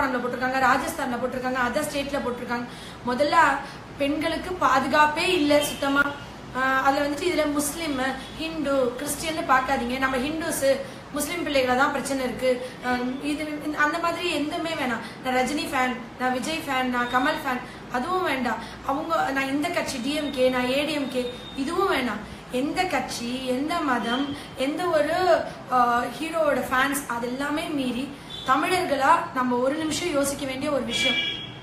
கும்பகோணம்ல போட்டிருக்காங்க ராஜஸ்தான்ல போட்டிருக்காங்க அதர் ஸ்டேட்ல போட்டிருக்காங்க முதல்ல பெண்களுக்கு பாதுகாப்பே இல்லை சுத்தமா ஆஹ் அதுல வந்துட்டு இதுல முஸ்லீம் ஹிந்து கிறிஸ்டியன்னு பார்க்காதீங்க நம்ம ஹிந்துஸ் முஸ்லீம் பிள்ளைகளை தான் பிரச்சனை இருக்கு ஆஹ் இது இந்த- அந்த மாதிரி எதுவுமே வேணாம் நான் ரஜினி ஃபேன் நான் விஜய் ஃபேன் நான் கமல் ஃபேன் அதுவும் வேண்டாம் அவங்க நான் இந்த கட்சி டிஎம்கே நான் ஏடிஎம்கே இதுவும் வேணாம் எந்த கட்சி எந்த மதம் எந்த ஒரு ஹீரோவோட ஃபேன்ஸ் அது எல்லாமே மீறி தமிழர்களா நம்ம ஒரு நிமிஷம் யோசிக்க வேண்டிய ஒரு விஷயம்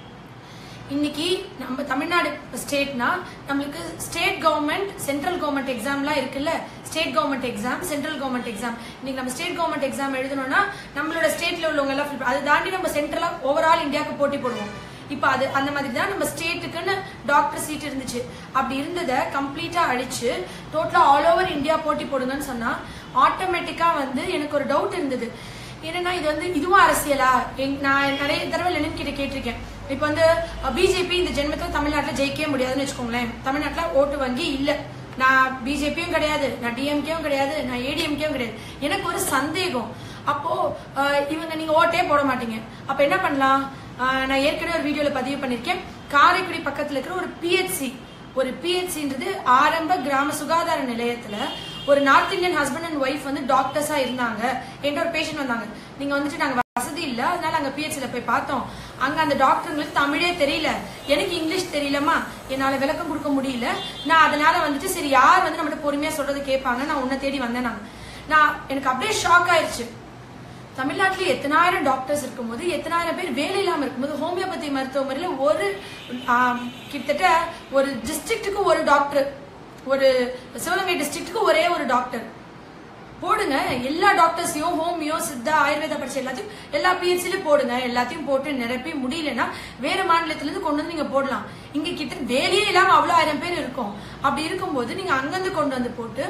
இன்னைக்கு நம்ம தமிழ்நாடு ஸ்டேட்னா நம்மளுக்கு ஸ்டேட் கவர்மெண்ட் சென்ட்ரல் கவர்மெண்ட் எக்ஸாம்லாம் இருக்குல்ல state government exam central government exam இன்னைக்கு நம்ம ஸ்டேட் கவர்மெண்ட் எக்ஸாம் எழுதணும்னா நம்மளோட ஸ்டேட்ல உள்ளவங்க எல்லாம் fill- அதை தாண்டி நம்ம சென்ட்ரலா ஓவரால் இந்தியாவுக்கு போட்டி போடுவோம் இப்போ அது அந்த மாதிரி தான் நம்ம ஸ்டேட்டுக்குன்னு டாக்டர் சீட் இருந்துச்சு அப்படி இருந்ததை கம்ப்ளீட்டா அழிச்சு டோட்டலா ஆல் ஓவர் இந்தியா போட்டி போடுங்கன்னு சொன்னா ஆட்டோமேட்டிக்கா வந்து எனக்கு ஒரு டவுட் இருந்தது என்னன்னா இது வந்து இதுவும் அரசியலா எங்- நான் நிறைய தடவை லெனின் கிட்ட கேட்டிருக்கேன் இப்போ வந்து பிஜேபி இந்த ஜென்மத்தில் தமிழ்நாட்டில் ஜெயிக்கவே முடியாதுன்னு வச்சுக்கோங்களேன் தமிழ்நாட்டில் ஓட்டு வங்கி இல்ல நான் பிஜேபியும் கிடையாது நான் டிஎம்கேவும் கிடையாது நான் ஏடிஎம்கேவும் கிடையாது எனக்கு ஒரு சந்தேகம் அப்போ அஹ், இவங்க நீங்க ஓட்டே போட மாட்டீங்க அப்ப என்ன பண்ணலாம் அஹ், நான் ஏற்கனவே ஒரு வீடியோல பதிவு பண்ணிருக்கேன் காரைக்குடி பக்கத்துல இருக்கிற ஒரு பிஹெச்சி ஒரு பிஹெச்சின்றது ஆரம்ப கிராம சுகாதார நிலையத்துல ஒரு north Indian husband and wife வந்து டாக்டர்ஸா இருந்தாங்க என்கிட்ட ஒரு பேஷண்ட் வந்தாங்க நீங்க வந்துட்டு நாங்க வசதி இல்ல அதனால அங்க பிஹெச்ல போய் பார்த்தோம் அங்க அந்த டாக்டருங்களுக்கு தமிழே தெரியல எனக்கு இங்கிலீஷ் தெரியலமா என்னால விளக்கம் கொடுக்க முடியல நான் அதனால வந்துட்டு சரி யார் வந்து நம்மகிட்ட பொறுமையா சொல்றது கேட்பாங்க நான் உன்னை தேடி வந்தேன் நான் நான் எனக்கு அப்படியே ஷாக் ஆயிருச்சு தமிழ்நாட்டில் எத்தனாயிரம் டாக்டர்ஸ் இருக்கும்போது எத்தனாயிரம் பேர் வேலை இல்லாம இருக்கும்போது ஹோமியோபதி மருத்துவமனையில ஒரு ஆம், கிட்டத்தட்ட ஒரு டிஸ்ட்ரிக்ட்டுக்கு ஒரு டாக்டர் ஒரு சிவகங்கை டிஸ்ட்ரிக்ட்டுக்கு ஒரே ஒரு டாக்டர் போடுங்க எல்லா டாக்டர்ஸையும் ஹோமியோ சித்தா ஆயுர்வேதா படிச்ச எல்லாத்தையும் எல்லா பிஹெச்லயும் போடுங்க எல்லாத்தையும் போட்டு நிரப்பி முடியலன்னா வேற மாநிலத்துல இருந்து கொண்டு வந்து நீங்க போடலாம் இங்க கிட்ட வேலையே இல்லாம அவ்வளவு ஆயிரம் பேர் இருக்கும் அப்படி இருக்கும்போது நீங்க அங்கிருந்து கொண்டு வந்து போட்டு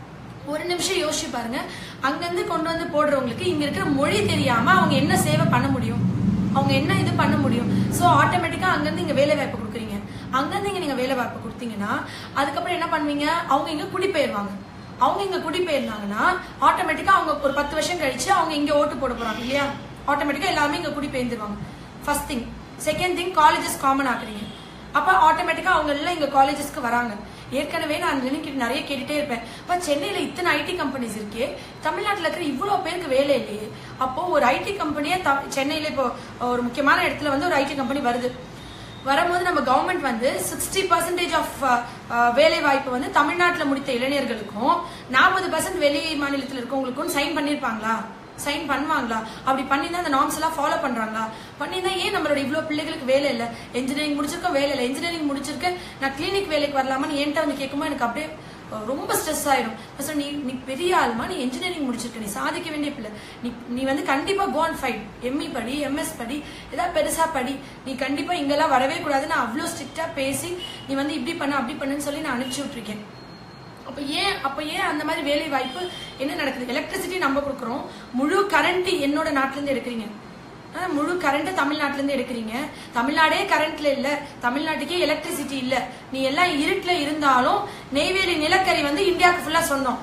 ஒரு நிமிஷம் யோசிச்சு பாருங்க அங்கிருந்து கொண்டு வந்து போடுறவங்களுக்கு இங்க இருக்கிற மொழி தெரியாம அவங்க என்ன சேவை பண்ண முடியும் அவங்க என்ன இது பண்ண முடியும் சோ ஆட்டோமேட்டிக்கா அங்கிருந்து இங்க வேலை வாய்ப்பு கொடுக்குறீங்க அங்கிருந்து இங்க நீங்க வேலை வாய்ப்பு கொடுத்தீங்கன்னா அதுக்கப்புறம் என்ன பண்ணுவீங்க அவங்க இங்க குடிபெயர்வாங்க அவங்க இங்க குடிபெயர்ந்தாங்கன்னா ஆட்டோமேட்டிக்கா அவங்க ஒரு பத்து வருஷம் கழிச்சு அவங்க இங்க ஓட்டு போட போறாங்க இல்லையா ஆட்டோமேட்டிக்கா எல்லாருமே இங்க குடிபெயர்ந்துருவாங்க first thing second thing colleges common ஆக்குறீங்க அப்ப ஆட்டோமேட்டிக்கா அவங்க எல்லாம் இங்க காலேஜஸ்க்கு வராங்க ஏற்கனவே நான் கிட்ட நிறைய கேட்டுட்டே இருப்பேன் அப்ப சென்னையில இத்தனை ஐடி கம்பெனிஸ் இருக்கே தமிழ்நாட்டுல இருக்கிற இவ்வளவு பேருக்கு வேலை இல்லையே அப்போ ஒரு ஐடி கம்பெனியே சென்னையில இப்போ ஒரு முக்கியமான இடத்துல வந்து ஒரு ஐடி கம்பெனி வருது வரும்போது நம்ம கவர்மெண்ட் வந்து சிக்ஸ்டி பர்சன்டேஜ் ஆஃப் வேலை வாய்ப்பு வந்து தமிழ்நாட்டுல முடித்த இளைஞர்களுக்கும் நாற்பது பர்சன்ட் வெளி மாநிலத்தில் இருக்கவங்களுக்கும் சைன் பண்ணிருப்பாங்களா சைன் பண்ணுவாங்களா அப்படி பண்ணி தான் அந்த நார்ம்ஸ் எல்லாம் ஃபாலோ பண்றாங்களா பண்ணி தான் ஏன் நம்மளோட இவ்வளவு பிள்ளைகளுக்கு வேலை இல்ல இன்ஜினியரிங் முடிச்சிருக்கோம் வேலை இல்லை இன்ஜினியரிங் முடிச்சிருக்கேன் நான் கிளினிக் வேலைக்கு வரலாமான்னு என்கிட்ட வந்து கேட்கும்போது எனக்கு அப்படியே அஹ், ரொம்ப ஸ்ட்ரெஸ் ஆயிடும் நான் சொன்னேன், நீ நீ பெரிய ஆள்மா நீ இன்ஜினியரிங் முடிச்சிருக்க நீ சாதிக்க வேண்டிய பிள்ளை நீ நீ வந்து கண்டிப்பா கோ அண்ட் ஃபைட் எம்இ படி எம்எஸ் படி ஏதாவது பெருசா படி நீ கண்டிப்பா இங்கெல்லாம் வரவே கூடாது நான் அவ்வளோ ஸ்ட்ரிக்டா பேசி நீ வந்து இப்படி பண்ணு அப்படி பண்ணுன்னு சொல்லி நான் அனுப்பிச்சு விட்டுருக்கேன் அப்ப ஏன் அப்ப ஏன் அந்த மாதிரி வேலை வாய்ப்பு என்ன நடக்குது எலக்ட்ரிசிட்டி நம்ம கொடுக்குறோம் முழு கரண்ட் என்னோட நாட்டுல இருந்து எடுக்கிறீங்க ஆனா, முழு கரண்ட் தமிழ்நாட்டுல இருந்து எடுக்கிறீங்க தமிழ்நாடே கரண்ட்ல இல்ல தமிழ்நாட்டுக்கே எலக்ட்ரிசிட்டி இல்ல நீ எல்லாம் இருட்டுல இருந்தாலும் நெய்வேலி நிலக்கரி வந்து இந்தியாவுக்கு ஃபுல்லா சொந்தம்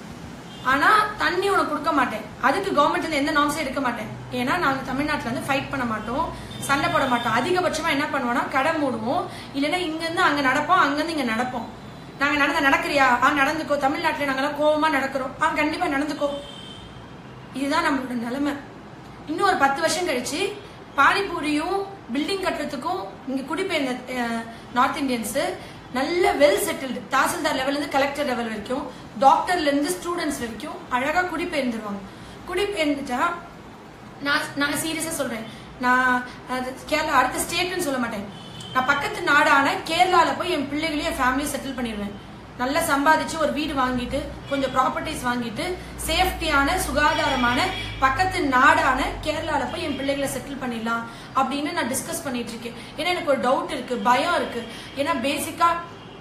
ஆனா தண்ணி உனக்கு கொடுக்க மாட்டேன் அதுக்கு கவர்மெண்ட் வந்து எந்த நாம்ஸும் எடுக்க மாட்டேன் ஏன்னா நாங்க தமிழ்நாட்டுல வந்து ஃபைட் பண்ண மாட்டோம் சண்டை போட மாட்டோம் அதிகபட்சமா என்ன பண்ணுவோம்னா கடை மூடுவோம் இல்லைன்னா இங்க இருந்து அங்க நடப்போம் அங்க இருந்து இங்க நடப்போம் நாங்க நடந்த நடக்கிறியா ஆ நடந்துக்கோ தமிழ்நாட்டுல நாங்கெல்லாம் கோவமா நடக்கிறோம் ஆ கண்டிப்பா நடந்துக்கோ இதுதான் நம்மளோட நிலைமை இன்னும் ஒரு பத்து வருஷம் கழிச்சு பானிபூரியும் பில்டிங் கட்டுறதுக்கும் இங்க குடிபெயர்ந்த அஹ், நார்த் இந்தியன்ஸ் நல்ல வெல் செட்டில்டு தாசில்தார் லெவல்ல இருந்து கலெக்டர் லெவல் வரைக்கும் டாக்டர்ல இருந்து ஸ்டூடெண்ட்ஸ் வரைக்கும் அழகா குடிபெயர்ந்துருவாங்க குடிபெயர்ந்துட்டா நான் நான் சீரியஸா சொல்றேன் நான் அது கேரளா அடுத்த ஸ்டேட்னு சொல்ல மாட்டேன் நான் பக்கத்து நாடான கேரளால போய் என் பிள்ளைகளையும் என் ஃபேமிலியும் செட்டில் பண்ணிடுவேன் நல்லா சம்பாதிச்சு ஒரு வீடு வாங்கிட்டு கொஞ்சம் ப்ராப்பர்ட்டிஸ் வாங்கிட்டு சேஃப்டியான சுகாதாரமான பக்கத்து நாடான கேரளால போய் என் பிள்ளைகளை செட்டில் பண்ணிடலாம் அப்படின்னு நான் டிஸ்கஸ் பண்ணிட்டு இருக்கேன் ஏன்னா எனக்கு ஒரு டவுட் இருக்கு பயம் இருக்கு ஏன்னா பேசிக்கா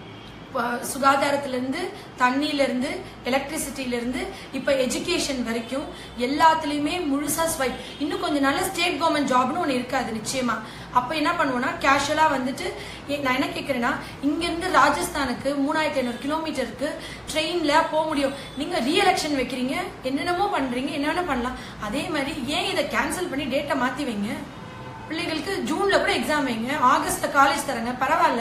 ப- சுகாதாரத்துல இருந்து தண்ணியில இருந்து எலக்ட்ரிசிட்டில இருந்து இப்ப எஜுகேஷன் வரைக்கும் எல்லாத்துலயுமே முழுசா ஸ்வைப் இன்னும் கொஞ்ச நாள்ல ஸ்டேட் கவர்மெண்ட் ஜாப்னு ஒண்ணு இருக்காது நிச்சயமா அப்ப என்ன பண்ணுவோம்னா கேஷுவலா வந்துட்டு ஏ- நான் என்ன கேக்குறேன்னா இங்க இருந்து ராஜஸ்தானுக்கு மூணாயிரத்தி ஐநூறு கிலோமீட்டருக்கு ட்ரெயின்ல போக முடியும் நீங்க ரீஎலெக்ஷன் வைக்கிறீங்க என்னென்னமோ பண்றீங்க என்னென்ன பண்ணலாம் அதே மாதிரி ஏன் இதை கேன்சல் பண்ணி டேட்டை மாத்தி வைங்க வந்துட்டு ஜூன்ல கூட எக்ஸாம் வைங்க ஆகஸ்ட்ல காலேஜ் தரங்க பரவாயில்ல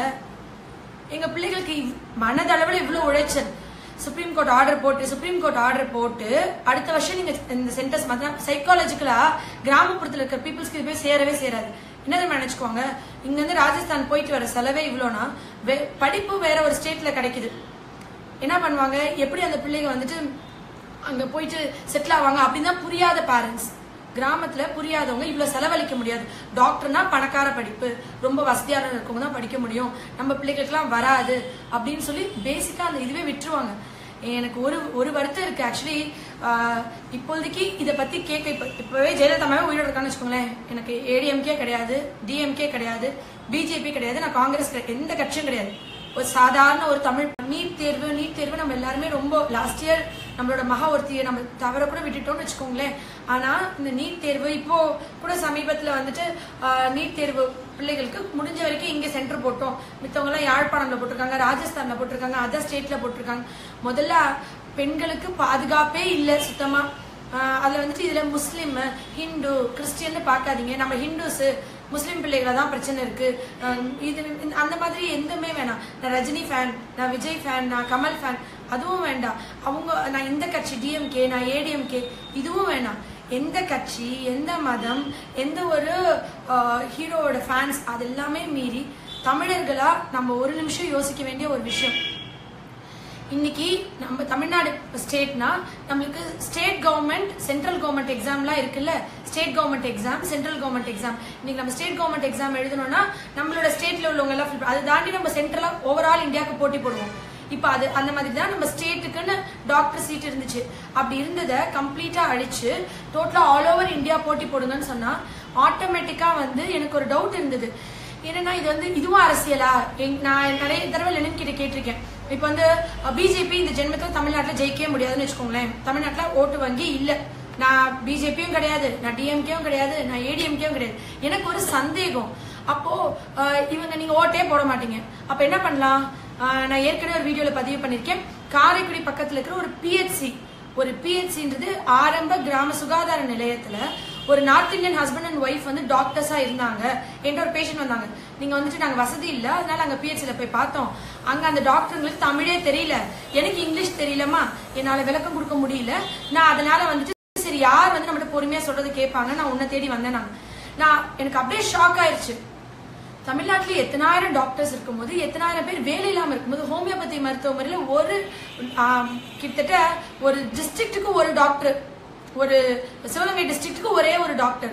எங்க பிள்ளைகளுக்கு இவ்- மனதளவுல இவ்வளவு உழைச்சல் சுப்ரீம் கோர்ட் ஆர்டர் போட்டு சுப்ரீம் கோர்ட் ஆர்டர் போட்டு அடுத்த வருஷம் நீங்க இந்த சென்டர்ஸ் பார்த்தா சைக்காலஜிக்கலா கிராமப்புறத்துல இருக்கிற பீப்புள்ஸ்க்கு இது போய் சேரவே சேராது என்னது நினைச்சுக்கோங்க இங்க இருந்து ராஜஸ்தான் போயிட்டு வர செலவே இவ்வளோனா வே- படிப்பு வேற ஒரு ஸ்டேட்ல கிடைக்குது என்ன பண்ணுவாங்க எப்படி அந்த பிள்ளைங்க வந்துட்டு அங்க போயிட்டு செட்டில் ஆவாங்க அப்படின்னு தான் புரியாத பேரண்ட்ஸ் கிராமத்துல புரியாதவங்க இவ்வளவு செலவழிக்க முடியாது டாக்டர்னா பணக்கார படிப்பு ரொம்ப வசதியான இருக்கவங்க தான் படிக்க முடியும் நம்ம பிள்ளைகளுக்குலாம் வராது அப்படின்னு சொல்லி பேசிக்கா அந்த இதுவே விட்டுருவாங்க எனக்கு ஒரு ஒரு வருத்தம் இருக்கு ஆக்சுவலி இப்போதைக்கு இதை பத்தி கேட்க இப்ப இப்பவே ஜெயலலிதா அம்மாவே உயிரோட இருக்கான்னு வச்சுக்கோங்களேன் எனக்கு ஏடிஎம்கே கிடையாது டிஎம்கே கிடையாது பிஜேபி கிடையாது நான் காங்கிரஸ் கிடையாது எந்த கட்சியும் கிடையாது ஒரு சாதாரண ஒரு தமிழ் நீட் தேர்வு நீட் தேர்வு நம்ம எல்லாருமே ரொம்ப லாஸ்ட் இயர் நம்மளோட மகா ஒருத்தியை நம்ம தவற கூட விட்டுட்டோம்னு வச்சுக்கோங்களேன் ஆனா இந்த நீட் தேர்வு இப்போ கூட சமீபத்துல வந்துட்டு நீட் தேர்வு பிள்ளைகளுக்கு முடிஞ்ச வரைக்கும் இங்க சென்டர் போட்டோம் மித்தவங்க எல்லாம் யாழ்ப்பாணம்ல போட்டிருக்காங்க ராஜஸ்தான்ல போட்டிருக்காங்க அதர் ஸ்டேட்ல போட்டிருக்காங்க முதல்ல பெண்களுக்கு பாதுகாப்பே இல்ல சுத்தமா ஆஹ் அதுல வந்துட்டு இதுல முஸ்லீம் ஹிந்து கிறிஸ்டியன் பார்க்காதீங்க நம்ம ஹிந்துஸ் முஸ்லீம் பிள்ளைகள தான் பிரச்சனை இருக்கு ஆஹ் இது இந்த- அந்த மாதிரி எதுவுமே வேணாம் நான் ரஜினி ஃபேன் நான் விஜய் ஃபேன் நான் கமல் ஃபேன் அதுவும் வேண்டாம் அவங்க நான் இந்த கட்சி டிஎம்கே நான் ஏடிஎம்கே இதுவும் வேணாம் எந்த கட்சி எந்த மதம் எந்த ஒரு ஹீரோவோட ஃபேன்ஸ் அது எல்லாமே மீறி தமிழர்களா நம்ம ஒரு நிமிஷம் யோசிக்க வேண்டிய ஒரு விஷயம் இன்னைக்கு நம்ம தமிழ்நாடு ஸ்டேட்னா நம்மளுக்கு ஸ்டேட் கவர்மெண்ட் சென்ட்ரல் கவர்மெண்ட் எக்ஸாம்லாம் இருக்குல்ல state government exam central government exam இன்னைக்கு நம்ம ஸ்டேட் கவர்மெண்ட் எக்ஸாம் எழுதணும்னா நம்மளோட ஸ்டேட்ல உள்ளவங்க எல்லாம் fill- அதை தாண்டி நம்ம சென்ட்ரலா ஓவரால் இந்தியாவுக்கு போட்டி போடுவோம் இப்போ அது அந்த மாதிரி தான் நம்ம ஸ்டேட்டுக்குன்னு டாக்டர் சீட் இருந்துச்சு அப்படி இருந்ததை கம்ப்ளீட்டா அழிச்சு டோட்டலா ஆல் ஓவர் இந்தியா போட்டி போடுங்கன்னு சொன்னா ஆட்டோமேட்டிக்கா வந்து எனக்கு ஒரு டவுட் இருந்தது என்னன்னா இது வந்து இதுவும் அரசியலா எங்- நான் நிறைய தடவை லெனின் கிட்ட கேட்டிருக்கேன் இப்ப வந்து பிஜேபி இந்த ஜென்மத்துல தமிழ்நாட்டுல ஜெயிக்கவே முடியாதுன்னு வச்சுக்கோங்களேன் தமிழ்நாட்டுல ஓட்டு வங்கி இல்ல நான் பிஜேபியும் கிடையாது நான் டிஎம்கேவும் கிடையாது நான் ஏடிஎம்கேவும் கிடையாது எனக்கு ஒரு சந்தேகம் அப்போ அஹ், இவங்க நீங்க ஓட்டே போட மாட்டீங்க அப்ப என்ன பண்ணலாம் அஹ், நான் ஏற்கனவே ஒரு வீடியோல பதிவு பண்ணிருக்கேன் காரைக்குடி பக்கத்துல இருக்கிற ஒரு பிஹெச்சி ஒரு பிஹெச்சின்றது ஆரம்ப கிராம சுகாதார நிலையத்துல ஒரு north Indian husband and wife வந்து டாக்டர்ஸா இருந்தாங்க என்கிட்ட ஒரு பேஷண்ட் வந்தாங்க நீங்க வந்துட்டு நாங்க வசதி இல்ல அதனால அங்க பிஹெச்ல போய் பார்த்தோம் அங்க அந்த டாக்டருங்களுக்கு தமிழே தெரியல எனக்கு இங்கிலீஷ் தெரியலமா என்னால விளக்கம் கொடுக்க முடியல நான் அதனால வந்துட்டு சரி யார் வந்து நம்மகிட்ட பொறுமையா சொல்றது கேட்பாங்க நான் உன்னை தேடி வந்தேன் நான் நான் எனக்கு அப்படியே ஷாக் ஆயிருச்சு தமிழ்நாட்டுல எத்தனாயிரம் டாக்டர்ஸ் இருக்கும்போது எத்தனாயிரம் பேர் வேலை இல்லாம இருக்கும்போது ஹோமியோபதி மருத்துவமனையில ஒரு ஆம், கிட்டத்தட்ட ஒரு டிஸ்ட்ரிக்ட்டுக்கு ஒரு டாக்டர் ஒரு சிவகங்கை டிஸ்ட்ரிக்ட்டுக்கு ஒரே ஒரு டாக்டர்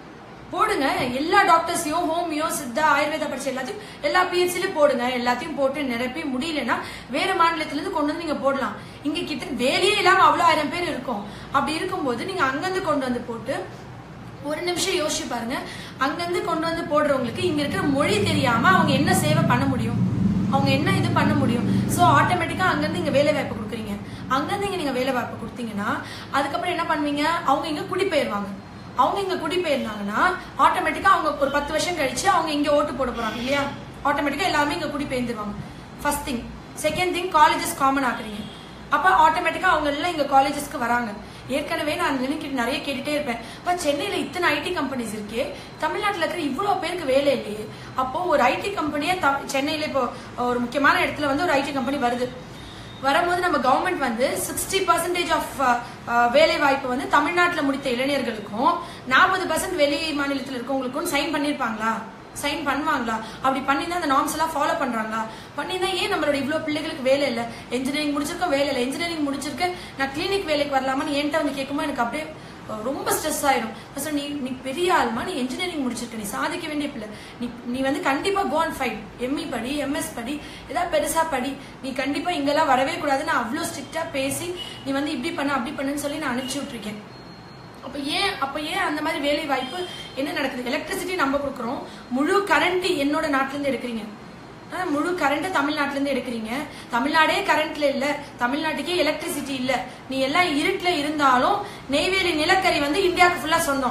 போடுங்க எல்லா டாக்டர்ஸையும் ஹோமியோ சித்தா ஆயுர்வேதா படிச்ச எல்லாத்தையும் எல்லா பிஹெச்சிலும் போடுங்க எல்லாத்தையும் போட்டு நிரப்பி முடியலன்னா வேற மாநிலத்துல இருந்து கொண்டு வந்து நீங்க போடலாம் இங்க கிட்ட வேலையே இல்லாம அவ்வளவு ஆயிரம் பேர் இருக்கும் அப்படி இருக்கும்போது நீங்க அங்கிருந்து கொண்டு வந்து போட்டு ஒரு நிமிஷம் யோசிச்சு பாருங்க அங்கிருந்து கொண்டு வந்து போடுறவங்களுக்கு இங்க இருக்கிற மொழி தெரியாம அவங்க என்ன சேவை பண்ண முடியும் அவங்க என்ன இது பண்ண முடியும் சோ ஆட்டோமேட்டிக்கா அங்கிருந்து இங்க வேலை வாய்ப்பு கொடுக்குறீங்க அங்கிருந்து இங்க நீங்க வேலை வாய்ப்பு கொடுத்தீங்கன்னா அதுக்கப்புறம் என்ன பண்ணுவீங்க அவங்க இங்க குடிபெயர்வாங்க அவங்க இங்க குடிபெயர்ந்தாங்கன்னா ஆட்டோமேட்டிக்கா அவங்க ஒரு பத்து வருஷம் கழிச்சு அவங்க இங்க ஓட்டு போட போறாங்க இல்லையா ஆட்டோமேட்டிக்கா எல்லாமே இங்க குடிபெயர்ந்துருவாங்க first thing second thing colleges common ஆக்குறீங்க அப்ப ஆட்டோமேட்டிக்கா அவங்க எல்லாம் இங்க காலேஜஸ்க்கு வராங்க ஏற்கனவே நான் நினைக்கிட்டு நிறைய கேட்டுட்டே இருப்பேன் இப்ப சென்னையில இத்தனை ஐடி கம்பெனிஸ் இருக்கே தமிழ்நாட்டுல இருக்கிற இவ்வளவு பேருக்கு வேலை இல்லையே அப்போ ஒரு ஐடி கம்பெனியே சென்னையில இப்போ ஒரு முக்கியமான இடத்துல வந்து ஒரு ஐடி கம்பெனி வருது வரும்போது நம்ம கவர்மெண்ட் வந்து சிக்ஸ்டி பர்சன்டேஜ் ஆஃப் வேலை வாய்ப்பு வந்து தமிழ்நாட்டுல முடித்த இளைஞர்களுக்கும் நாற்பது பர்சன்ட் வெளி மாநிலத்தில் இருக்கவங்களுக்கும் சைன் பண்ணிருப்பாங்களா சைன் பண்ணுவாங்களா அப்படி பண்ணி தான் அந்த நார்ம்ஸ் எல்லாம் ஃபாலோ பண்றாங்களா பண்ணி தான் ஏன் நம்மளோட இவ்வளவு பிள்ளைகளுக்கு வேலை இல்லை இன்ஜினியரிங் முடிச்சிருக்க வேலை இல்லை இன்ஜினியரிங் முடிச்சிருக்க நான் கிளினிக் வேலைக்கு வரலாமான்னு என்கிட்ட வந்து கேட்கும்போது எனக்கு அப்படியே அஹ், ரொம்ப ஸ்ட்ரெஸ் ஆயிடும் நான் சொன்னேன், நீ நீ பெரிய ஆள்மா நீ இன்ஜினியரிங் முடிச்சிருக்க நீ சாதிக்க வேண்டிய பிள்ளை நீ நீ வந்து கண்டிப்பா கோ அண்ட் ஃபைட் எம்இ படி எம்எஸ் படி ஏதாவது பெருசா படி நீ கண்டிப்பா இங்கெல்லாம் வரவே கூடாது நான் அவ்வளோ ஸ்ட்ரிக்டா பேசி நீ வந்து இப்படி பண்ண அப்படி பண்ணுன்னு சொல்லி நான் அனுப்பிச்சு விட்டுருக்கேன் அப்ப ஏன் அப்ப ஏன் அந்த மாதிரி வேலை வாய்ப்பு என்ன நடக்குது எலக்ட்ரிசிட்டி நம்ம கொடுக்குறோம் முழு கரண்ட் என்னோட நாட்டுல இருந்து எடுக்கிறீங்க ஆனா, முழு கரண்ட் தமிழ்நாட்டுல இருந்து எடுக்கிறீங்க தமிழ்நாடே கரண்ட்ல இல்ல தமிழ்நாட்டுக்கே எலக்ட்ரிசிட்டி இல்ல நீ எல்லாம் இருட்டுல இருந்தாலும் நெய்வேலி நிலக்கரி வந்து இந்தியாவுக்கு ஃபுல்லா சொந்தம்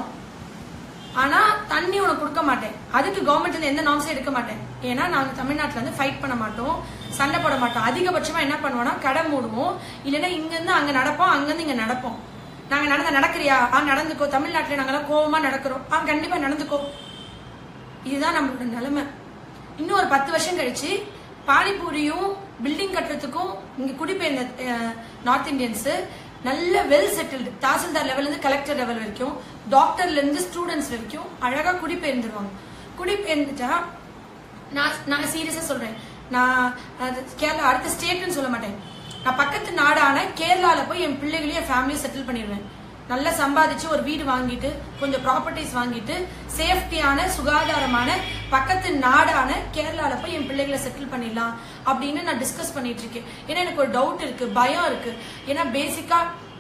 ஆனா தண்ணி உனக்கு கொடுக்க மாட்டேன் அதுக்கு கவர்மெண்ட்ல இருந்து எந்த நாம்ஸும் எடுக்க மாட்டேன் ஏன்னா நாங்க தமிழ்நாட்டுல இருந்து ஃபைட் பண்ண மாட்டோம் சண்டை போட மாட்டோம் அதிகபட்சமா என்ன பண்ணுவோம்னா கடை மூடுவோம் இல்லைன்னா இங்க இருந்து அங்க நடப்போம் அங்க இருந்து இங்க நடப்போம் நாங்க நடந்த நடக்கிறியா ஆ நடந்துக்கோ தமிழ்நாட்டுல நாங்கெல்லாம் கோவமா நடக்கிறோம் ஆ கண்டிப்பா நடந்துக்கோ இதுதான் நம்மளோட நிலைமை இன்னும் ஒரு பத்து வருஷம் கழிச்சு பானிபூரியும் பில்டிங் கட்டுறதுக்கும் இங்க குடிபெயர்ந்த நார்த் இந்தியன்ஸ் நல்ல வெல் செட்டில்டு தாசில்தார் லெவல்ல இருந்து கலெக்டர் லெவல் வரைக்கும் டாக்டர்ல இருந்து ஸ்டூடெண்ட்ஸ் வரைக்கும் அழகா குடிபெயர்ந்துருவாங்க குடிபெயர்ந்துட்டா நான் நான் சீரியஸா சொல்றேன் நான் அது கேரளா அடுத்த ஸ்டேட்னு சொல்ல மாட்டேன் நான் பக்கத்து நாடான கேரளால போய் என் பிள்ளைகளையும் என் ஃபேமிலியும் செட்டில் பண்ணிடுவேன் நல்லா சம்பாதிச்சு ஒரு வீடு வாங்கிட்டு கொஞ்சம் ப்ராப்பர்ட்டிஸ் வாங்கிட்டு சேஃப்டியான சுகாதாரமான பக்கத்து நாடான கேரளால போய் என் பிள்ளைகளை செட்டில் பண்ணிடலாம் அப்படின்னு நான் டிஸ்கஸ் பண்ணிட்டு இருக்கேன் ஏன்னா எனக்கு ஒரு டவுட் இருக்கு பயம் இருக்கு ஏன்னா பேசிக்கா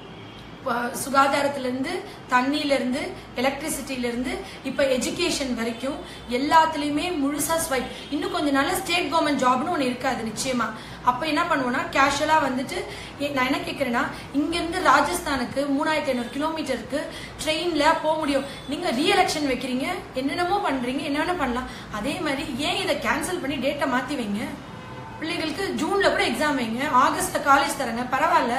சுகாதாரத்துல இருந்து தண்ணியில இருந்து எலக்ட்ரிசிட்டில இருந்து இப்ப எஜுகேஷன் வரைக்கும் எல்லாத்துலயுமே முழுசா ஸ்வைப் இன்னும் கொஞ்ச நாள்ல ஸ்டேட் கவர்மெண்ட் ஜாப்னு ஒண்ணு இருக்காது நிச்சயமா அப்ப என்ன பண்ணுவோம்னா கேஷுவலா வந்துட்டு ஏ- நான் என்ன கேக்குறேன்னா இங்க இருந்து ராஜஸ்தானுக்கு மூணாயிரத்தி ஐநூறு கிலோமீட்டருக்கு ட்ரெயின்ல போக முடியும் நீங்க ரீஎலெக்ஷன் வைக்கிறீங்க என்னென்னமோ பண்றீங்க என்னென்ன பண்ணலாம் அதே மாதிரி ஏன் இதை கேன்சல் பண்ணி டேட்டை மாத்தி வைங்க பிள்ளைகளுக்கு ஜூன்ல கூட எக்ஸாம் வைங்க ஆகஸ்ட்ல காலேஜ் தரங்க பரவாயில்ல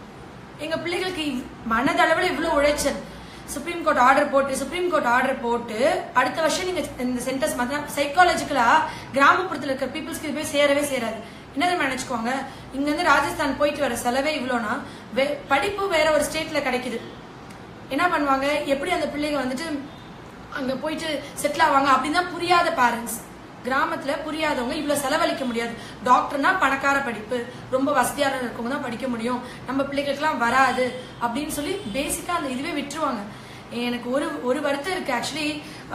எங்க பிள்ளைகளுக்கு இவ்- மனதளவுல இவ்வளவு உழைச்சல் சுப்ரீம் கோர்ட் ஆர்டர் போட்டு சுப்ரீம் கோர்ட் ஆர்டர் போட்டு அடுத்த வருஷம் நீங்க இந்த சென்டர்ஸ் பார்த்தா சைக்காலஜிக்கலா கிராமப்புறத்துல இருக்கிற பீப்புள்ஸ்க்கு இது போய் சேரவே சேராது என்ன தெரியுமா நினைச்சுக்கோங்க இங்க இருந்து ராஜஸ்தான் போயிட்டு வர செலவே இவ்வளோனா வே- படிப்பு வேற ஒரு ஸ்டேட்ல கிடைக்குது என்ன பண்ணுவாங்க எப்படி அந்த பிள்ளைங்க வந்துட்டு அங்க போயிட்டு செட்டில் ஆவாங்க அப்படின்னு தான் புரியாத பேரண்ட்ஸ் கிராமத்துல புரியாதவங்க இவ்வளவு செலவழிக்க முடியாது டாக்டர்னா பணக்கார படிப்பு ரொம்ப வசதியான இருக்கவங்க தான் படிக்க முடியும் நம்ம பிள்ளைகளுக்குலாம் வராது அப்படின்னு சொல்லி பேசிக்கா அந்த இதுவே விட்டுருவாங்க எனக்கு ஒரு ஒரு வருத்தம் இருக்கு ஆக்சுவலி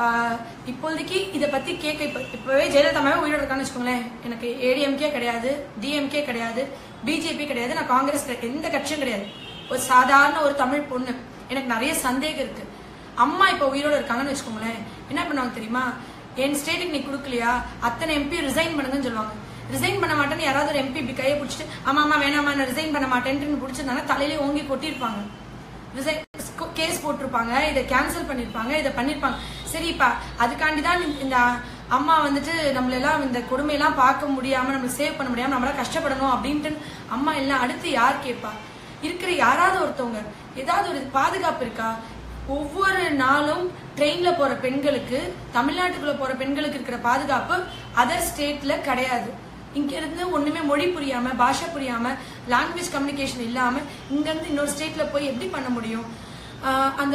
இப்போதைக்கு இதை பத்தி கேட்க இப்ப இப்பவே ஜெயலலிதா அம்மாவே உயிரோட இருக்கான்னு வச்சுக்கோங்களேன் எனக்கு ஏடிஎம்கே கிடையாது டிஎம்கே கிடையாது பிஜேபி கிடையாது நான் காங்கிரஸ் கிடையாது எந்த கட்சியும் கிடையாது ஒரு சாதாரண ஒரு தமிழ் பொண்ணு எனக்கு நிறைய சந்தேகம் இருக்கு அம்மா இப்ப உயிரோட இருக்காங்கன்னு வச்சுக்கோங்களேன் என்ன பண்ணுவாங்க தெரியுமா என் ஸ்டேட்டுக்கு நீ கொடுக்கலையா அத்தனை எம்பி ரிசைன் பண்ணுங்கன்னு சொல்லுவாங்க ரிசைன் பண்ண மாட்டேன்னு யாராவது ஒரு எம்பி இப்படி கையை பிடிச்சிட்டு ஆமா ஆமா வேணாமா நான் ரிசைன் பண்ண மாட்டேன்ட்டு பிடிச்சிருந்தாங்க தலையிலே ஓங்கி கொட்டியிருப்பாங்க ரிசைன் கேஸ் போட்டிருப்பாங்க இதை கேன்சல் பண்ணிருப்பாங்க இதை பண்ணிருப்பாங்க சரிப்பா அதுக்காண்டி தான் இந்த அம்மா வந்துட்டு நம்மளெல்லாம் இந்த கொடுமையெல்லாம் பார்க்க முடியாம நம்மளுக்கு சேவ் பண்ண முடியாம நம்மளால கஷ்டப்படணும் அப்படின்ட்டு அம்மா எல்லாம் அடுத்து யார் கேட்பா இருக்கிற யாராவது ஒருத்தவங்க ஏதாவது ஒரு பாதுகாப்பு இருக்கா ஒவ்வொரு நாளும் ட்ரெயின்ல போற பெண்களுக்கு தமிழ்நாட்டுக்குள்ள போற பெண்களுக்கு இருக்கிற பாதுகாப்பு அதர் ஸ்டேட்ல கிடையாது இங்க இருந்து ஒண்ணுமே மொழி புரியாம பாஷை புரியாம லாங்குவேஜ் கம்யூனிகேஷன் இல்லாம இங்க இருந்து இன்னொரு ஸ்டேட்ல போய் எப்படி பண்ண முடியும் ஆஹ் அந்த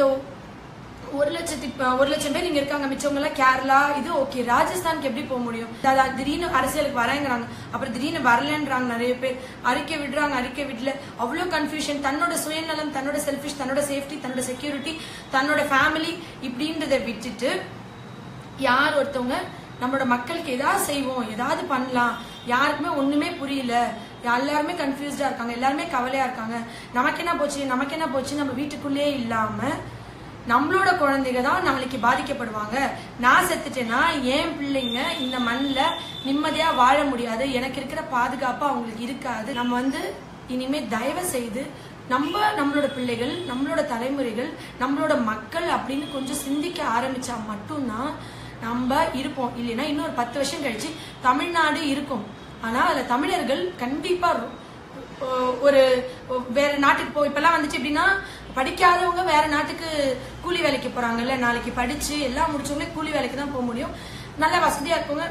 ஒரு லட்சத்தி ஒரு லட்சம் பேர் இங்க இருக்காங்க மிச்சவங்க எல்லாம் கேரளா இது ஓகே ராஜஸ்தானுக்கு எப்படி போக முடியும் அதாவது திடீர்னு அரசியலுக்கு வரேங்கிறாங்க அப்புறம் திடீர்னு வரலன்றாங்க நிறைய பேர் அறிக்கை விடுறாங்க அறிக்கை விடல அவ்வளவு கன்ஃபியூஷன் தன்னோட சுயநலம் தன்னோட செல்ஃபிஷ் தன்னோட சேஃப்டி தன்னோட செக்யூரிட்டி தன்னோட ஃபேமிலி இப்படின்றத விட்டுட்டு யார் ஒருத்தவங்க நம்மளோட மக்களுக்கு ஏதாவது செய்வோம் ஏதாவது பண்ணலாம் யாருக்குமே ஒண்ணுமே புரியல எல்லாருமே கன்ஃபியூஸ்டா இருக்காங்க எல்லாருமே கவலையா இருக்காங்க நமக்கு என்ன போச்சு நமக்கு என்ன போச்சு நம்ம வீட்டுக்குள்ளேயே இல்லாம நம்மளோட குழந்தைங்க தான் நாளைக்கு பாதிக்கப்படுவாங்க நான் செத்துட்டேன்னா என் பிள்ளைங்க இந்த மண்ணில் நிம்மதியா வாழ முடியாது எனக்கு இருக்கிற பாதுகாப்பு அவங்களுக்கு இருக்காது நம்ம வந்து இனிமே தயவு செய்து நம்ம நம்மளோட பிள்ளைகள் நம்மளோட தலைமுறைகள் நம்மளோட மக்கள் அப்படின்னு கொஞ்சம் சிந்திக்க ஆரம்பிச்சா மட்டும்தான் நம்ம இருப்போம் இல்லைன்னா இன்னொரு பத்து வருஷம் கழிச்சு தமிழ்நாடு இருக்கும் ஆனா அதுல தமிழர்கள் கண்டிப்பா ரொ- ஒ- ஒரு ஒ- வேற நாட்டுக்கு போ இப்பெல்லாம் வந்துச்சு எப்படின்னா படிக்காதவங்க வேற நாட்டுக்கு கூலி வேலைக்கு போறாங்கல்ல நாளைக்கு படிச்சு எல்லாம் முடிச்சவங்களே கூலி வேலைக்கு தான் போக முடியும் நல்ல வசதியா இருக்கவங்க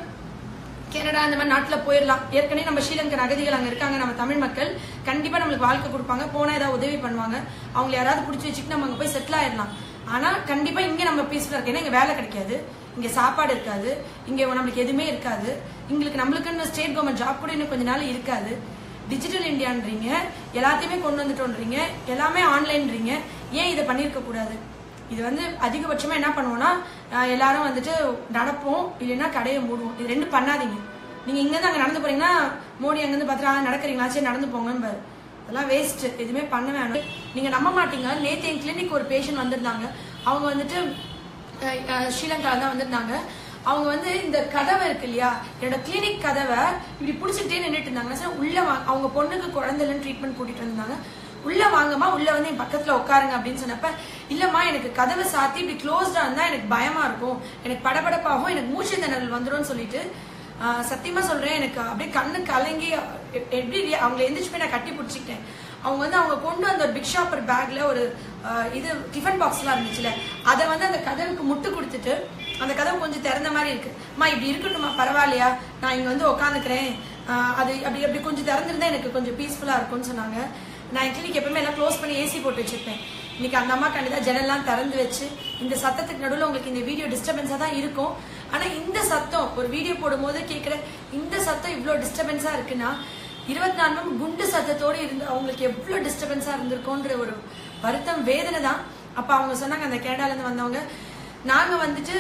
கனடா இந்த மாதிரி நாட்டுல போயிடலாம் ஏற்கனவே நம்ம ஸ்ரீலங்கன் அகதிகள் அங்க இருக்காங்க நம்ம தமிழ் மக்கள் கண்டிப்பா நம்மளுக்கு வாழ்க்கை கொடுப்பாங்க போனா ஏதாவது உதவி பண்ணுவாங்க அவங்க யாராவது பிடிச்சி வச்சுட்டு நம்ம அங்க போய் செட்டில் ஆயிடலாம் ஆனா கண்டிப்பா இங்க நம்ம பீஸ்ஃபுல்லா இருக்கு ஏன்னா இங்க வேலை கிடைக்காது இங்க சாப்பாடு இருக்காது இங்க நம்மளுக்கு எதுவுமே இருக்காது எங்களுக்கு நம்மளுக்குன்னு ஸ்டேட் கவர்மெண்ட் ஜாப் கூட இன்னும் கொஞ்ச நாள் இருக்காது டிஜிட்டல் இந்தியான்றீங்க எல்லாத்தையுமே கொண்டு வந்துட்டோன்றீங்க எல்லாமே ஆன்லைன்றீங்க ஏன் இதை பண்ணியிருக்க கூடாது இது வந்து அதிகபட்சமா என்ன பண்ணுவோம்னா அஹ், எல்லாரும் வந்துட்டு நடப்போம் இல்லைன்னா கடையை மூடுவோம் இது ரெண்டும் பண்ணாதீங்க நீங்க இங்க இருந்து அங்க நடந்து போறீங்கன்னா மோடி அங்க இருந்து பாத்துட்டு நடக்கிறீங்களா சரி நடந்து போங்கன்னு பாரு அதெல்லாம் வேஸ்ட் எதுவுமே பண்ண வேணாம் நீங்க நம்ப மாட்டீங்க நேத்து என் கிளினிக் ஒரு பேஷண்ட் வந்திருந்தாங்க அவங்க வந்துட்டு அஹ், அஹ், ஸ்ரீலங்கால தான் வந்திருந்தாங்க அவங்க வந்து இந்த கதவை இருக்கு இல்லையா என்னோட கிளினிக் கதவை இப்படி புடிச்சுட்டே நின்னுட்டு இருந்தாங்க நான் சொன்னேன், உள்ள வாங்க அவங்க பொண்ணுக்கு குழந்தை இல்லைன்னு ட்ரீட்மெண்ட் கூட்டிட்டு வந்தாங்க உள்ள வாங்கம்மா உள்ள வந்து என் பக்கத்துல உட்காருங்க அப்படின்னு சொன்னப்ப இல்லம்மா எனக்கு கதவை சாத்தி இப்படி க்ளோஸ்டா இருந்தா எனக்கு பயமா இருக்கும் எனக்கு படபடப்பாகும் எனக்கு மூச்சு திணறல் வந்துரும்னு சொல்லிட்டு ஆஹ், சத்தியமா சொல்றேன் எனக்கு அப்படியே கண்ணு கலங்கி எ- எப்படி அவங்களை எந்திரிச்சு போய் நான் கட்டி பிடிச்சிக்கிட்டேன் அவங்க வந்து அவங்க கொண்டு வந்த ஒரு பிக் ஷாப்பர் பேக்ல ஒரு ஆஹ், இது டிஃபன் பாக்ஸ் எல்லாம் இருந்துச்சுல அதை வந்து அந்த கதவுக்கு முட்டு கொடுத்துட்டு அந்த கதவு கொஞ்சம் திறந்த மாதிரி இருக்கு அம்மா இப்படி இருக்கட்டுமா பரவாயில்லையா நான் இங்க வந்து உட்காந்துக்கிறேன் அது அப்படி அப்படி கொஞ்சம் திறந்திருந்தா எனக்கு கொஞ்சம் பீஸ்ஃபுல்லா இருக்கும்னு சொன்னாங்க நான் என் கிளினிக் எப்பவுமே எல்லாம் க்ளோஸ் பண்ணி ஏசி போட்டு வச்சிருப்பேன் இன்னைக்கு அந்த அம்மா கண்டிப்பா ஜன்னல்லாம் திறந்து வச்சு இந்த சத்தத்துக்கு நடுவில் உங்களுக்கு இந்த வீடியோ டிஸ்டர்பன்ஸா தான் இருக்கும் ஆனா இந்த சத்தம் ஒரு வீடியோ போடும்போது கேட்குற இந்த சத்தம் இவ்வளோ டிஸ்டர்பன்ஸா இருக்குன்னா இருபத்தி நாலு மணி குண்டு சத்தத்தோடு இருந்து அவங்களுக்கு எவ்வளோ டிஸ்டர்பன்ஸா இருந்திருக்கோன்ற ஒரு வருத்தம் வேதனை தான் அப்ப அவங்க சொன்னாங்க அந்த கனடால இருந்து வந்தவங்க நாங்க வந்துட்டு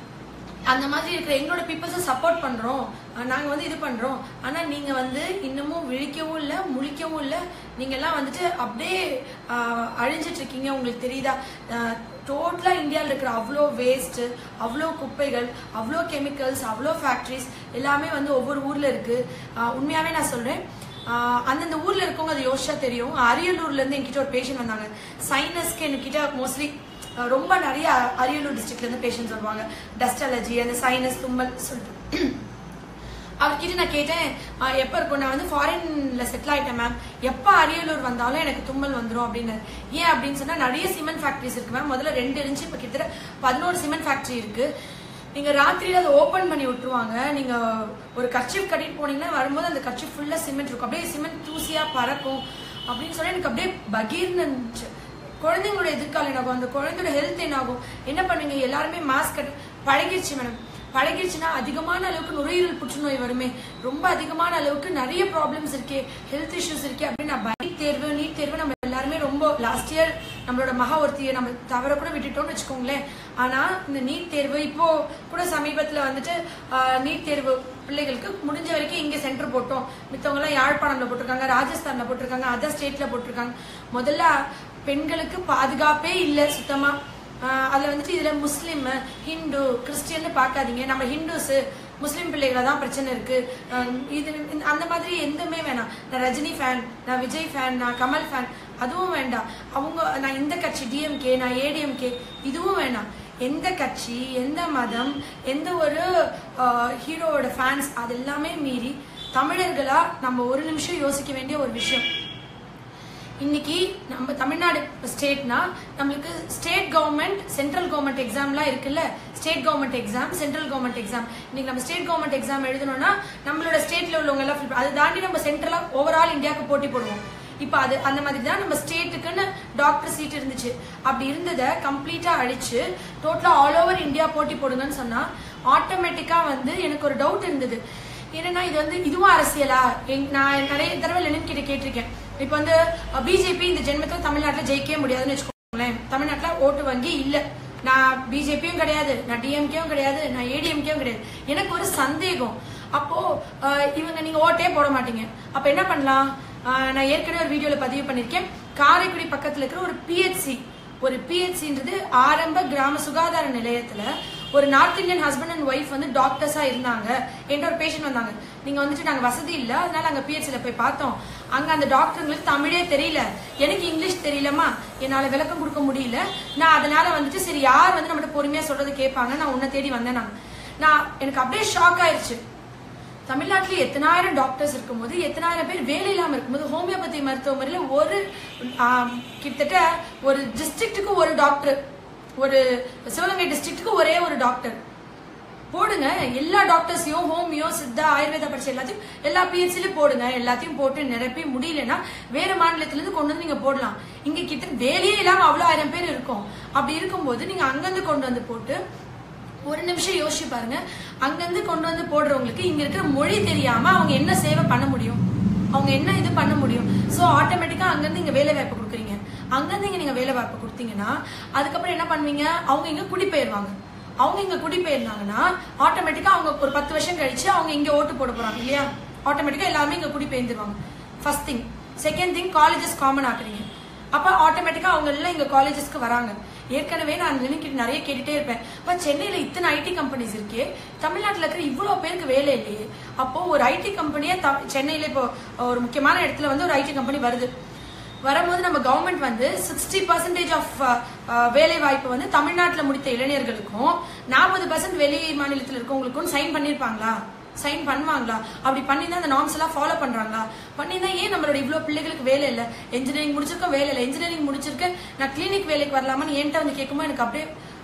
அந்த மாதிரி இருக்கிற எங்களோட பீப்புள்ஸை சப்போர்ட் பண்றோம் அஹ் நாங்க வந்து இது பண்றோம் ஆனா நீங்க வந்து இன்னமும் விழிக்கவும் இல்ல முழிக்கவும் இல்ல நீங்க எல்லாம் வந்துட்டு அப்படியே அஹ், அழிஞ்சிட்டு இருக்கீங்க உங்களுக்கு தெரியுதா டோட்டலா இந்தியாவில் இருக்கிற அவ்வளோ வேஸ்ட் அவ்வளோ குப்பைகள் அவ்வளோ கெமிக்கல்ஸ் அவ்வளோ ஃபேக்ட்ரிஸ் எல்லாமே வந்து ஒவ்வொரு ஊர்ல இருக்கு அஹ், உண்மையாவே நான் சொல்றேன் ஆஹ் அந்தந்த ஊர்ல இருக்கவங்க அது யோசிச்சா தெரியும் அரியலூர்ல இருந்து என்கிட்ட ஒரு பேஷண்ட் வந்தாங்க சைனஸ்க்கு என்கிட்ட மோஸ்ட்லி ரொம்ப நிறைய அரியலூர் டிஸ்ட்ரிக்ட்ல இருந்து பேஷண்ட்ஸ் வருவாங்க டஸ்ட் அலர்ஜி அந்த சைனஸ் தும்மல் சொல்லிட்டு அவர்கிட்ட நான் கேட்டேன் ஆஹ் எப்ப இருக்கும் நான் வந்து ஃபாரின்ல செட்டில் ஆயிட்டேன் மேம் எப்ப அரியலூர் வந்தாலும் எனக்கு தும்மல் வந்துரும் அப்படின்னு ஏன் அப்படின்னு சொன்னா நிறைய சிமெண்ட் ஃபேக்டரிஸ் இருக்கு மேம் முதல்ல ரெண்டு இருந்துச்சு இப்ப கிட்டத்தட்ட பதினோரு சிமெண்ட் ஃபேக்டரி இருக்கு நீங்க ராத்திரியில அதை ஓபன் பண்ணி விட்டுருவாங்க நீங்க ஒரு கர்ச்சிப் கட்டிட்டு போனீங்கன்னா வரும்போது அந்த கர்ச்சிப் ஃபுல்லா சிமெண்ட் இருக்கும் அப்படியே சிமெண்ட் தூசியா பறக்கும் அப்படின்னு சொல்லி எனக்கு அப்படியே பகீர்னு இருந்துச்சு குழந்தைங்களோட எதிர்காலம் என்ன ஆகும் அந்த குழந்தையோட ஹெல்த் என்ன ஆகும் என்ன பண்ணுவீங்க எல்லாருமே மாஸ்க் கட் பழகிடுச்சு மேடம் பழகிடுச்சுன்னா அதிகமான அளவுக்கு நுரையீரல் புற்றுநோய் வருமே ரொம்ப அதிகமான அளவுக்கு நிறைய ப்ராப்ளம்ஸ் இருக்கே ஹெல்த் இஷ்யூஸ் இருக்கே அப்படின்னு நான் நீட் தேர்வு நீட் தேர்வு நம்ம எல்லாருமே ரொம்ப லாஸ்ட் இயர் நம்மளோட மகா ஒருத்தியை நம்ம தவற கூட விட்டுட்டோம்னு வச்சுக்கோங்களேன் ஆனா இந்த நீட் தேர்வு இப்போ கூட சமீபத்துல வந்துட்டு நீட் தேர்வு பிள்ளைகளுக்கு முடிஞ்ச வரைக்கும் இங்க சென்டர் போட்டோம் மித்தவங்க எல்லாம் யாழ்ப்பாணம்ல போட்டிருக்காங்க ராஜஸ்தான்ல போட்டிருக்காங்க அதர் ஸ்டேட்ல போட்டிருக்காங்க முதல்ல பெண்களுக்கு பாதுகாப்பே இல்ல சுத்தமா ஆஹ் அதுல வந்துட்டு இதுல முஸ்லீம் ஹிந்து கிறிஸ்டியன் பார்க்காதீங்க நம்ம ஹிந்துஸ் முஸ்லீம் பிள்ளைகள தான் பிரச்சனை இருக்கு ஆஹ் இது இந்த- அந்த மாதிரி எதுவுமே வேணாம் நான் ரஜினி ஃபேன் நான் விஜய் ஃபேன் நான் கமல் ஃபேன் அதுவும் வேண்டாம் அவங்க நான் இந்த கட்சி டிஎம்கே நான் ஏடிஎம்கே இதுவும் வேணாம் எந்த கட்சி எந்த மதம் எந்த ஒரு ஹீரோவோட ஃபேன்ஸ் அது எல்லாமே மீறி தமிழர்களா நம்ம ஒரு நிமிஷம் யோசிக்க வேண்டிய ஒரு விஷயம் இன்னைக்கு நம்ம தமிழ்நாடு ஸ்டேட்னா நம்மளுக்கு ஸ்டேட் கவர்மெண்ட் சென்ட்ரல் கவர்மெண்ட் எக்ஸாம்லாம் இருக்குல்ல state government exam central government exam இன்னைக்கு நம்ம ஸ்டேட் கவர்மெண்ட் எக்ஸாம் எழுதணும்னா நம்மளோட ஸ்டேட்ல உள்ளவங்க எல்லாம் fill- அதை தாண்டி நம்ம சென்ட்ரலா ஓவரால் இந்தியாவுக்கு போட்டி போடுவோம் இப்போ அது அந்த மாதிரி தான் நம்ம ஸ்டேட்டுக்குன்னு டாக்டர் சீட் இருந்துச்சு அப்படி இருந்ததை கம்ப்ளீட்டா அழிச்சு டோட்டலா ஆல் ஓவர் இந்தியா போட்டி போடுங்கன்னு சொன்னா ஆட்டோமேட்டிக்கா வந்து எனக்கு ஒரு டவுட் இருந்தது என்னன்னா இது வந்து இதுவும் அரசியலா எங்க- நான் நிறைய தடவை லெனின் கிட்ட கேட்டிருக்கேன் இப்ப வந்து பிஜேபி இந்த ஜென்மத்துல தமிழ்நாட்டுல ஜெயிக்கவே முடியாதுன்னு வச்சுக்கோங்களேன் தமிழ்நாட்டுல ஓட்டு வங்கி இல்ல நான் பிஜேபியும் கிடையாது நான் டிஎம்கேவும் கிடையாது நான் ஏடிஎம்கேவும் கிடையாது எனக்கு ஒரு சந்தேகம் அப்போ அஹ், இவங்க நீங்க ஓட்டே போட மாட்டீங்க அப்ப என்ன பண்ணலாம் அஹ், நான் ஏற்கனவே ஒரு வீடியோல பதிவு பண்ணிருக்கேன் காரைக்குடி பக்கத்துல இருக்கிற ஒரு பிஹெச்சி ஒரு பிஹெச்சின்றது ஆரம்ப கிராம சுகாதார நிலையத்துல ஒரு north Indian husband and wife வந்து டாக்டர்ஸா இருந்தாங்க என்கிட்ட ஒரு பேஷண்ட் வந்தாங்க நீங்க வந்துட்டு நாங்க வசதி இல்ல அதனால அங்க பிஹெச்ல போய் பார்த்தோம் அங்க அந்த டாக்டருங்களுக்கு தமிழே தெரியல எனக்கு இங்கிலீஷ் தெரியலமா என்னால விளக்கம் கொடுக்க முடியல நான் அதனால வந்துட்டு சரி யார் வந்து நம்மகிட்ட பொறுமையா சொல்றது கேட்பாங்க நான் உன்னை தேடி வந்தேன் நான் நான் எனக்கு அப்படியே ஷாக் ஆயிருச்சு தமிழ்நாட்டுல எத்தனாயிரம் டாக்டர்ஸ் இருக்கும்போது எத்தனாயிரம் பேர் வேலை இல்லாம இருக்கும்போது ஹோமியோபதி மருத்துவமனையில ஒரு ஆம், கிட்டத்தட்ட ஒரு டிஸ்ட்ரிக்ட்டுக்கு ஒரு டாக்டர் ஒரு சிவகங்கை டிஸ்ட்ரிக்ட்டுக்கு ஒரே ஒரு டாக்டர் போடுங்க எல்லா டாக்டர்ஸையும் ஹோமியோ சித்தா ஆயுர்வேதா படிச்ச எல்லாத்தையும் எல்லா பிஹெச்லயும் போடுங்க எல்லாத்தையும் போட்டு நிரப்பி முடியலன்னா வேற மாநிலத்துல இருந்து கொண்டு வந்து நீங்க போடலாம் இங்க கிட்ட வேலையே இல்லாம அவ்வளவு ஆயிரம் பேர் இருக்கும் அப்படி இருக்கும்போது நீங்க அங்கிருந்து கொண்டு வந்து போட்டு ஒரு நிமிஷம் யோசிச்சு பாருங்க அங்கிருந்து கொண்டு வந்து போடுறவங்களுக்கு இங்க இருக்கிற மொழி தெரியாம அவங்க என்ன சேவை பண்ண முடியும் அவங்க என்ன இது பண்ண முடியும் சோ ஆட்டோமேட்டிக்கா அங்கிருந்து இங்க வேலை வாய்ப்பு கொடுக்குறீங்க அங்கிருந்து இங்க நீங்க வேலை வாய்ப்பு கொடுத்தீங்கன்னா அதுக்கப்புறம் என்ன பண்ணுவீங்க அவங்க இங்க குடிபெயர்வாங்க அவங்க இங்க குடிபெயர்ந்தாங்கன்னா ஆட்டோமேட்டிக்கா அவங்க ஒரு பத்து வருஷம் கழிச்சு அவங்க இங்க ஓட்டு போட போறாங்க இல்லையா ஆட்டோமேட்டிக்கா எல்லாமே இங்க குடிபெயர்ந்துருவாங்க first thing second thing colleges common ஆக்குறீங்க அப்ப ஆட்டோமேட்டிக்கா அவங்க எல்லாம் இங்க காலேஜஸ்க்கு வராங்க ஏற்கனவே நான் கிட்ட நிறைய கேட்டுட்டே இருப்பேன் இப்ப சென்னையில இத்தனை ஐடி கம்பெனிஸ் இருக்கே தமிழ்நாட்டுல இருக்கிற இவ்வளவு பேருக்கு வேலை இல்லையே அப்போ ஒரு ஐடி கம்பெனியே சென்னையில இப்போ ஒரு முக்கியமான இடத்துல வந்து ஒரு ஐடி கம்பெனி வருது வரும்போது நம்ம கவர்மெண்ட் வந்து சிக்ஸ்டி பர்சன்டேஜ் ஆஃப் வேலை வாய்ப்பு வந்து தமிழ்நாட்டுல முடித்த இளைஞர்களுக்கும் நாற்பது பர்சன்ட் வெளி மாநிலத்தில் இருக்கவங்களுக்கும் சைன் பண்ணிருப்பாங்களா சைன் பண்ணுவாங்களா அப்படி பண்ணி தான் அந்த நார்ம்ஸ் எல்லாம் ஃபாலோ பண்றாங்களா பண்ணி தான் ஏன் நம்மளோட இவ்வளவு பிள்ளைகளுக்கு வேலை இல்லை இன்ஜினியரிங் முடிச்சிருக்க வேலை இல்லை இன்ஜினியரிங் முடிச்சிருக்க நான் கிளினிக் வேலைக்கு வரலாமான்னு என்கிட்ட வந்து கேட்கும்போது எனக்கு அப்படியே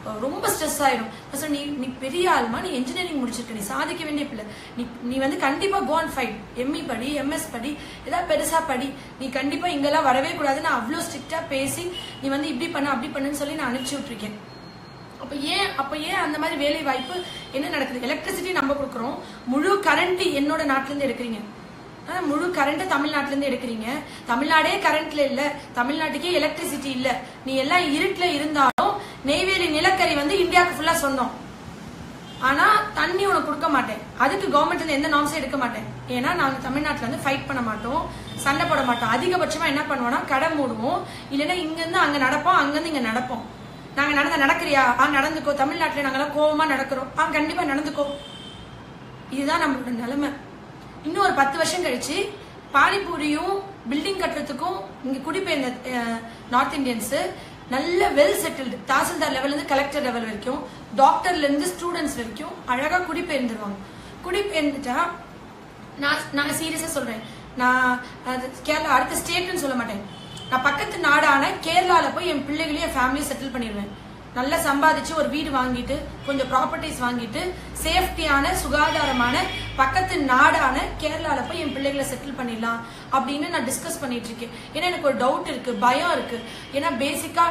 அஹ் ரொம்ப ஸ்ட்ரெஸ் ஆயிடும் நான் சொன்னேன், நீ நீ பெரிய ஆள்மா நீ இன்ஜினியரிங் முடிச்சிருக்க நீ சாதிக்க வேண்டிய பிள்ளை நீ நீ வந்து கண்டிப்பா கோ அண்ட் ஃபைட் எம்இ படி எம்எஸ் படி ஏதாவது பெருசா படி நீ கண்டிப்பா இங்கெல்லாம் வரவே கூடாது நான் அவ்வளோ ஸ்ட்ரிக்டா பேசி நீ வந்து இப்படி பண்ணு அப்படி பண்ணுன்னு சொல்லி நான் அனுப்பிச்சு விட்டுருக்கேன் அப்ப ஏன் அப்ப ஏன் அந்த மாதிரி வேலை வாய்ப்பு என்ன நடக்குது எலக்ட்ரிசிட்டி நம்ம கொடுக்குறோம் முழு கரண்ட் என்னோட நாட்டுல இருந்து எடுக்கிறீங்க ஆனா, முழு கரண்ட் தமிழ்நாட்டுல இருந்து எடுக்கிறீங்க தமிழ்நாடே கரண்ட்ல இல்ல தமிழ்நாட்டுக்கே எலக்ட்ரிசிட்டி இல்ல நீ எல்லாம் இருட்டுல இருந்தாலும் நெய்வேலி நிலக்கரி வந்து இந்தியாவுக்கு ஃபுல்லா சொந்தம் ஆனா தண்ணி உனக்கு கொடுக்க மாட்டேன் அதுக்கு கவர்மெண்ட்ல எந்த நாம்ஸும் எடுக்க மாட்டேன் ஏன்னா நாங்க தமிழ்நாட்டுல வந்து ஃபைட் பண்ண மாட்டோம் சண்டை போட மாட்டோம் அதிகபட்சமா என்ன பண்ணுவோம்னா கடை மூடுவோம் இல்லைன்னா இங்க இருந்து அங்க நடப்போம் அங்க இருந்து இங்க நடப்போம் நாங்க நடந்த நடக்கிறியா ஆ நடந்துக்கோ தமிழ்நாட்டுல நாங்கெல்லாம் கோவமா நடக்கிறோம் ஆ கண்டிப்பா நடந்துக்கோ இதுதான் நம்மளோட நிலைமை இன்னும் ஒரு பத்து வருஷம் கழிச்சு பானிபூரியும் பில்டிங் கட்டுறதுக்கும் இங்க குடிபெயர்ந்த நார்த் இந்தியன்ஸ் நல்ல வெல் செட்டில்டு தாசில்தார் லெவல்ல இருந்து கலெக்டர் லெவல் வரைக்கும் டாக்டர்ல இருந்து ஸ்டூடெண்ட்ஸ் வரைக்கும் அழகா குடிபெயர்ந்துருவாங்க குடிபெயர்ந்துட்டா நான் நான் சீரியஸா சொல்றேன் நான் அது கேரளா அடுத்த ஸ்டேட்னு சொல்ல மாட்டேன் நான் பக்கத்து நாடான கேரளால போய் என் பிள்ளைகளையும் என் ஃபேமிலியை செட்டில் பண்ணிடுவேன் நல்லா சம்பாதிச்சு ஒரு வீடு வாங்கிட்டு கொஞ்சம் ப்ராப்பர்ட்டிஸ் வாங்கிட்டு சேஃப்டியான சுகாதாரமான பக்கத்து நாடான கேரளால போய் என் பிள்ளைகளை செட்டில் பண்ணிடலாம் அப்படின்னு நான் டிஸ்கஸ் பண்ணிட்டு இருக்கேன் ஏன்னா எனக்கு ஒரு டவுட் இருக்கு பயம் இருக்கு ஏன்னா பேசிக்கா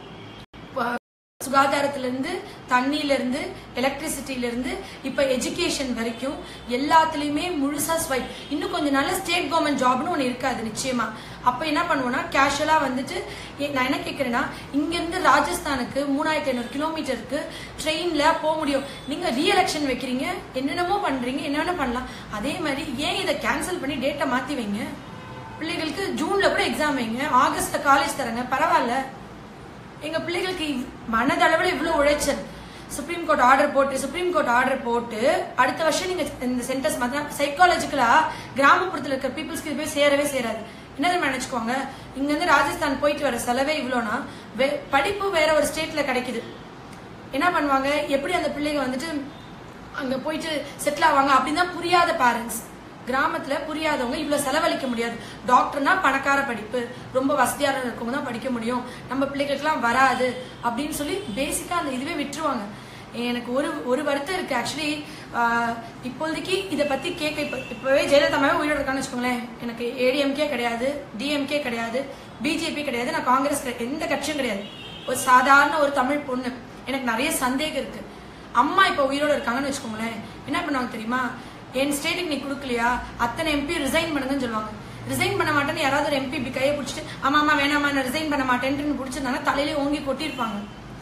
சுகாதாரத்துல இருந்து தண்ணியில இருந்து எலக்ட்ரிசிட்டில இருந்து இப்ப எஜுகேஷன் வரைக்கும் எல்லாத்துலயுமே முழுசா ஸ்வைப் இன்னும் கொஞ்ச நாள்ல ஸ்டேட் கவர்மெண்ட் ஜாப்னு ஒண்ணு இருக்காது நிச்சயமா அப்ப என்ன பண்ணுவோம்னா கேஷுவலா வந்துட்டு ஏ- நான் என்ன கேக்குறேன்னா இங்க இருந்து ராஜஸ்தானுக்கு மூணாயிரத்தி ஐநூறு கிலோமீட்டருக்கு ட்ரெயின்ல போக முடியும் நீங்க ரீஎலெக்ஷன் வைக்கிறீங்க என்னென்னமோ பண்றீங்க என்னென்ன பண்ணலாம் அதே மாதிரி ஏன் இதை கேன்சல் பண்ணி டேட்டை மாத்தி வைங்க பிள்ளைகளுக்கு ஜூன்ல கூட எக்ஸாம் வைங்க ஆகஸ்ட்ல காலேஜ் தரங்க பரவாயில்ல எங்க பிள்ளைகளுக்கு இவ்- மனதளவுல இவ்வளவு உழைச்சல் சுப்ரீம் கோர்ட் ஆர்டர் போட்டு சுப்ரீம் கோர்ட் ஆர்டர் போட்டு அடுத்த வருஷம் நீங்க இந்த சென்டர்ஸ் மாத்தினா சைக்காலஜிக்கலா கிராமப்புறத்துல இருக்க பீப்புள்ஸ்க்கு இது போய் சேரவே சேராது என்ன தெரியுமா நினைச்சுக்கோங்க இங்க இருந்து ராஜஸ்தான் போயிட்டு வர செலவே இவ்வளோனா வே- படிப்பு வேற ஒரு ஸ்டேட்ல கிடைக்குது என்ன பண்ணுவாங்க எப்படி அந்த பிள்ளைங்க வந்துட்டு அங்க போயிட்டு செட்டில் ஆவாங்க அப்படின்னு தான் புரியாத பேரண்ட்ஸ் கிராமத்துல புரியாதவங்க இவ்வளவு செலவழிக்க முடியாது டாக்டர்னா பணக்கார படிப்பு ரொம்ப வசதியான இருக்கவங்க தான் படிக்க முடியும் நம்ம பிள்ளைகளுக்குலாம் வராது அப்படின்னு சொல்லி பேசிக்கா அந்த இதுவே விட்டுருவாங்க எனக்கு ஒரு ஒரு வருத்தம் இருக்கு ஆக்சுவலி இப்போதைக்கு இதை பத்தி கேட்க இப்ப இப்பவே ஜெயலலிதா அம்மாவே உயிரோட இருக்கான்னு வச்சுக்கோங்களேன் எனக்கு ஏடிஎம்கே கிடையாது டிஎம்கே கிடையாது பிஜேபி கிடையாது நான் காங்கிரஸ் கிடையாது எந்த கட்சியும் கிடையாது ஒரு சாதாரண ஒரு தமிழ் பொண்ணு எனக்கு நிறைய சந்தேகம் இருக்கு அம்மா இப்ப உயிரோட இருக்காங்கன்னு வச்சுக்கோங்களேன் என்ன பண்ணுவாங்க தெரியுமா என் ஸ்டேட்டுக்கு நீ கொடுக்கலையா அத்தனை எம்பி ரிசைன் பண்ணுங்கன்னு சொல்லுவாங்க ரிசைன் பண்ண மாட்டேன்னு யாராவது ஒரு எம்பி இப்படி கையை பிடிச்சிட்டு ஆமா ஆமா வேணாமா நான் ரிசைன் பண்ண மாட்டேன்ட்டு பிடிச்சிருந்தாங்க தலையிலே ஓங்கி கொட்டியிருப்பாங்க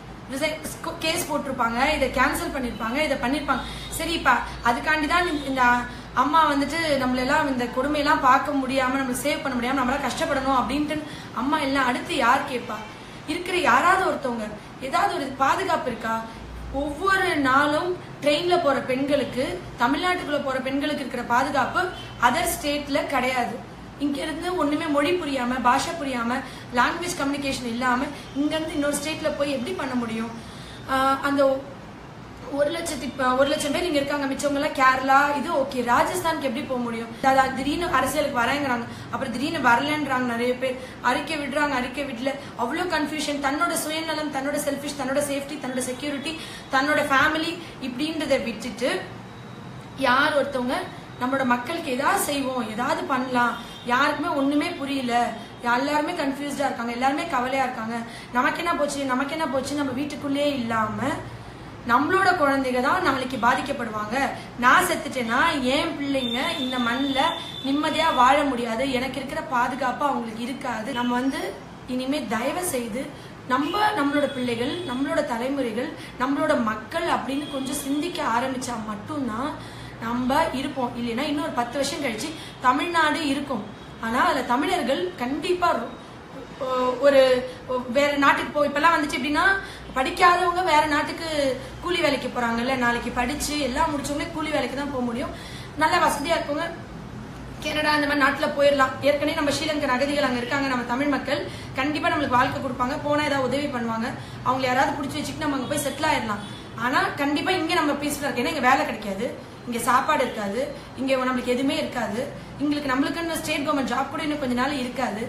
கேஸ் போட்டிருப்பாங்க இதை கேன்சல் பண்ணிருப்பாங்க இதை பண்ணிருப்பாங்க சரிப்பா அதுக்காண்டி தான் இந்த அம்மா வந்துட்டு நம்மளெல்லாம் இந்த கொடுமையெல்லாம் பார்க்க முடியாம நம்மளுக்கு சேவ் பண்ண முடியாம நம்மளால கஷ்டப்படணும் அப்படின்ட்டு அம்மா எல்லாம் அடுத்து யார் கேட்பா இருக்கிற யாராவது ஒருத்தவங்க ஏதாவது ஒரு பாதுகாப்பு இருக்கா ஒவ்வொரு நாளும் ட்ரெயின்ல போற பெண்களுக்கு தமிழ்நாட்டுக்குள்ள போற பெண்களுக்கு இருக்கிற பாதுகாப்பு அதர் ஸ்டேட்ல கிடையாது இங்க இருந்து ஒண்ணுமே மொழி புரியாம பாஷை புரியாம லாங்குவேஜ் கம்யூனிகேஷன் இல்லாம இங்க இருந்து இன்னொரு ஸ்டேட்ல போய் எப்படி பண்ண முடியும் ஆஹ் அந்த ஒரு லட்சத்தி ப- ஒரு லட்சம் பேர் இங்க இருக்காங்க மிச்சவங்க எல்லாம் கேரளா இது ஓகே ராஜஸ்தானுக்கு எப்படி போக முடியும் அதாவது திடீர்னு அரசியலுக்கு வரேங்கிறாங்க அப்புறம் திடீர்னு வரலன்றாங்க நிறைய பேர் அறிக்கை விடுறாங்க அறிக்கை விடல அவ்வளவு கன்ஃபியூஷன் தன்னோட சுயநலம் தன்னோட செல்ஃபிஷ் தன்னோட சேஃப்டி தன்னோட செக்யூரிட்டி தன்னோட ஃபேமிலி இப்படின்றத விட்டுட்டு யார் ஒருத்தவங்க நம்மளோட மக்களுக்கு ஏதாவது செய்வோம் ஏதாவது பண்ணலாம் யாருக்குமே ஒண்ணுமே புரியல எல்லாருமே கன்ஃபியூஸ்டா இருக்காங்க எல்லாருமே கவலையா இருக்காங்க நமக்கு என்ன போச்சு நமக்கு என்ன போச்சு நம்ம வீட்டுக்குள்ளேயே இல்லாம நம்மளோட குழந்தைங்க தான் நாளைக்கு பாதிக்கப்படுவாங்க நான் செத்துட்டேன்னா என் பிள்ளைங்க இந்த மண்ணில் நிம்மதியா வாழ முடியாது எனக்கு இருக்கிற பாதுகாப்பு அவங்களுக்கு இருக்காது நம்ம வந்து இனிமே தயவு செய்து நம்ம நம்மளோட பிள்ளைகள் நம்மளோட தலைமுறைகள் நம்மளோட மக்கள் அப்படின்னு கொஞ்சம் சிந்திக்க ஆரம்பிச்சா மட்டும்தான் நம்ம இருப்போம் இல்லைன்னா இன்னொரு பத்து வருஷம் கழிச்சு தமிழ்நாடு இருக்கும் ஆனா அதுல தமிழர்கள் கண்டிப்பா ரொ- ஒ- ஒரு ஒ- வேற நாட்டுக்கு போ இப்பெல்லாம் வந்துச்சு எப்படின்னா படிக்காதவங்க வேற நாட்டுக்கு கூலி வேலைக்கு போறாங்கல்ல நாளைக்கு படிச்சு எல்லாம் முடிச்சவங்களே கூலி வேலைக்கு தான் போக முடியும் நல்ல வசதியா இருக்கவங்க கனடா இந்த மாதிரி நாட்டுல போயிடலாம் ஏற்கனவே நம்ம ஸ்ரீலங்கன் அகதிகள் அங்க இருக்காங்க நம்ம தமிழ் மக்கள் கண்டிப்பா நம்மளுக்கு வாழ்க்கை கொடுப்பாங்க போனா ஏதாவது உதவி பண்ணுவாங்க அவங்களை யாராவது பிடிச்சி வச்சுட்டு நம்ம அங்க போய் செட்டில் ஆயிடலாம் ஆனா கண்டிப்பா இங்க நம்ம பீஸ்ஃபுல்லா இருக்கு ஏன்னா இங்க வேலை கிடைக்காது இங்க சாப்பாடு இருக்காது இங்க நம்மளுக்கு எதுவுமே இருக்காது எங்களுக்கு நம்மளுக்குன்னு ஸ்டேட் கவர்மெண்ட் ஜாப் கூட இன்னும் கொஞ்ச நாள் இருக்காது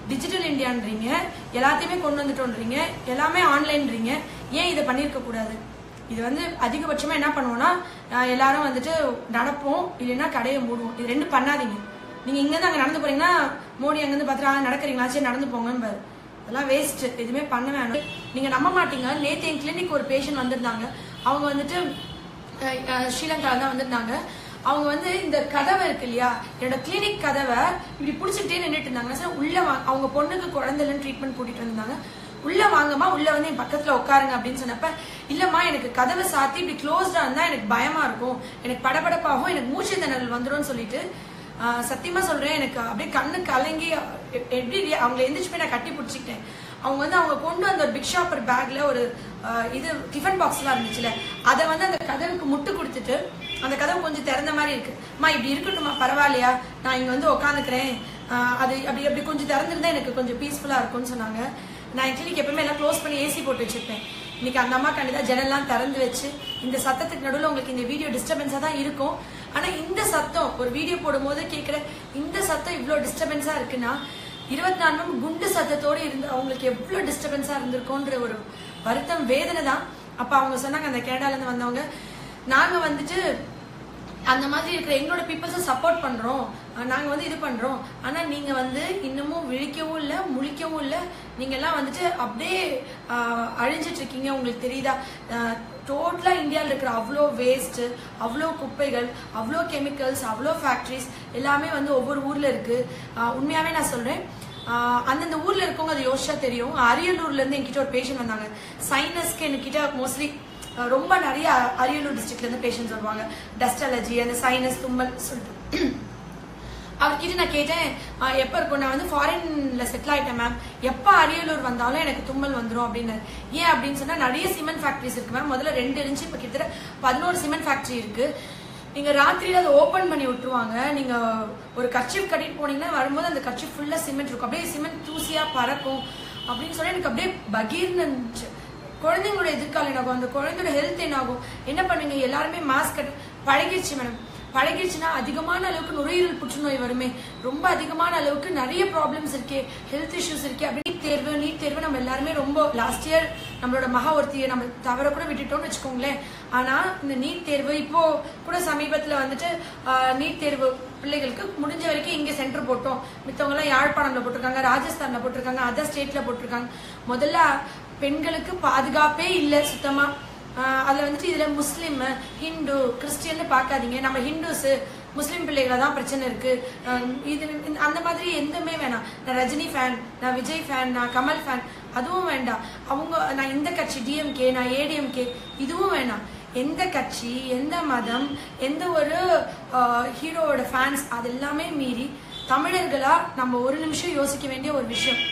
டிஜிட்டல் இந்தியான்றீங்க எல்லாத்தையுமே கொண்டு வந்துட்டோன்றீங்க எல்லாமே ஆன்லைன்றீங்க ஏன் இதை பண்ணியிருக்க கூடாது இது வந்து அதிகபட்சமா என்ன பண்ணுவோம்னா அஹ் எல்லாரும் வந்துட்டு நடப்போம் இல்லைன்னா கடையை மூடுவோம் இது ரெண்டும் பண்ணாதீங்க நீங்க இங்க இருந்து அங்க நடந்து போறீங்கன்னா மோடி அங்க இருந்து பாத்துட்டு நடக்கிறீங்களா சரி நடந்து போங்கன்னு பாரு அதெல்லாம் வேஸ்ட் எதுவுமே பண்ண வேணாம் நீங்க நம்ப மாட்டீங்க நேத்து என் கிளினிக் ஒரு பேஷண்ட் வந்திருந்தாங்க அவங்க வந்துட்டு அஹ், அஹ், ஸ்ரீலங்கால தான் வந்திருந்தாங்க அவங்க வந்து இந்த கதவை இருக்கு இல்லையா என்னோட கிளினிக் கதவை இப்படி புடிச்சுக்கிட்டே நின்றுட்டு இருந்தாங்க நான் சொன்னேன், உள்ள வா அவங்க பொண்ணுக்கு குழந்தைலன்னு ட்ரீட்மெண்ட் கூட்டிட்டு வந்தாங்க உள்ள வாங்கம்மா உள்ள வந்து என் பக்கத்துல உட்காருங்க அப்படின்னு சொன்னப்ப இல்லம்மா எனக்கு கதவை சாத்தி இப்படி க்ளோஸ்டா இருந்தா எனக்கு பயமா இருக்கும் எனக்கு படபடப்பாகும் எனக்கு மூச்சு திணறல் வந்துரும்னு சொல்லிட்டு ஆஹ், சத்தியமா சொல்றேன் எனக்கு அப்படியே கண்ணு கலங்கி எ- எப்படி அவங்களை எந்திரிச்சு போய் நான் கட்டி பிடிச்சிக்கிட்டேன் அவங்க வந்து அவங்க கொண்டு வந்த ஒரு பிக் ஷாப்பர் பேக்ல ஒரு ஆஹ், இது டிஃபன் பாக்ஸ் எல்லாம் இருந்துச்சுல அதை வந்து அந்த கதவுக்கு முட்டு கொடுத்துட்டு அந்த கதவு கொஞ்சம் திறந்த மாதிரி இருக்கு அம்மா இப்படி இருக்கட்டுமா பரவாயில்லையா நான் இங்க வந்து உட்காந்துக்கிறேன் அது அப்படி அப்படி கொஞ்சம் திறந்திருந்தா எனக்கு கொஞ்சம் பீஸ்ஃபுல்லா இருக்கும்னு சொன்னாங்க நான் என் கிளினிக் எப்பவுமே எல்லாம் க்ளோஸ் பண்ணி ஏசி போட்டு வச்சிருப்பேன் இன்னைக்கு அந்த அம்மா கண்டிப்பா ஜன்னல்லாம் திறந்து வச்சு இந்த சத்தத்துக்கு நடுவில் உங்களுக்கு இந்த வீடியோ டிஸ்டர்பன்ஸா தான் இருக்கும் ஆனா இந்த சத்தம் ஒரு வீடியோ போடும்போது கேட்குற இந்த சத்தம் இவ்வளோ டிஸ்டர்பன்ஸா இருக்குன்னா இருபத்தி நாலு மணி குண்டு சத்தத்தோட இருந்து அவங்களுக்கு எவ்வளவு டிஸ்டர்பன்ஸா இருந்திருக்கோன்ற ஒரு வருத்தம் வேதனை தான் அப்ப அவங்க சொன்னாங்க அந்த கேனடால இருந்து வந்தவங்க நாங்க வந்துட்டு அந்த மாதிரி இருக்கிற எங்களோட பீப்புள்ஸை சப்போர்ட் பண்றோம் அஹ் நாங்க வந்து இது பண்றோம் ஆனா நீங்க வந்து இன்னமும் விழிக்கவும் இல்ல முழிக்கவும் இல்ல நீங்க எல்லாம் வந்துட்டு அப்படியே அஹ், அழிஞ்சிட்டு இருக்கீங்க உங்களுக்கு தெரியுதா டோட்டலா இந்தியாவில் இருக்கிற அவ்வளோ வேஸ்ட் அவ்வளோ குப்பைகள் அவ்வளோ கெமிக்கல்ஸ் அவ்வளோ ஃபேக்டரிஸ் எல்லாமே வந்து ஒவ்வொரு ஊர்ல இருக்கு அஹ், உண்மையாவே நான் சொல்றேன் ஆஹ் அந்தந்த ஊர்ல இருக்கவங்க அதை யோசிச்சா தெரியும் அரியலூர்ல இருந்து என்கிட்ட ஒரு பேஷண்ட் வந்தாங்க சைனஸ்க்கு என்கிட்ட மோஸ்ட்லி ரொம்ப நிறைய அரியலூர் டிஸ்ட்ரிக்ட்ல இருந்து பேஷண்ட்ஸ் வருவாங்க டஸ்ட் அலர்ஜி அந்த சைனஸ் தும்மல் சொல்லிட்டு அவர்கிட்ட நான் கேட்டேன் ஆஹ் எப்ப இருக்கும் நான் வந்து ஃபாரின்ல செட்டில் ஆயிட்டேன் மேம் எப்ப அரியலூர் வந்தாலும் எனக்கு தும்மல் வந்துரும் அப்படின்னாரு ஏன் அப்படின்னு சொன்னா நிறைய சிமெண்ட் ஃபேக்டரிஸ் இருக்கு மேம் முதல்ல ரெண்டு இருந்துச்சு இப்ப கிட்டத்தட்ட பதினோரு சிமெண்ட் ஃபேக்டரி இருக்கு நீங்க ராத்திரியில அதை ஓபன் பண்ணி விட்டுருவாங்க நீங்க ஒரு கர்ச்சிப் கட்டிட்டு போனீங்கன்னா வரும்போது அந்த கர்ச்சிப் ஃபுல்லா சிமெண்ட் இருக்கும் அப்படியே சிமெண்ட் தூசியா பறக்கும் அப்படின்னு சொல்லி எனக்கு அப்படியே பகீர்னு இருந்துச்சு குழந்தைங்களோட எதிர்காலம் என்ன ஆகும் அந்த குழந்தையோட ஹெல்த் என்ன ஆகும் என்ன பண்ணுவீங்க எல்லாருமே மாஸ்க் கட்டு பழகிடுச்சு மேடம் பழகிடுச்சுன்னா அதிகமான அளவுக்கு நுரையீரல் புற்றுநோய் வருமே ரொம்ப அதிகமான அளவுக்கு நிறைய ப்ராப்ளம்ஸ் இருக்கே ஹெல்த் இஷ்யூஸ் இருக்கே அப்படி நீட் தேர்வு நீட் தேர்வு நம்ம எல்லாருமே ரொம்ப லாஸ்ட் இயர் நம்மளோட மகா ஒருத்தியை நம்ம தவற கூட விட்டுட்டோம்னு வச்சுக்கோங்களேன் ஆனா இந்த நீட் தேர்வு இப்போ கூட சமீபத்துல வந்துட்டு நீட் தேர்வு பிள்ளைகளுக்கு முடிஞ்ச வரைக்கும் இங்க சென்டர் போட்டோம் மித்தவங்க எல்லாம் யாழ்ப்பாணம்ல போட்டிருக்காங்க ராஜஸ்தான்ல போட்டிருக்காங்க அதர் ஸ்டேட்ல போட்டிருக்காங்க முதல்ல பெண்களுக்கு பாதுகாப்பே இல்லை சுத்தமா ஆஹ் அதுல வந்துட்டு இதுல முஸ்லீம் ஹிந்து கிறிஸ்டியன்னு பார்க்காதீங்க நம்ம ஹிந்துஸ் முஸ்லீம் பிள்ளைகள தான் பிரச்சனை இருக்கு ஆஹ் இது இந்த- அந்த மாதிரி எதுவுமே வேணாம் நான் ரஜினி ஃபேன் நான் விஜய் ஃபேன் நான் கமல் ஃபேன் அதுவும் வேண்டாம் அவங்க நான் இந்த கட்சி டிஎம்கே நான் ஏடிஎம்கே இதுவும் வேணாம் எந்த கட்சி எந்த மதம் எந்த ஒரு ஹீரோவோட ஃபேன்ஸ் அது எல்லாமே மீறி தமிழர்களா நம்ம ஒரு நிமிஷம் யோசிக்க வேண்டிய ஒரு விஷயம்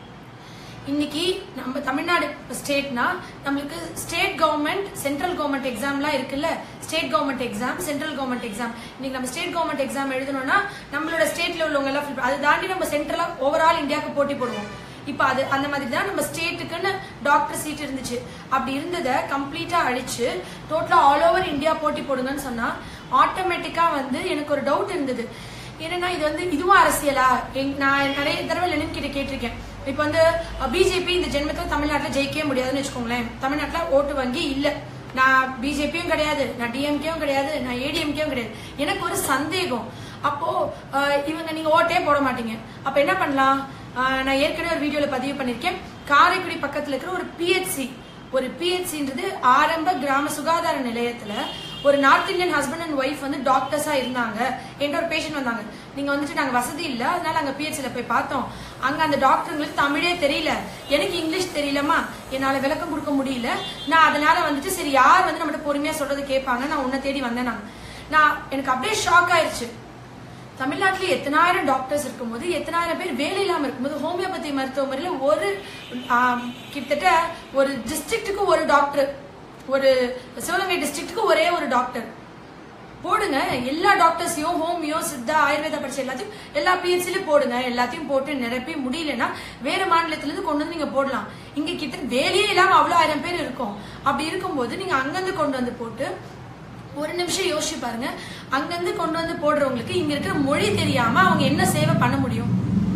இன்னைக்கு நம்ம தமிழ்நாடு ஸ்டேட்னா நம்மளுக்கு ஸ்டேட் கவர்மெண்ட் சென்ட்ரல் கவர்மெண்ட் எக்ஸாம்லாம் இருக்குல்ல state government exam central government exam இன்னைக்கு நம்ம ஸ்டேட் கவர்மெண்ட் எக்ஸாம் எழுதணும்னா நம்மளோட ஸ்டேட்ல உள்ளவங்க எல்லாம் fill- அதை தாண்டி நம்ம சென்ட்ரலா ஓவரால் இந்தியாவுக்கு போட்டி போடுவோம் இப்ப அது அந்த மாதிரி தான் நம்ம ஸ்டேட்டுக்குன்னு டாக்டர் சீட் இருந்துச்சு அப்படி இருந்ததை கம்ப்ளீட்டா அழிச்சு டோட்டலா ஆல் ஓவர் இந்தியா போட்டி போடுங்கன்னு சொன்னா ஆட்டோமேட்டிக்கா வந்து எனக்கு ஒரு டவுட் இருந்தது என்னன்னா இது வந்து இதுவும் அரசியலா எங்க- நான் நிறைய தடவை லெனின் கிட்ட கேட்டிருக்கேன் இப்ப வந்து பிஜேபி இந்த ஜென்மத்துல தமிழ்நாட்டுல ஜெயிக்கவே முடியாதுன்னு வச்சுக்கோங்களேன் தமிழ்நாட்டுல ஓட்டு வங்கி இல்ல நான் பிஜேபியும் கிடையாது நான் டிஎம்கேவும் கிடையாது நான் ஏடிஎம்கேவும் கிடையாது எனக்கு ஒரு சந்தேகம் அப்போ அஹ், இவங்க நீங்க ஓட்டே போட மாட்டீங்க அப்ப என்ன பண்ணலாம் அஹ், நான் ஏற்கனவே ஒரு வீடியோல பதிவு பண்ணிருக்கேன் காரைக்குடி பக்கத்துல இருக்கிற ஒரு பிஹெச்சி ஒரு பிஹெச்சின்றது ஆரம்ப கிராம சுகாதார நிலையத்துல ஒரு north Indian husband and wife வந்து டாக்டர்ஸா இருந்தாங்க என்கிட்ட ஒரு பேஷண்ட் வந்தாங்க நீங்க வந்துட்டு நாங்க வசதி இல்ல அதனால அங்க பிஹெச்ல போய் பார்த்தோம் அங்க அந்த டாக்டருங்களுக்கு தமிழே தெரியல எனக்கு இங்கிலீஷ் தெரியலமா என்னால விளக்கம் கொடுக்க முடியல நான் அதனால வந்துட்டு சரி யார் வந்து நம்மகிட்ட பொறுமையா சொல்றது கேட்பாங்க நான் உன்னை தேடி வந்தேன் நான் நான் எனக்கு அப்படியே ஷாக் ஆயிருச்சு தமிழ்நாட்டுல எத்தனாயிரம் டாக்டர்ஸ் இருக்கும்போது எத்தனாயிரம் பேர் வேலை இல்லாம இருக்கும்போது ஹோமியோபதி மருத்துவமனையில ஒரு ஆம், கிட்டத்தட்ட ஒரு டிஸ்ட்ரிக்ட்டுக்கு ஒரு டாக்டர் ஒரு சிவகங்கை டிஸ்ட்ரிக்ட்டுக்கு ஒரே ஒரு டாக்டர் போடுங்க எல்லா டாக்டர்ஸையும் ஹோமியோ சித்தா ஆயுர்வேதா படிச்ச எல்லாத்தையும் எல்லா பிஹெச்லயும் போடுங்க எல்லாத்தையும் போட்டு நிரப்பி முடியலன்னா வேற மாநிலத்துல இருந்து கொண்டு வந்து நீங்க போடலாம் இங்க கிட்ட வேலையே இல்லாம அவ்வளவு ஆயிரம் பேர் இருக்கும் அப்படி இருக்கும்போது நீங்க அங்கிருந்து கொண்டு வந்து போட்டு ஒரு நிமிஷம் யோசிச்சு பாருங்க அங்கிருந்து கொண்டு வந்து போடுறவங்களுக்கு இங்க இருக்கிற மொழி தெரியாம அவங்க என்ன சேவை பண்ண முடியும்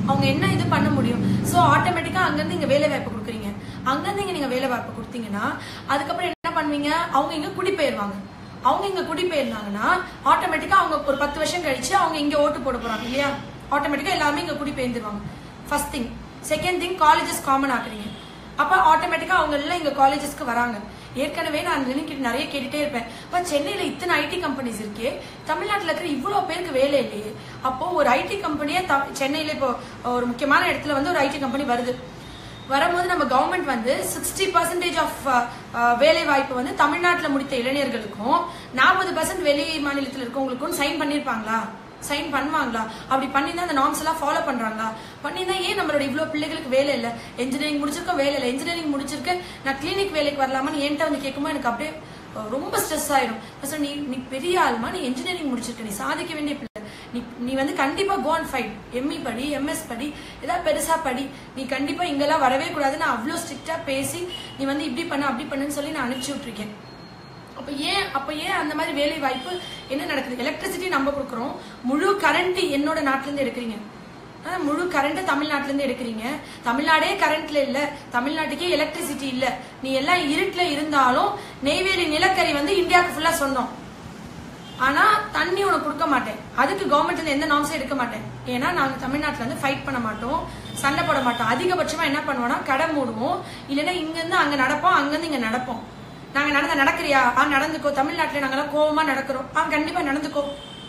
அவங்க என்ன இது பண்ண முடியும் சோ ஆட்டோமேட்டிக்கா அங்கிருந்து இங்க வேலை வாய்ப்பு கொடுக்குறீங்க அங்கிருந்து இங்க நீங்க வேலை வாய்ப்பு கொடுத்தீங்கன்னா அதுக்கப்புறம் என்ன பண்ணுவீங்க அவங்க இங்க குடிபெயர்வாங்க அவங்க இங்க குடிபெயர்ந்தாங்கன்னா ஆட்டோமேட்டிக்கா அவங்க ஒரு பத்து வருஷம் கழிச்சு அவங்க இங்க ஓட்டு போட போறாங்க இல்லையா ஆட்டோமேட்டிக்கா எல்லாமே இங்க குடிபெயர்ந்துருவாங்க first thing second thing colleges common ஆக்குறீங்க அப்ப ஆட்டோமேட்டிக்கா அவங்க எல்லாம் இங்க காலேஜஸ்க்கு வராங்க ஏற்கனவே நான் கிட்ட நிறைய கேட்டுட்டே இருப்பேன் அப்ப சென்னையில இத்தனை ஐடி கம்பெனிஸ் இருக்கே தமிழ்நாட்டுல இருக்கிற இவ்வளவு பேருக்கு வேலை இல்லையே அப்போ ஒரு ஐடி கம்பெனியே சென்னையில இப்போ ஒரு முக்கியமான இடத்துல வந்து ஒரு ஐடி கம்பெனி வருது வரும்போது நம்ம கவர்மெண்ட் வந்து சிக்ஸ்டி பர்சன்டேஜ் ஆஃப் வேலை வாய்ப்பு வந்து தமிழ்நாட்டில் முடித்த இளைஞர்களுக்கும் நாற்பது பர்சன்ட் வெளி மாநிலத்தில் இருக்கவங்களுக்கும் சைன் பண்ணிருப்பாங்களா சைன் பண்ணுவாங்களா அப்படி பண்ணியிருந்தா அந்த நார்ம்ஸ் எல்லாம் ஃபாலோ பண்றாங்களா பண்ணியிருந்தா ஏன் நம்மளோட இவ்வளவு பிள்ளைகளுக்கு வேலை இல்லை இன்ஜினியரிங் முடிச்சிருக்கோம் வேலை இல்லை இன்ஜினியரிங் முடிச்சிருக்கேன் நான் கிளினிக் வேலைக்கு வரலாமான்னு என்கிட்ட வந்து கேட்கும்போது எனக்கு அப்படியே அஹ், ரொம்ப ஸ்ட்ரெஸ் ஆயிடும் நான் சொன்னேன், நீ நீ பெரிய ஆளுமா நீ இன்ஜினியரிங் முடிச்சிருக்க நீ சாதிக்க வேண்டிய பிள்ளை நீ நீ வந்து கண்டிப்பா கோ அண்ட் ஃபைட் எம்இ படி எம்எஸ் படி ஏதாவது பெருசா படி நீ கண்டிப்பா இங்கெல்லாம் வரவே கூடாது நான் அவ்வளோ ஸ்ட்ரிக்டா பேசி நீ வந்து இப்படி பண்ண அப்படி பண்ணுன்னு சொல்லி நான் அனுப்பிச்சு விட்டுருக்கேன் அப்ப ஏன் அப்ப ஏன் அந்த மாதிரி வேலை வாய்ப்பு என்ன நடக்குது எலக்ட்ரிசிட்டி நம்ம கொடுக்குறோம் முழு கரண்ட் என்னோட நாட்டுல இருந்து எடுக்கிறீங்க ஆனா, முழு கரண்ட் தமிழ்நாட்டுல இருந்து எடுக்கிறீங்க தமிழ்நாடே கரண்ட்ல இல்ல தமிழ்நாட்டுக்கே எலக்ட்ரிசிட்டி இல்ல நீ எல்லாம் இருட்டுல இருந்தாலும் நெய்வேலி நிலக்கரி வந்து இந்தியாவுக்கு ஃபுல்லா சொந்தம் ஆனா தண்ணி உனக்கு கொடுக்க மாட்டேன் அதுக்கு கவர்மெண்ட்ல இருந்து எந்த நாம்ஸும் எடுக்க மாட்டேன் ஏன்னா நாங்க தமிழ்நாட்டுல இருந்து ஃபைட் பண்ண மாட்டோம் சண்டை போட மாட்டோம் அதிகபட்சமா என்ன பண்ணுவோம்னா கடை மூடுவோம் இல்லைன்னா இங்க இருந்து அங்க நடப்போம் அங்க இருந்து இங்க நடப்போம் நாங்க நடந்த நடக்கிறியா ஆ நடந்துக்கோ தமிழ்நாட்டுல நாங்கெல்லாம் கோவமா நடக்கிறோம் ஆ கண்டிப்பா நடந்துக்கோ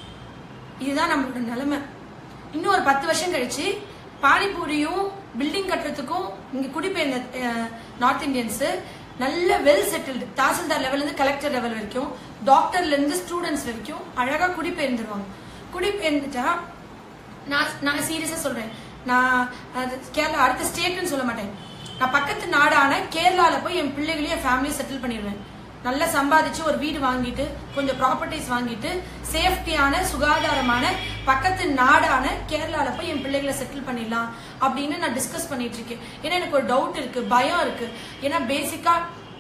இதுதான் நம்மளோட நிலைமை இன்னும் ஒரு பத்து வருஷம் கழிச்சு பானிபூரியும் பில்டிங் கட்டுறதுக்கும் இங்க குடிபெயர்ந்த நார்த் இந்தியன்ஸ் நல்ல வெல் செட்டில்டு தாசில்தார் லெவல்ல இருந்து கலெக்டர் லெவல் வரைக்கும் டாக்டர்ல இருந்து ஸ்டூடெண்ட்ஸ் வரைக்கும் அழகா குடிபெயர்ந்துருவாங்க குடிபெயர்ந்துட்டா நான் நான் சீரியஸா சொல்றேன் நான் அது கேரளா அடுத்த ஸ்டேட்னு சொல்ல மாட்டேன் நான் பக்கத்து நாடான கேரளால போய் என் பிள்ளைகளையும் என் ஃபேமிலியை செட்டில் பண்ணிடுவேன் நல்லா சம்பாதிச்சு ஒரு வீடு வாங்கிட்டு கொஞ்சம் ப்ராப்பர்ட்டிஸ் வாங்கிட்டு சேஃப்டியான சுகாதாரமான பக்கத்து நாடான கேரளால போய் என் பிள்ளைகளை செட்டில் பண்ணிடலாம் அப்படின்னு நான் டிஸ்கஸ் பண்ணிட்டு இருக்கேன் ஏன்னா எனக்கு ஒரு டவுட் இருக்கு பயம் இருக்கு ஏன்னா பேசிக்கா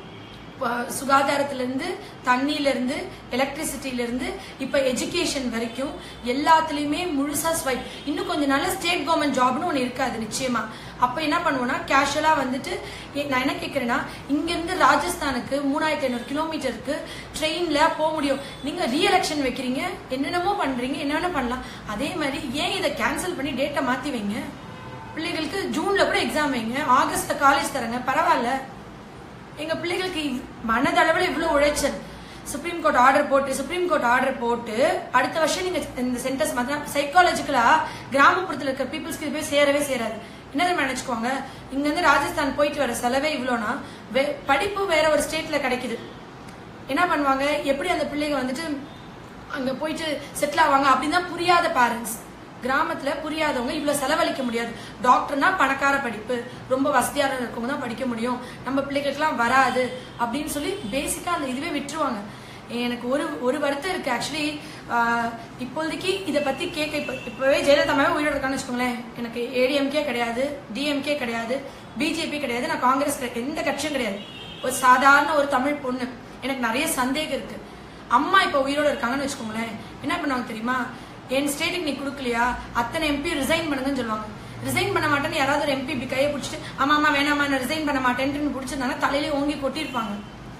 சுகாதாரத்துல இருந்து தண்ணியில இருந்து எலக்ட்ரிசிட்டில இருந்து இப்ப எஜுகேஷன் வரைக்கும் எல்லாத்துலயுமே முழுசா ஸ்வைப் இன்னும் கொஞ்ச நாள்ல ஸ்டேட் கவர்மெண்ட் ஜாப்னு ஒண்ணு இருக்காது நிச்சயமா அப்ப என்ன பண்ணுவோம்னா கேஷுவலா வந்துட்டு ஏ- நான் என்ன கேக்குறேன்னா இங்க இருந்து ராஜஸ்தானுக்கு மூணாயிரத்தி ஐநூறு கிலோமீட்டருக்கு ட்ரெயின்ல போக முடியும் நீங்க ரீஎலெக்ஷன் வைக்கிறீங்க என்னென்னமோ பண்றீங்க என்னென்ன பண்ணலாம் அதே மாதிரி ஏன் இதை கேன்சல் பண்ணி டேட்டை மாத்தி வைங்க பிள்ளைகளுக்கு ஜூன்ல கூட எக்ஸாம் வைங்க ஆகஸ்ட்ல காலேஜ் தரங்க பரவாயில்ல எங்க பிள்ளைகளுக்கு இவ்- மனதளவுல இவ்வளவு உழைச்சல் சுப்ரீம் கோர்ட் ஆர்டர் போட்டு சுப்ரீம் கோர்ட் ஆர்டர் போட்டு அடுத்த வருஷம் நீங்க இந்த சென்டர்ஸ் மாத்தினா சைக்காலஜிக்கலா கிராமப்புறத்துல இருக்க பீப்புள்ஸ்க்கு இது போய் சேரவே சேராது என்ன தெரியுமா நினைச்சுக்கோங்க இங்க இருந்து ராஜஸ்தான் போயிட்டு வர செலவே இவ்வளோனா வே- படிப்பு வேற ஒரு ஸ்டேட்ல கிடைக்குது என்ன பண்ணுவாங்க எப்படி அந்த பிள்ளைங்க வந்துட்டு அங்க போயிட்டு செட்டில் ஆவாங்க அப்படின்னு தான் புரியாத பேரண்ட்ஸ் கிராமத்துல புரியாதவங்க இவ்வளவு செலவழிக்க முடியாது டாக்டர்னா பணக்கார படிப்பு ரொம்ப வசதியான இருக்கவங்க தான் படிக்க முடியும் நம்ம பிள்ளைகளுக்குலாம் வராது அப்படின்னு சொல்லி பேசிக்கா அந்த இதுவே விட்டுருவாங்க எனக்கு ஒரு ஒரு வருத்தம் இருக்கு ஆக்சுவலி இப்போதைக்கு இதை பத்தி கேட்க இப்ப இப்பவே ஜெயலலிதா மேலே உயிரோட இருக்கான்னு வச்சுக்கோங்களேன் எனக்கு ஏடிஎம்கே கிடையாது டிஎம்கே கிடையாது பிஜேபி கிடையாது நான் காங்கிரஸ் கிடையாது எந்த கட்சியும் கிடையாது ஒரு சாதாரண ஒரு தமிழ் பொண்ணு எனக்கு நிறைய சந்தேகம் இருக்கு அம்மா இப்ப உயிரோட இருக்காங்கன்னு வச்சுக்கோங்களேன் என்ன பண்ணுவாங்க தெரியுமா என் ஸ்டேட்டுக்கு நீ கொடுக்கலையா அத்தனை எம்பி ரிசைன் பண்ணுங்கன்னு சொல்லுவாங்க ரிசைன் பண்ண மாட்டேன்னு யாராவது ஒரு எம்பி இப்படி கையை பிடிச்சிட்டு ஆமா ஆமா வேணாமா நான் ரிசைன் பண்ண மாட்டேன்ட்டு பிடிச்சிருந்தாங்கன்னா தலையிலே ஓங்கி கொட்டியிருப்பாங்க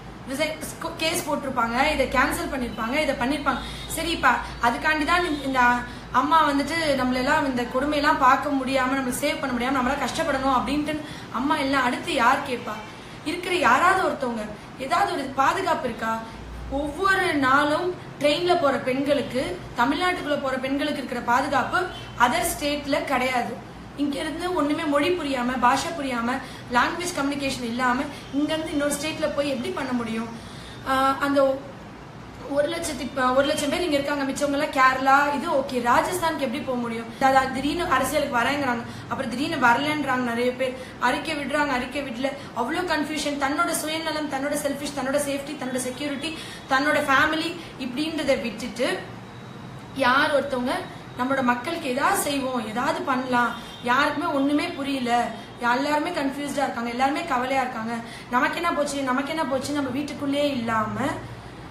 கேஸ் போட்டிருப்பாங்க இதை கேன்சல் பண்ணிருப்பாங்க இதை பண்ணிருப்பாங்க சரிப்பா அதுக்காண்டி தான் இந்த அம்மா வந்துட்டு நம்மளெல்லாம் இந்த கொடுமையெல்லாம் பார்க்க முடியாம நம்மள சேவ் பண்ண முடியாம நம்மளால கஷ்டப்படணும் அப்படின்ட்டு அம்மா எல்லாம் அடுத்து யார் கேட்பா இருக்கிற யாராவது ஒருத்தவங்க ஏதாவது ஒரு பாதுகாப்பு இருக்கா ஒவ்வொரு நாளும் ட்ரெயின்ல போற பெண்களுக்கு தமிழ்நாட்டுக்குள்ள போற பெண்களுக்கு இருக்கிற பாதுகாப்பு அதர் ஸ்டேட்ல கிடையாது இங்க இருந்து ஒண்ணுமே மொழி புரியாம பாஷை புரியாம லாங்குவேஜ் கம்யூனிகேஷன் இல்லாம இங்க இருந்து இன்னொரு ஸ்டேட்ல போய் எப்படி பண்ண முடியும் ஆஹ் அந்த ஒரு லட்சத்தி ப- ஒரு லட்சம் பேர் இங்க இருக்காங்க மிச்சவங்க எல்லாம் கேரளா இது ஓகே ராஜஸ்தானுக்கு எப்படி போக முடியும் அதாவது திடீர்னு அரசியலுக்கு வரேங்கிறாங்க அப்புறம் திடீர்னு வரலன்றாங்க நிறைய பேர் அறிக்கை விடுறாங்க அறிக்கை விடல அவ்வளவு கன்ஃபியூஷன் தன்னோட சுயநலம் தன்னோட செல்ஃபிஷ் தன்னோட சேஃப்டி தன்னோட செக்யூரிட்டி தன்னோட ஃபேமிலி இப்படின்றத விட்டுட்டு யார் ஒருத்தவங்க நம்மளோட மக்களுக்கு ஏதாவது செய்வோம் ஏதாவது பண்ணலாம் யாருக்குமே ஒண்ணுமே புரியல எல்லாருமே கன்ஃபியூஸ்டா இருக்காங்க எல்லாருமே கவலையா இருக்காங்க நமக்கு என்ன போச்சு நமக்கு என்ன போச்சு நம்ம வீட்டுக்குள்ளேயே இல்லாம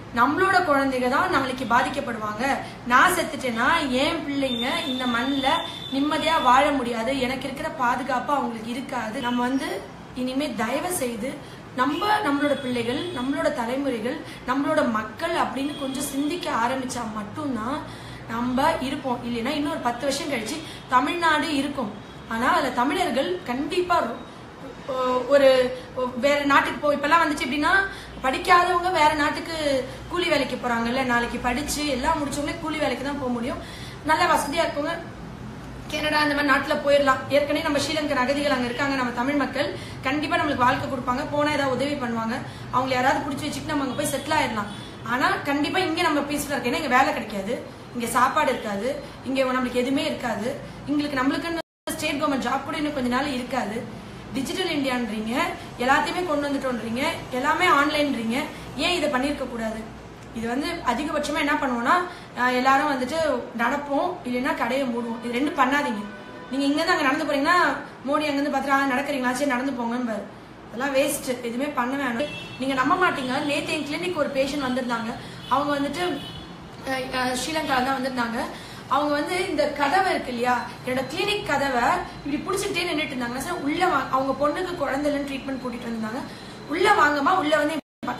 நம்மளோட குழந்தைங்க தான் நாளைக்கு பாதிக்கப்படுவாங்க நான் செத்துட்டேன்னா என் பிள்ளைங்க இந்த மண்ணில் நிம்மதியா வாழ முடியாது எனக்கு இருக்கிற பாதுகாப்பு அவங்களுக்கு இருக்காது நம்ம வந்து இனிமே தயவு செய்து நம்ம நம்மளோட பிள்ளைகள் நம்மளோட தலைமுறைகள் நம்மளோட மக்கள் அப்படின்னு கொஞ்சம் சிந்திக்க ஆரம்பிச்சா மட்டும்தான் நம்ம இருப்போம் இல்லைன்னா இன்னொரு பத்து வருஷம் கழிச்சு தமிழ்நாடு இருக்கும் ஆனா அதுல தமிழர்கள் கண்டிப்பா ஒ- ஒரு ஒ- வேற நாட்டுக்கு போ இப்பெல்லாம் வந்துச்சு எப்படின்னா படிக்காதவங்க வேற நாட்டுக்கு கூலி வேலைக்கு போறாங்கல்ல நாளைக்கு படிச்சு எல்லாம் முடிச்சவங்களே கூலி வேலைக்கு தான் போக முடியும் நல்ல வசதியா இருக்கவங்க கனடா இந்த மாதிரி நாட்டுல போயிடலாம் ஏற்கனவே நம்ம ஸ்ரீலங்கன் அகதிகள் அங்க இருக்காங்க நம்ம தமிழ் மக்கள் கண்டிப்பா நம்மளுக்கு வாழ்க்கை கொடுப்பாங்க போனா ஏதாவது உதவி பண்ணுவாங்க அவங்க யாராவது பிடிச்சி வச்சுட்டு நம்ம அங்க போய் செட்டில் ஆயிடலாம் ஆனா கண்டிப்பா இங்க நம்ம பீஸ்ஃபுல்லா இருக்கு ஏன்னா இங்க வேலை கிடைக்காது இங்க சாப்பாடு இருக்காது இங்க நம்மளுக்கு எதுவுமே இருக்காது எங்களுக்கு நம்மளுக்குன்னு ஸ்டேட் கவர்மெண்ட் ஜாப் கூட இன்னும் கொஞ்ச நாள் இருக்காது டிஜிட்டல் இந்தியான்றீங்க எல்லாத்தையுமே கொண்டு வந்துட்டோன்றீங்க எல்லாமே ஆன்லைன்றீங்க ஏன் இதை பண்ணியிருக்க கூடாது இது வந்து அதிகபட்சமா என்ன பண்ணுவோம்னா அஹ் எல்லாரும் வந்துட்டு நடப்போம் இல்லைன்னா கடையை மூடுவோம் இது ரெண்டும் பண்ணாதீங்க நீங்க இங்க இருந்து அங்க நடந்து போறீங்கன்னா மோடி அங்க இருந்து பாத்துட்டு "ஆ, நடக்கறீங்களா சரி நடந்து போங்கன்னு பாரு அதெல்லாம் வேஸ்ட் எதுவுமே பண்ண வேணாம் நீங்க நம்ப மாட்டீங்க நேத்து என் கிளினிக் ஒரு பேஷண்ட் வந்திருந்தாங்க அவங்க வந்துட்டு அஹ், அஹ், ஸ்ரீலங்கால தான் வந்திருந்தாங்க அவங்க வந்து இந்த கதவை இருக்கு இல்லையா என்னோட கிளினிக் கதவை இப்படி புடிச்சுக்கிட்டே நின்னுட்டு இருந்தாங்க நான் சொன்னேன், உள்ள வாங்க அவங்க பொண்ணுக்கு குழந்தைலன்னு ட்ரீட்மெண்ட் கூட்டிட்டு வந்திருந்தாங்க உள்ள வாங்கம்மா உள்ள வந்து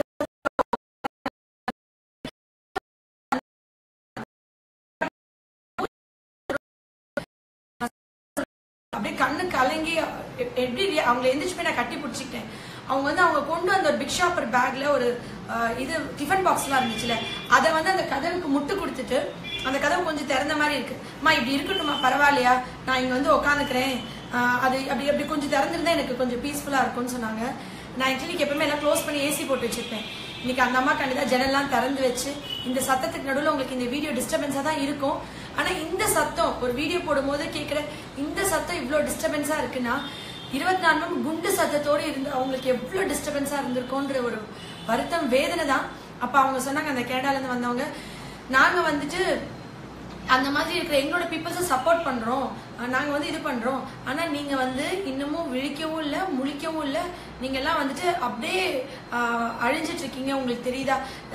அப்படியே கண்ணு கலங்கி எ- எப்படி ரி- அவங்கள எந்திரிச்சு போய் நான் கட்டி பிடிச்சிக்கிட்டேன் அவங்க வந்து அவங்க கொண்டு வந்த ஒரு பிக் ஷாப்பர் பேக்ல ஒரு அஹ், இது டிஃபன் பாக்ஸ்லாம் இருந்துச்சுல அதை வந்து அந்த கதவுக்கு முட்டு கொடுத்துட்டு அந்த கதவு கொஞ்சம் திறந்த மாதிரி இருக்கு அம்மா இப்படி இருக்கட்டுமா பரவாயில்லையா நான் இங்க வந்து உட்காந்துக்கிறேன் அது அப்படி அப்படி கொஞ்சம் திறந்திருந்தா எனக்கு கொஞ்சம் பீஸ்ஃபுல்லா இருக்கும்னு சொன்னாங்க நான் கிளினிக் எப்பவுமே எல்லாம் க்ளோஸ் பண்ணி ஏசி போட்டு வச்சிருப்பேன் இன்னைக்கு அந்த அம்மா கண்டிப்பா ஜன்னல்லாம் திறந்து வச்சு இந்த சத்தத்துக்கு நடுவில் உங்களுக்கு இந்த வீடியோ டிஸ்டர்பன்ஸா தான் இருக்கும் ஆனா இந்த சத்தம் ஒரு வீடியோ போடும்போது கேட்குற இந்த சத்தம் இவ்வளோ டிஸ்டர்பன்ஸா இருக்குன்னா இருபத்தி நாலு மணி குண்டு சத்தத்தோடு இருந்து அவங்களுக்கு எவ்வளோ டிஸ்டர்பன்ஸா இருந்திருக்கும்ன்ற ஒரு வருத்தம் வேதனை தான் அப்ப அவங்க சொன்னாங்க அந்த கேரளால இருந்து வந்தவங்க நாங்க வந்துட்டு அந்த மாதிரி இருக்கிற எங்களோட பீப்புள்ஸை சப்போர்ட் பண்றோம் அஹ் நாங்க வந்து இது பண்றோம் ஆனா நீங்க வந்து இன்னமும் விழிக்கவும் இல்ல முழிக்கவும் இல்ல நீங்க எல்லாம் வந்துட்டு அப்படியே அஹ், அழிஞ்சிட்டு இருக்கீங்க உங்களுக்கு தெரியுதா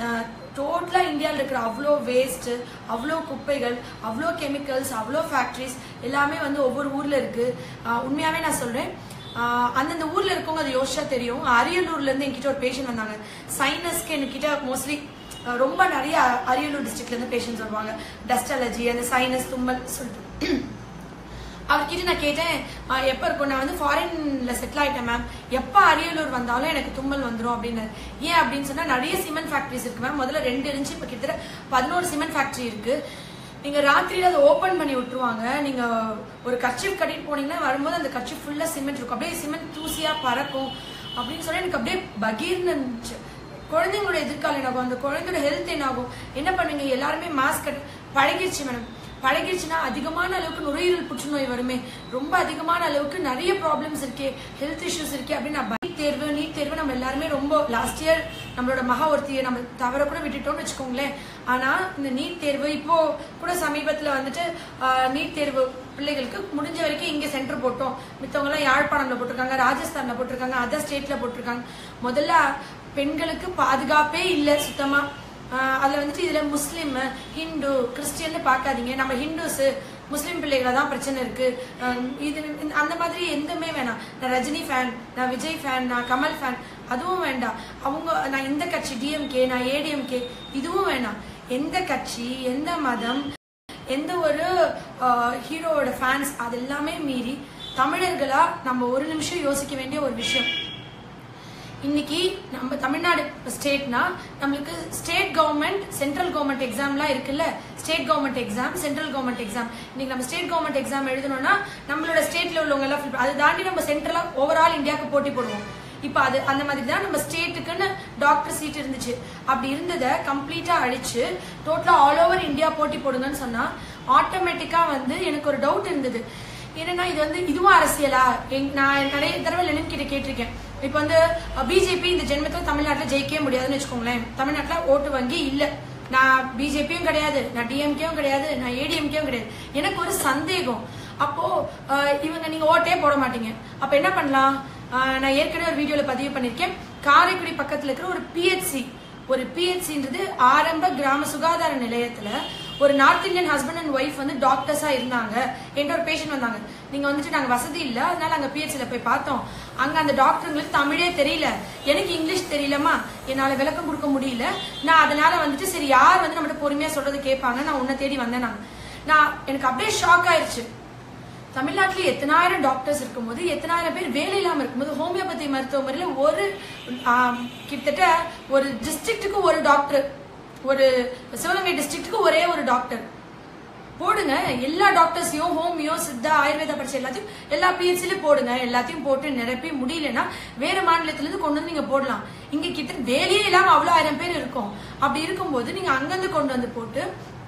டோட்டலா இந்தியாவில் இருக்கிற அவ்வளோ வேஸ்ட் அவ்வளோ குப்பைகள் அவ்வளோ கெமிக்கல்ஸ் அவ்வளோ ஃபேக்ட்ரிஸ் எல்லாமே வந்து ஒவ்வொரு ஊர்ல இருக்கு அஹ், உண்மையாவே நான் சொல்றேன் ஆஹ் அந்தந்த ஊர்ல இருக்கவங்க அது யோசிச்சா தெரியும் அரியலூர்ல இருந்து என்கிட்ட ஒரு பேஷண்ட் வந்தாங்க சைனஸ்க்கு என்கிட்ட மோஸ்ட்லி ரொம்ப நிறைய அரியலூர் டிஸ்ட்ரிக்ட்ல இருந்து பேஷண்ட்ஸ் வருவாங்க டஸ்ட் அலர்ஜி அந்த சைனஸ் தும்மல் சொல்லிட்டு அவர்கிட்ட நான் கேட்டேன் "ஆஹ் எப்ப இருக்கும் நான் வந்து ஃபாரின்ல செட்டில் ஆயிட்டேன் மேம் எப்ப அரியலூர் வந்தாலும் எனக்கு தும்மல் வந்துரும் அப்படின்னு ஏன் அப்படின்னு சொன்னா நிறைய சிமெண்ட் ஃபேக்டரிஸ் இருக்கு மேம் முதல்ல ரெண்டு இருந்துச்சு இப்ப கிட்டத்தட்ட பதினோரு சிமெண்ட் ஃபேக்டரி இருக்கு நீங்க ராத்திரியில அதை ஓபன் பண்ணி விட்டுருவாங்க நீங்க ஒரு கர்ச்சிப் கட்டிட்டு போனீங்கன்னா வரும்போது அந்த கர்ச்சிப் ஃபுல்லா சிமெண்ட் இருக்கும் அப்படியே சிமெண்ட் தூசியா பறக்கும் அப்படின்னு சொல்லி எனக்கு அப்படியே பகீர்னு இருந்துச்சு குழந்தைங்களோட எதிர்காலம் என்ன ஆகும் அந்த குழந்தையோட ஹெல்த் என்ன ஆகும் என்ன பண்ணுவீங்க எல்லாருமே மாஸ்க் கட் பழகிருச்சு மேடம் பழகிருச்சுன்னா அதிகமான அளவுக்கு நுரையீரல் புற்றுநோய் வருமே ரொம்ப அதிகமான அளவுக்கு நிறைய ப்ராப்ளம்ஸ் இருக்கே ஹெல்த் இஷ்யூஸ் இருக்கே அப்படின்னு நான் நீட் தேர்வு நீட் தேர்வு நம்ம எல்லாருமே ரொம்ப லாஸ்ட் இயர் நம்மளோட மகா ஒருத்தியை நம்ம தவற கூட விட்டுட்டோம்னு வச்சுக்கோங்களேன் ஆனா இந்த நீட் தேர்வு இப்போ கூட சமீபத்துல வந்துட்டு நீட் தேர்வு பிள்ளைகளுக்கு முடிஞ்ச வரைக்கும் இங்க சென்டர் போட்டோம் மித்தவங்க எல்லாம் யாழ்ப்பாணம்ல போட்டிருக்காங்க ராஜஸ்தான்ல போட்டிருக்காங்க அதர் ஸ்டேட்ல போட்டிருக்காங்க முதல்ல பெண்களுக்கு பாதுகாப்பே இல்ல சுத்தமா ஆஹ் அதுல வந்துட்டு இதுல முஸ்லீம் ஹிந்து கிறிஸ்டியன் பார்க்காதீங்க நம்ம ஹிந்துஸ் முஸ்லீம் பிள்ளைகள தான் பிரச்சனை இருக்கு ஆஹ் இது இந்த- அந்த மாதிரி எதுவுமே வேணாம் நான் ரஜினி ஃபேன் நான் விஜய் ஃபேன் நான் கமல் ஃபேன் அதுவும் வேண்டாம் அவங்க நான் இந்த கட்சி டிஎம்கே நான் ஏடிஎம்கே இதுவும் வேணாம் எந்த கட்சி எந்த மதம் எந்த ஒரு ஹீரோவோட ஃபேன்ஸ் அது எல்லாமே மீறி தமிழர்களா நம்ம ஒரு நிமிஷம் யோசிக்க வேண்டிய ஒரு விஷயம் இன்னைக்கு நம்ம தமிழ்நாடு ஸ்டேட்னா நம்மளுக்கு ஸ்டேட் கவர்மெண்ட் சென்ட்ரல் கவர்மெண்ட் எக்ஸாம்லாம் இருக்குல்ல state government exam central government exam இன்னைக்கு நம்ம ஸ்டேட் கவர்மெண்ட் எக்ஸாம் எழுதணும்னா நம்மளோட ஸ்டேட்ல உள்ளவங்க எல்லாம் fill- அதை தாண்டி நம்ம சென்ட்ரலா ஓவரால் இந்தியாவுக்கு போட்டி போடுவோம் இப்ப அது அந்த மாதிரி தான் நம்ம ஸ்டேட்டுக்குன்னு டாக்டர் சீட் இருந்துச்சு அப்படி இருந்ததை கம்ப்ளீட்டா அழிச்சு டோட்டலா ஆல் ஓவர் இந்தியா போட்டி போடுங்கன்னு சொன்னா ஆட்டோமேட்டிக்கா வந்து எனக்கு ஒரு டவுட் இருந்தது என்னன்னா இது வந்து இதுவும் அரசியலா எங்க- நான் நிறைய தடவை லெனின் கிட்ட கேட்டிருக்கேன் இப்ப வந்து பிஜேபி இந்த ஜென்மத்துல தமிழ்நாட்டுல ஜெயிக்கவே முடியாதுன்னு வச்சுக்கோங்களேன் தமிழ்நாட்டுல ஓட்டு வங்கி இல்ல நான் பிஜேபியும் கிடையாது நான் டிஎம்கேவும் கிடையாது நான் ஏடிஎம்கேவும் கிடையாது எனக்கு ஒரு சந்தேகம் அப்போ அஹ், இவங்க நீங்க ஓட்டே போட மாட்டீங்க அப்ப என்ன பண்ணலாம் அஹ், நான் ஏற்கனவே ஒரு வீடியோல பதிவு பண்ணிருக்கேன் காரைக்குடி பக்கத்துல இருக்கிற ஒரு பிஹெச்சி ஒரு பிஹெச்சின்றது ஆரம்ப கிராம சுகாதார நிலையத்துல ஒரு north Indian husband and wife வந்து டாக்டர்ஸா இருந்தாங்க என்கிட்ட ஒரு பேஷண்ட் வந்தாங்க நீங்க வந்துட்டு நாங்க வசதி இல்ல அதனால அங்க பிஹெச்சில போய் பார்த்தோம் அங்க அந்த டாக்டருங்களுக்கு தமிழே தெரியல எனக்கு இங்கிலீஷ் தெரியலமா என்னால விளக்கம் கொடுக்க முடியல நான் அதனால வந்துட்டு சரி யார் வந்து நம்மகிட்ட பொறுமையா சொல்றது கேட்பாங்க நான் உன்னை தேடி வந்தேன் நான் நான் எனக்கு அப்படியே ஷாக் ஆயிருச்சு தமிழ்நாட்டில் எத்தனாயிரம் டாக்டர்ஸ் இருக்கும்போது எத்தனாயிரம் பேர் வேலை இல்லாம இருக்கும்போது ஹோமியோபதி மருத்துவமனையில ஒரு ஆம், கிட்டத்தட்ட ஒரு டிஸ்ட்ரிக்ட்டுக்கு ஒரு டாக்டர் ஒரு சிவகங்கை டிஸ்ட்ரிக்ட்டுக்கு ஒரே ஒரு டாக்டர் போடுங்க எல்லா டாக்டர்ஸையும் ஹோமியோ சித்தா ஆயுர்வேதா படிச்ச எல்லாத்தையும் எல்லா பிஹெச்சிலும் போடுங்க எல்லாத்தையும் போட்டு நிரப்பி முடியலன்னா வேற மாநிலத்துல இருந்து கொண்டு வந்து நீங்க போடலாம் இங்க கிட்ட வேலையே இல்லாம அவ்வளவு ஆயிரம் பேர் இருக்கும் அப்படி இருக்கும்போது நீங்க அங்கிருந்து கொண்டு வந்து போட்டு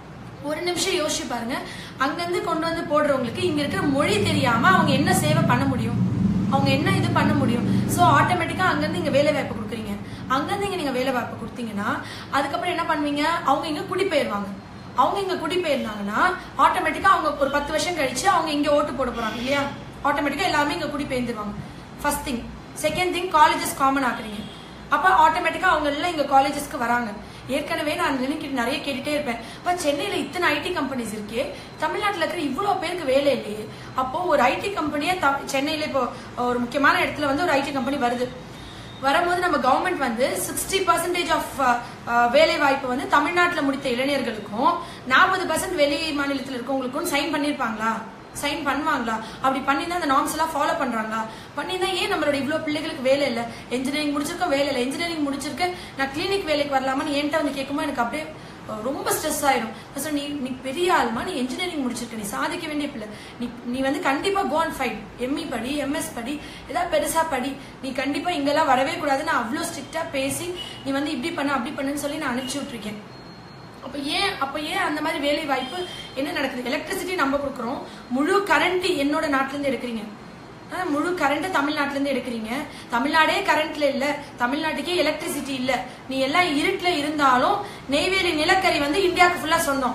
ஒரு நிமிஷம் யோசிச்சு பாருங்க அங்கிருந்து கொண்டு வந்து போடுறவங்களுக்கு இங்க இருக்கிற மொழி தெரியாம அவங்க என்ன சேவை பண்ண முடியும் அவங்க என்ன இது பண்ண முடியும் சோ ஆட்டோமேட்டிக்கா அங்கிருந்து இங்க வேலை வாய்ப்பு கொடுக்குறீங்க அங்கிருந்து இங்க நீங்க வேலை வாய்ப்பு கொடுத்தீங்கன்னா அதுக்கப்புறம் என்ன பண்ணுவீங்க அவங்க இங்க குடிபெயர்வாங்க அவங்க இங்க குடிபெயர்ந்தாங்கன்னா ஆட்டோமேட்டிக்கா அவங்க ஒரு பத்து வருஷம் கழிச்சு அவங்க இங்க ஓட்டு போட போறாங்க இல்லையா ஆட்டோமேட்டிக்கா எல்லாமே இங்க குடிபெயர்ந்துருவாங்க first thing second thing colleges common ஆக்குறீங்க அப்ப ஆட்டோமேட்டிக்கா அவங்க எல்லாம் இங்க காலேஜஸ்க்கு வராங்க ஏற்கனவே நான் நினைக்கிட்டு நிறைய கேட்டுட்டே இருப்பேன் அப்ப சென்னையில இத்தனை ஐடி கம்பெனிஸ் இருக்கே தமிழ்நாட்டுல இருக்கிற இவ்வளவு பேருக்கு வேலை இல்லையே அப்போ ஒரு ஐடி கம்பெனியே சென்னையில இப்போ ஒரு முக்கியமான இடத்துல வந்து ஒரு ஐடி கம்பெனி வருது வரும்போது நம்ம கவர்மெண்ட் வந்து சிக்ஸ்டி பர்சன்டேஜ் ஆஃப் வேலை வாய்ப்பு வந்து தமிழ்நாட்டுல முடித்த இளைஞர்களுக்கும் நாற்பது பர்சன்ட் வெளி மாநிலத்தில் இருக்கவங்களுக்கும் சைன் பண்ணிருப்பாங்களா சைன் பண்ணுவாங்களா அப்படி பண்ணி தான் அந்த நார்ம்ஸ் எல்லாம் ஃபாலோ பண்றாங்களா பண்ணி தான் ஏன் நம்மளோட இவ்வளவு பிள்ளைகளுக்கு வேலை இல்ல இன்ஜினியரிங் முடிச்சிருக்க வேலை இல்ல இன்ஜினியரிங் முடிச்சிருக்க நான் கிளினிக் வேலைக்கு வரலாமான்னு என்கிட்ட வந்து கேட்கும்போது எனக்கு அப்படியே அஹ், ரொம்ப ஸ்ட்ரெஸ் ஆயிடும் நான் சொன்னேன், நீ நீ பெரிய ஆள்மா நீ இன்ஜினியரிங் முடிச்சிருக்க நீ சாதிக்க வேண்டிய பிள்ளை நீ நீ வந்து கண்டிப்பா கோ அண்ட் ஃபைட் எம்இ படி எம்எஸ் படி ஏதாவது பெருசா படி நீ கண்டிப்பா இங்கெல்லாம் வரவே கூடாது நான் அவ்வளோ ஸ்ட்ரிக்டா பேசி நீ வந்து இப்படி பண்ணு அப்படி பண்ணுன்னு சொல்லி நான் அனுப்பிச்சு விட்டுருக்கேன் அப்ப ஏன் அப்ப ஏன் அந்த மாதிரி வேலை வாய்ப்பு என்ன நடக்குது எலக்ட்ரிசிட்டி நம்ம கொடுக்குறோம் முழு கரண்ட் என்னோட நாட்டுல இருந்து எடுக்கிறீங்க ஆனா, முழு கரண்ட் தமிழ்நாட்டுல இருந்து எடுக்கிறீங்க தமிழ்நாடே கரண்ட்ல இல்ல தமிழ்நாட்டுக்கே எலக்ட்ரிசிட்டி இல்ல நீ எல்லாம் இருட்டுல இருந்தாலும் நெய்வேலி நிலக்கரி வந்து இந்தியாவுக்கு ஃபுல்லா சொந்தம்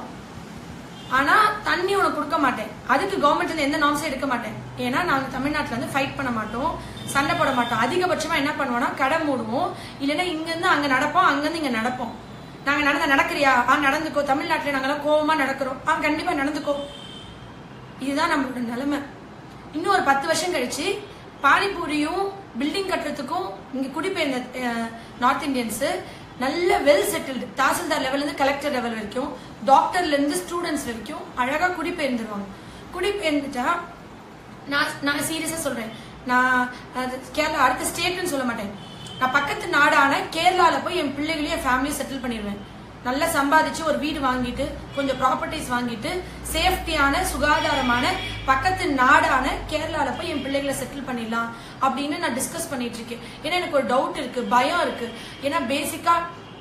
ஆனா தண்ணி உனக்கு கொடுக்க மாட்டேன் அதுக்கு கவர்மெண்ட் எந்த நாம்ஸும் எடுக்க மாட்டேன் ஏன்னா நாங்க தமிழ்நாட்டுல வந்து ஃபைட் பண்ண மாட்டோம் சண்டை போட மாட்டோம் அதிகபட்சமா என்ன பண்ணுவோம்னா கடை மூடுவோம் இல்லைன்னா இங்க இருந்து அங்க நடப்போம் அங்க இருந்து இங்க நடப்போம் நாங்க நடந்த நடக்கிறியா ஆ நடந்துக்கோ தமிழ்நாட்டுல நாங்கெல்லாம் கோவமா நடக்கிறோம் ஆ கண்டிப்பா நடந்துக்கோ இதுதான் நம்மளோட நிலைமை இன்னும் ஒரு பத்து வருஷம் கழிச்சு பானிபூரியும் பில்டிங் கட்டுறதுக்கும் இங்க குடிபெயர்ந்த அஹ், நார்த் இந்தியன்ஸ் நல்ல வெல் செட்டில்டு தாசில்தார் லெவல்ல இருந்து கலெக்டர் லெவல் வரைக்கும் டாக்டர்ல இருந்து ஸ்டூடெண்ட்ஸ் வரைக்கும் அழகா குடிபெயர்ந்துருவாங்க குடிபெயர்ந்துட்டா நான் நான் சீரியஸா சொல்றேன் நான் அது கேரளா அடுத்த ஸ்டேட்னு சொல்ல மாட்டேன் நான் பக்கத்து நாடான கேரளால போய் என் பிள்ளைகளையும் என் ஃபேமிலியும் செட்டில் பண்ணிடுவேன் நல்லா சம்பாதிச்சு ஒரு வீடு வாங்கிட்டு கொஞ்சம் ப்ராப்பர்ட்டிஸ் வாங்கிட்டு சேஃப்டியான சுகாதாரமான பக்கத்து நாடான கேரளால போய் என் பிள்ளைகளை செட்டில் பண்ணிடலாம் அப்படின்னு நான் டிஸ்கஸ் பண்ணிட்டு இருக்கேன் ஏன்னா எனக்கு ஒரு டவுட் இருக்கு பயம் இருக்கு ஏன்னா பேசிக்கா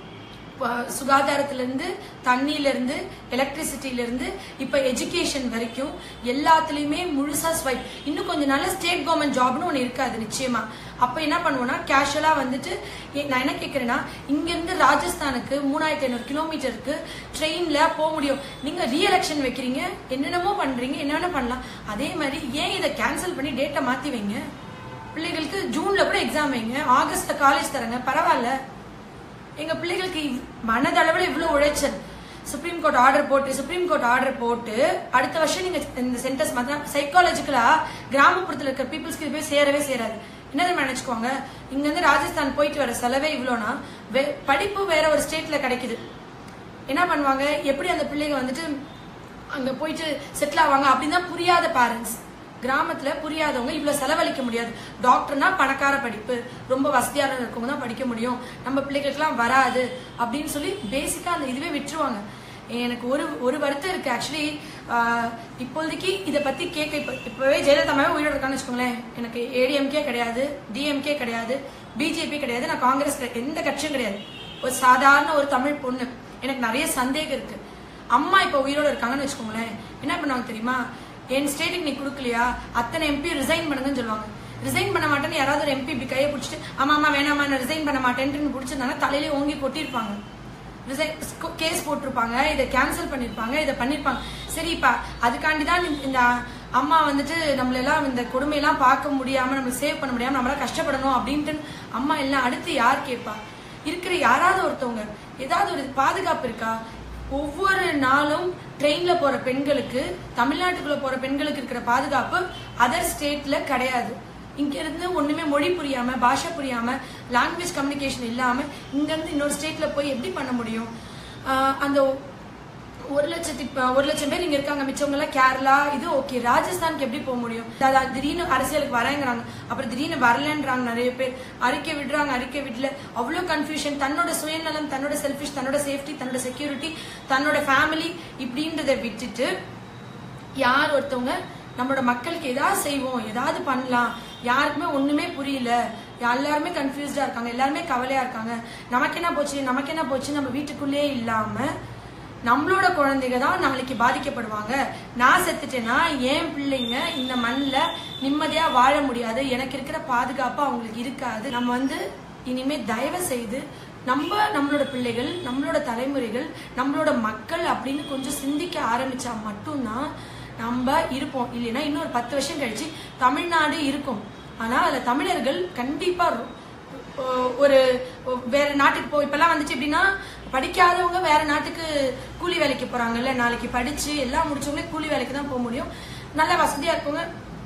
ப- சுகாதாரத்துல இருந்து தண்ணியில இருந்து எலக்ட்ரிசிட்டில இருந்து இப்ப எஜுகேஷன் வரைக்கும் எல்லாத்துலயுமே முழுசா ஸ்வைப் இன்னும் கொஞ்ச நாள்ல ஸ்டேட் கவர்மெண்ட் ஜாப்னு ஒண்ணு இருக்காது நிச்சயமா அப்ப என்ன பண்ணுவோம்னா கேஷுவலா வந்துட்டு ஏ- நான் என்ன கேக்குறேன்னா இங்க இருந்து ராஜஸ்தானுக்கு மூணாயிரத்தி ஐநூறு கிலோமீட்டருக்கு ட்ரெயின்ல போக முடியும் நீங்க ரீஎலெக்ஷன் வைக்கிறீங்க என்னென்னமோ பண்றீங்க என்னென்ன பண்ணலாம் அதே மாதிரி ஏன் இதை கேன்சல் பண்ணி டேட்டை மாத்தி வைங்க பிள்ளைகளுக்கு ஜூன்ல கூட எக்ஸாம் வைங்க ஆகஸ்ட்ல காலேஜ் தரங்க பரவாயில்ல எங்க பிள்ளைகளுக்கு இவ்- மனதளவுல இவ்வளவு உழைச்சல் சுப்ரீம் கோர்ட் ஆர்டர் போட்டு சுப்ரீம் கோர்ட் ஆர்டர் போட்டு அடுத்த வருஷம் நீங்க இந்த சென்டர்ஸ் பார்த்தா சைக்காலஜிக்கலா கிராமப்புறத்துல இருக்கிற பீப்புள்ஸ்க்கு இது போய் சேரவே சேராது என்ன தெரியுமா நினைச்சுக்கோங்க இங்க இருந்து ராஜஸ்தான் போயிட்டு வர செலவே இவ்வளோனா வே- படிப்பு வேற ஒரு ஸ்டேட்ல கிடைக்குது என்ன பண்ணுவாங்க எப்படி அந்த பிள்ளைங்க வந்துட்டு அங்க போயிட்டு செட்டில் ஆவாங்க அப்படின்னு தான் புரியாத பேரண்ட்ஸ் கிராமத்துல புரியாதவங்க இவ்வளவு செலவழிக்க முடியாது டாக்டர்னா பணக்கார படிப்பு ரொம்ப வசதியான இருக்கவங்க தான் படிக்க முடியும் நம்ம பிள்ளைகளுக்குலாம் வராது அப்படின்னு சொல்லி பேசிக்கா அந்த இதுவே விட்டுருவாங்க எனக்கு ஒரு ஒரு வருத்தம் இருக்கு ஆக்சுவலி இப்போதைக்கு இதை பத்தி கேட்க இப்ப இப்பவே ஜெயலலிதா அம்மாவே உயிரோட இருக்கான்னு வச்சுக்கோங்களேன் எனக்கு ஏடிஎம்கே கிடையாது டிஎம்கே கிடையாது பிஜேபி கிடையாது நான் காங்கிரஸ் கிடையாது, எந்த கட்சியும் கிடையாது ஒரு சாதாரண ஒரு தமிழ் பொண்ணு எனக்கு நிறைய சந்தேகம் இருக்கு அம்மா இப்ப உயிரோட இருக்காங்கன்னு வச்சுக்கோங்களேன் என்ன பண்ணுவாங்க தெரியுமா என் ஸ்டேட்டுக்கு நீ கொடுக்கலையா அத்தனை எம்பி ரிசைன் பண்ணுங்கன்னு சொல்லுவாங்க ரிசைன் பண்ண மாட்டேன்னு யாராவது ஒரு எம்பி இப்படி கையை பிடிச்சிட்டு ஆமா ஆமா வேணாமா நான் ரிசைன் பண்ண மாட்டேன்ட்டு பிடிச்சிருந்தாங்க தலையிலே ஓங்கி கொட்டியிருப்பாங்க கேஸ் போட்டிருப்பாங்க இதை கேன்சல் பண்ணிருப்பாங்க இதை பண்ணிருப்பாங்க சரிப்பா அதுக்காண்டி தான் இந்த அம்மா வந்துட்டு நம்மள எல்லாம் இந்த கொடுமையெல்லாம் பார்க்க முடியாம நம்ம சேவ் பண்ண முடியாம நம்மளால கஷ்டப்படணும் அப்படின்ட்டு அம்மா எல்லாம் அடுத்து யார் கேட்பா இருக்கிற யாராவது ஒருத்தவங்க ஏதாவது ஒரு பாதுகாப்பு இருக்கா ஒவ்வொரு நாளும் ட்ரெயின்ல போற பெண்களுக்கு தமிழ்நாட்டுக்குள்ள போற பெண்களுக்கு இருக்கிற பாதுகாப்பு அதர் ஸ்டேட்ல கிடையாது இங்க இருந்து ஒண்ணுமே மொழி புரியாம பாஷை புரியாம லாங்குவேஜ் கம்யூனிகேஷன் இல்லாம இங்க இருந்து இன்னொரு ஸ்டேட்ல போய் எப்படி பண்ண முடியும் ஆஹ் அந்த ஒரு லட்சத்தி ஒரு லட்சம் பேர் இங்க இருக்காங்க மிச்சவங்க எல்லாம் கேரளா இது ஓகே ராஜஸ்தானுக்கு எப்படி போக முடியும் அதாவது திடீர்னு அரசியலுக்கு வரேங்கிறாங்க அப்புறம் திடீர்னு வரலன்றாங்க நிறைய பேர் அறிக்கை விடுறாங்க அறிக்கை விடல அவ்வளவு கன்ஃபியூஷன் தன்னோட சுயநலம் தன்னோட செல்ஃபிஷ் தன்னோட சேஃப்டி தன்னோட செக்யூரிட்டி தன்னோட ஃபேமிலி இப்படின்றத விட்டுட்டு யார் ஒருத்தவங்க நம்மளோட மக்களுக்கு ஏதாவது செய்வோம் ஏதாவது பண்ணலாம் யாருக்குமே ஒண்ணுமே புரியல எல்லாருமே கன்ஃபியூஸ்டா இருக்காங்க எல்லாருமே கவலையா இருக்காங்க நமக்கு என்ன போச்சு நமக்கு என்ன போச்சு நம்ம வீட்டுக்குள்ளேயே இல்லாம நம்மளோட குழந்தைங்க தான் நாளைக்கு பாதிக்கப்படுவாங்க நான் செத்துட்டேன்னா என் பிள்ளைங்க இந்த மண்ணில் நிம்மதியா வாழ முடியாது எனக்கு இருக்கிற பாதுகாப்பு அவங்களுக்கு இருக்காது நம்ம வந்து இனிமே தயவு செய்து நம்ம நம்மளோட பிள்ளைகள் நம்மளோட தலைமுறைகள் நம்மளோட மக்கள் அப்படின்னு கொஞ்சம் சிந்திக்க ஆரம்பிச்சா மட்டும்தான் நம்ம இருப்போம் இல்லைன்னா இன்னொரு பத்து வருஷம் கழிச்சு தமிழ்நாடு இருக்கும் ஆனா அதுல தமிழர்கள் கண்டிப்பா ரொ- ஒ- ஒரு ஒ- வேற நாட்டுக்கு போ இப்பெல்லாம் வந்துச்சு எப்படின்னா படிக்காதவங்க வேற நாட்டுக்கு கூலி வேலைக்கு போறாங்கல்ல நாளைக்கு படிச்சு எல்லாம் முடிச்சவங்களே கூலி வேலைக்கு தான் போக முடியும் நல்ல வசதியா இருக்கவங்க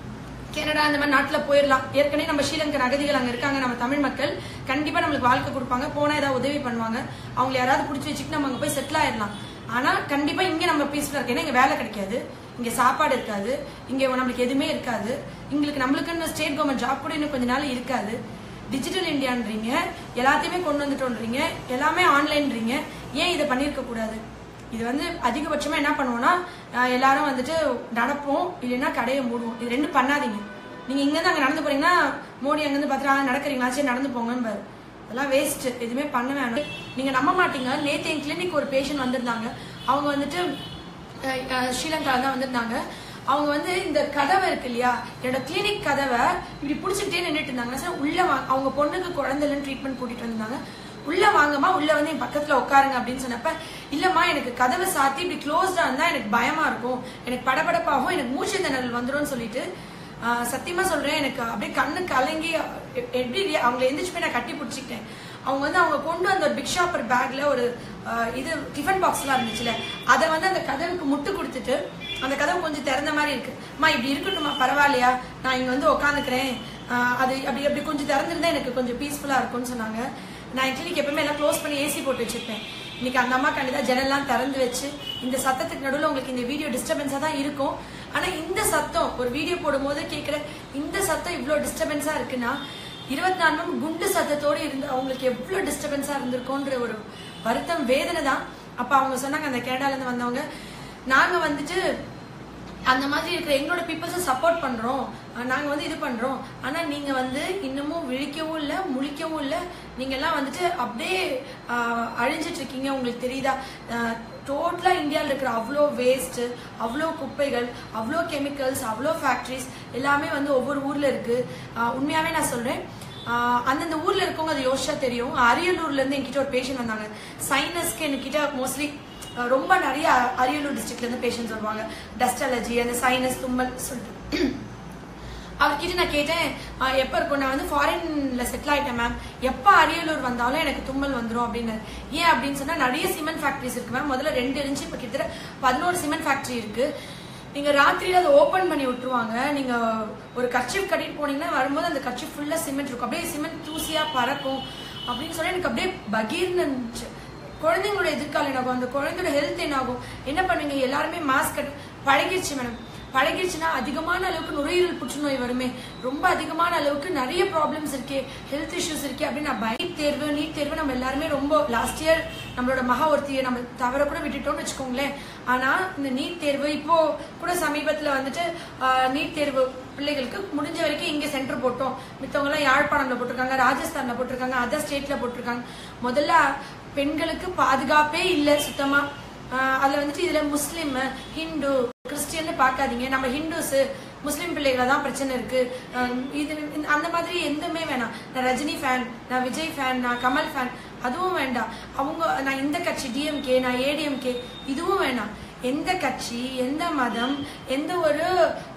கனடா இந்த மாதிரி நாட்டுல போயிடலாம் ஏற்கனவே நம்ம ஸ்ரீலங்கன் அகதிகள் அங்க இருக்காங்க நம்ம தமிழ் மக்கள் கண்டிப்பா நம்மளுக்கு வாழ்க்கை கொடுப்பாங்க போனா ஏதாவது உதவி பண்ணுவாங்க அவங்க யாராவது பிடிச்சி வச்சுட்டு நம்ம அங்க போய் செட்டில் ஆயிடலாம் ஆனா கண்டிப்பா இங்க நம்ம பீஸ்ஃபுல்லா இருக்கு ஏன்னா இங்க வேலை கிடைக்காது இங்க சாப்பாடு இருக்காது இங்க நம்மளுக்கு எதுவுமே இருக்காது எங்களுக்கு நம்மளுக்குன்னு ஸ்டேட் கவர்மெண்ட் ஜாப் கூட இன்னும் கொஞ்ச நாள் இருக்காது டிஜிட்டல் இந்தியான்றீங்க எல்லாத்தையுமே கொண்டு வந்துட்டோன்றீங்க எல்லாமே ஆன்லைன்றீங்க ஏன் இதை பண்ணியிருக்க கூடாது இது வந்து அதிகபட்சமா என்ன பண்ணுவோம்னா அஹ் எல்லாரும் வந்துட்டு நடப்போம் இல்லைன்னா கடையை மூடுவோம் இது ரெண்டும் பண்ணாதீங்க நீங்க இங்க இருந்து அங்க நடந்து போறீங்கன்னா மோடி அங்க இருந்து பாத்துட்டு நடக்கிறீங்களா சரி நடந்து போங்கன்னு பாரு அதெல்லாம் வேஸ்ட் எதுவுமே பண்ண வேணாம் நீங்க நம்ப மாட்டீங்க நேத்து என் கிளினிக் ஒரு பேஷண்ட் வந்திருந்தாங்க அவங்க வந்துட்டு அஹ், அஹ், ஸ்ரீலங்கால தான் வந்திருந்தாங்க அவங்க வந்து இந்த கதவை இருக்கு இல்லையா என்னோட கிளினிக் கதவை இப்படி புடிச்சுக்கிட்டே நின்னுட்டு இருந்தாங்க சார் உள்ள வாங்க அவங்க பொண்ணுக்கு குழந்தைலன்னு ட்ரீட்மெண்ட் கூட்டிட்டு வந்தாங்க உள்ள வாங்கம்மா உள்ள வந்து என் பக்கத்துல உட்காருங்க அப்படின்னு சொன்னப்ப இல்லம்மா எனக்கு கதவை சாத்தி இப்படி க்ளோஸ்டா இருந்தா எனக்கு பயமா இருக்கும் எனக்கு படபடப்பாகும் எனக்கு மூச்சு திணறல் வந்துரும்னு சொல்லிட்டு ஆஹ், சத்தியமா சொல்றேன் எனக்கு அப்படியே கண்ணு கலங்கி எ- எப்படி அவங்களை எந்திரிச்சு போய் நான் கட்டி பிடிச்சிக்கிட்டேன் அவங்க வந்து அவங்க கொண்டு வந்த ஒரு பிக் ஷாப்பர் பேக்ல ஒரு ஆஹ், இது டிஃபன் பாக்ஸ் எல்லாம் இருந்துச்சுல அதை வந்து அந்த கதவுக்கு முட்டு கொடுத்துட்டு அந்த கதவு கொஞ்சம் திறந்த மாதிரி இருக்கு அம்மா இப்படி இருக்கட்டுமா பரவாயில்லையா நான் இங்க வந்து உட்காந்துக்கிறேன் அது அப்படி அப்படி கொஞ்சம் திறந்திருந்தா எனக்கு கொஞ்சம் பீஸ்ஃபுல்லா இருக்கும்னு சொன்னாங்க நான் கிளினிக் எப்பவுமே எல்லாம் க்ளோஸ் பண்ணி ஏசி போட்டு வச்சிருப்பேன் இன்னைக்கு அந்த அம்மா கண்டிப்பா ஜன்னல்லாம் திறந்து வச்சு இந்த சத்தத்துக்கு நடுவில் உங்களுக்கு இந்த வீடியோ டிஸ்டர்பன்ஸா தான் இருக்கும் ஆனா இந்த சத்தம் ஒரு வீடியோ போடும்போது கேட்குற இந்த சத்தம் இவ்வளோ டிஸ்டர்பன்ஸா இருக்குன்னா இருபத்தி நாலு மணி குண்டு சத்தத்தோடு இருந்து அவங்களுக்கு எவ்வளோ டிஸ்டர்பன்ஸா இருந்திருக்கோன்ற ஒரு வருத்தம் வேதனை தான் அப்ப அவங்க சொன்னாங்க அந்த கனடால இருந்து வந்தவங்க நாங்க வந்துட்டு அந்த மாதிரி இருக்கிற எங்களோட பீப்புள்ஸை சப்போர்ட் பண்றோம் அஹ் நாங்க வந்து இது பண்றோம் ஆனா நீங்க வந்து இன்னமும் விழிக்கவும் இல்ல முழிக்கவும் இல்ல நீங்க எல்லாம் வந்துட்டு அப்படியே அஹ், அழிஞ்சிட்டு இருக்கீங்க உங்களுக்கு தெரியுதா டோட்டலா இந்தியாவில் இருக்கிற அவ்வளோ வேஸ்ட் அவ்வளோ குப்பைகள் அவ்வளோ கெமிக்கல்ஸ் அவ்வளோ ஃபேக்ட்ரிஸ் எல்லாமே வந்து ஒவ்வொரு ஊர்ல இருக்கு அஹ், உண்மையாவே நான் சொல்றேன் ஆஹ் அந்தந்த ஊர்ல இருக்கவங்க அது யோசிச்சா தெரியும் அரியலூர்ல இருந்து என்கிட்ட ஒரு பேஷண்ட் வந்தாங்க சைனஸ்க்கு என்கிட்ட மோஸ்ட்லி ரொம்ப நிறைய அரியலூர் டிஸ்ட்ரிக்ட்ல இருந்து பேஷண்ட்ஸ் வருவாங்க டஸ்ட் அலர்ஜி அந்த சைனஸ் தும்மல் சொல்லிட்டு அவர்கிட்ட நான் கேட்டேன் ஆஹ் எப்ப இருக்கும் நான் வந்து ஃபாரின்ல செட்டில் ஆயிட்டேன் மேம் எப்ப அரியலூர் வந்தாலும் எனக்கு தும்மல் வந்துரும் அப்படின்னு ஏன் அப்படின்னு சொன்னா நிறைய சிமெண்ட் ஃபேக்டரிஸ் இருக்கு மேம் முதல்ல ரெண்டு இருந்துச்சு இப்ப கிட்டத்தட்ட பதினோரு சிமெண்ட் ஃபேக்டரி இருக்கு நீங்க ராத்திரியில அதை ஓபன் பண்ணி விட்டுருவாங்க நீங்க ஒரு கர்ச்சிப் கட்டிட்டு போனீங்கன்னா வரும்போது அந்த கர்ச்சிப் ஃபுல்லா சிமெண்ட் இருக்கும் அப்படியே சிமெண்ட் தூசியா பறக்கும் அப்படின்னு சொல்லி எனக்கு அப்படியே பகீர்னு இருந்துச்சு குழந்தைங்களோட எதிர்காலம் என்ன ஆகும் அந்த குழந்தையோட ஹெல்த் என்ன ஆகும் என்ன பண்ணுவீங்க எல்லாருமே மாஸ்க் கட் பழகிருச்சு மேடம் பழகிருச்சுன்னா அதிகமான அளவுக்கு நுரையீரல் புற்றுநோய் வருமே ரொம்ப அதிகமான அளவுக்கு நிறைய ப்ராப்ளம்ஸ் இருக்கே ஹெல்த் இஷ்யூஸ் இருக்கே அப்படின்னு நான் பை தேர்வு நீட் தேர்வு நம்ம எல்லாருமே ரொம்ப லாஸ்ட் இயர் நம்மளோட மகா ஒருத்தியை நம்ம தவற கூட விட்டுட்டோம்னு வச்சுக்கோங்களேன் ஆனா இந்த நீட் தேர்வு இப்போ கூட சமீபத்துல வந்துட்டு நீட் தேர்வு பிள்ளைகளுக்கு முடிஞ்ச வரைக்கும் இங்க சென்டர் போட்டோம் மித்தவங்க எல்லாம் யாழ்ப்பாணம்ல போட்டிருக்காங்க ராஜஸ்தான்ல போட்டிருக்காங்க அதர் ஸ்டேட்ல போட்டிருக்காங்க முதல்ல பெண்களுக்கு பாதுகாப்பே இல்லை சுத்தமா ஆஹ் அதுல வந்துட்டு இதுல முஸ்லிம் ஹிந்து கிறிஸ்டியன் பார்க்காதீங்க நம்ம ஹிந்துஸ் முஸ்லிம் பிள்ளைகள தான் பிரச்சனை இருக்கு ஆஹ் இது இந்த- அந்த மாதிரி எதுவுமே வேணாம் நான் ரஜினி ஃபேன் நான் விஜய் ஃபேன் நான் கமல் ஃபேன் அதுவும் வேண்டாம் அவங்க நான் இந்த கட்சி டிஎம்கே நான் ஏடிஎம்கே இதுவும் வேணாம் எந்த கட்சி எந்த மதம் எந்த ஒரு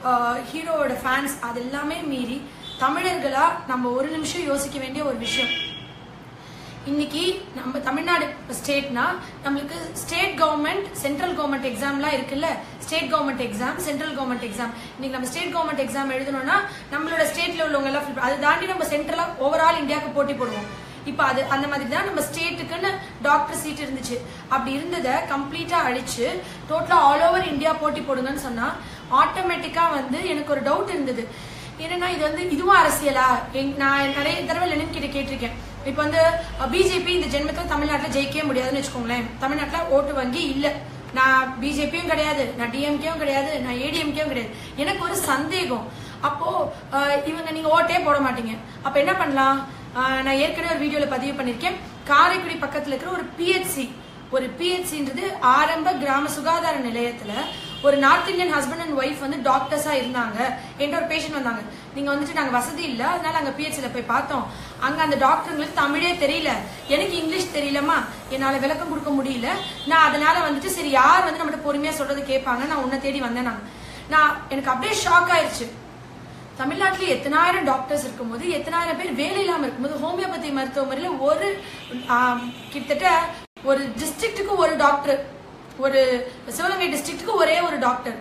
ஹீரோவோட ஃபேன்ஸ் அது எல்லாமே மீறி தமிழர்களா நம்ம ஒரு நிமிஷம் யோசிக்க வேண்டிய ஒரு விஷயம் இன்னைக்கு நம்ம தமிழ்நாடு ஸ்டேட்னா நம்மளுக்கு ஸ்டேட் கவர்மெண்ட் சென்ட்ரல் கவர்மெண்ட் எக்ஸாம்லாம் இருக்குல்ல state government exam central government exam இன்னைக்கு நம்ம ஸ்டேட் கவர்மெண்ட் எக்ஸாம் எழுதணும்னா நம்மளோட ஸ்டேட்ல உள்ளவங்க எல்லாம் fill- அதை தாண்டி நம்ம சென்ட்ரலா ஓவரால் இந்தியாவுக்கு போட்டி போடுவோம் இப்ப அது அந்த மாதிரி தான் நம்ம ஸ்டேட்டுக்குன்னு டாக்டர் சீட் இருந்துச்சு அப்படி இருந்ததை கம்ப்ளீட்டா அழிச்சு டோட்டலா ஆல் ஓவர் இந்தியா போட்டி போடுங்கன்னு சொன்னா ஆட்டோமேட்டிக்கா வந்து எனக்கு ஒரு டவுட் இருந்தது என்னன்னா இது வந்து இதுவும் அரசியலா எங்க- நான் நிறைய தடவை லெனின் கிட்ட கேட்டிருக்கேன் இப்ப வந்து பிஜேபி இந்த ஜென்மத்துல தமிழ்நாட்டுல ஜெயிக்கவே முடியாதுன்னு வச்சுக்கோங்களேன் தமிழ்நாட்டுல ஓட்டு வங்கி இல்ல நான் பிஜேபியும் கிடையாது நான் டிஎம்கேவும் கிடையாது நான் ஏடிஎம்கேவும் கிடையாது எனக்கு ஒரு சந்தேகம் அப்போ அஹ், இவங்க நீங்க ஓட்டே போட மாட்டீங்க அப்ப என்ன பண்ணலாம் அஹ், நான் ஏற்கனவே ஒரு வீடியோல பதிவு பண்ணிருக்கேன் காரைக்குடி பக்கத்துல இருக்கிற ஒரு பிஹெச்சி ஒரு பிஹெச்சின்றது ஆரம்ப கிராம சுகாதார நிலையத்துல ஒரு north Indian husband and wife வந்து டாக்டர்ஸா இருந்தாங்க என்ற ஒரு பேஷண்ட் வந்தாங்க நீங்க வந்துட்டு நாங்க வசதி இல்ல அதனால அங்க பிஹெச்ல போய் பார்த்தோம் அங்க அந்த டாக்டருங்களுக்கு தமிழே தெரியல எனக்கு இங்கிலீஷ் தெரியலமா என்னால விளக்கம் கொடுக்க முடியல நான் அதனால வந்துட்டு சரி யார் வந்து நம்மகிட்ட பொறுமையா சொல்றது கேட்பாங்க நான் உன்னை தேடி வந்தேன் நான் நான் எனக்கு அப்படியே ஷாக் ஆயிருச்சு தமிழ்நாட்டில் எத்தனாயிரம் டாக்டர்ஸ் இருக்கும்போது எத்தனாயிரம் பேர் வேலை இல்லாம இருக்கும்போது ஹோமியோபதி மருத்துவமனையில ஒரு ஆம், கிட்டத்தட்ட ஒரு டிஸ்ட்ரிக்ட்டுக்கு ஒரு டாக்டர் ஒரு சிவகங்கை டிஸ்ட்ரிக்ட்டுக்கு ஒரே ஒரு டாக்டர்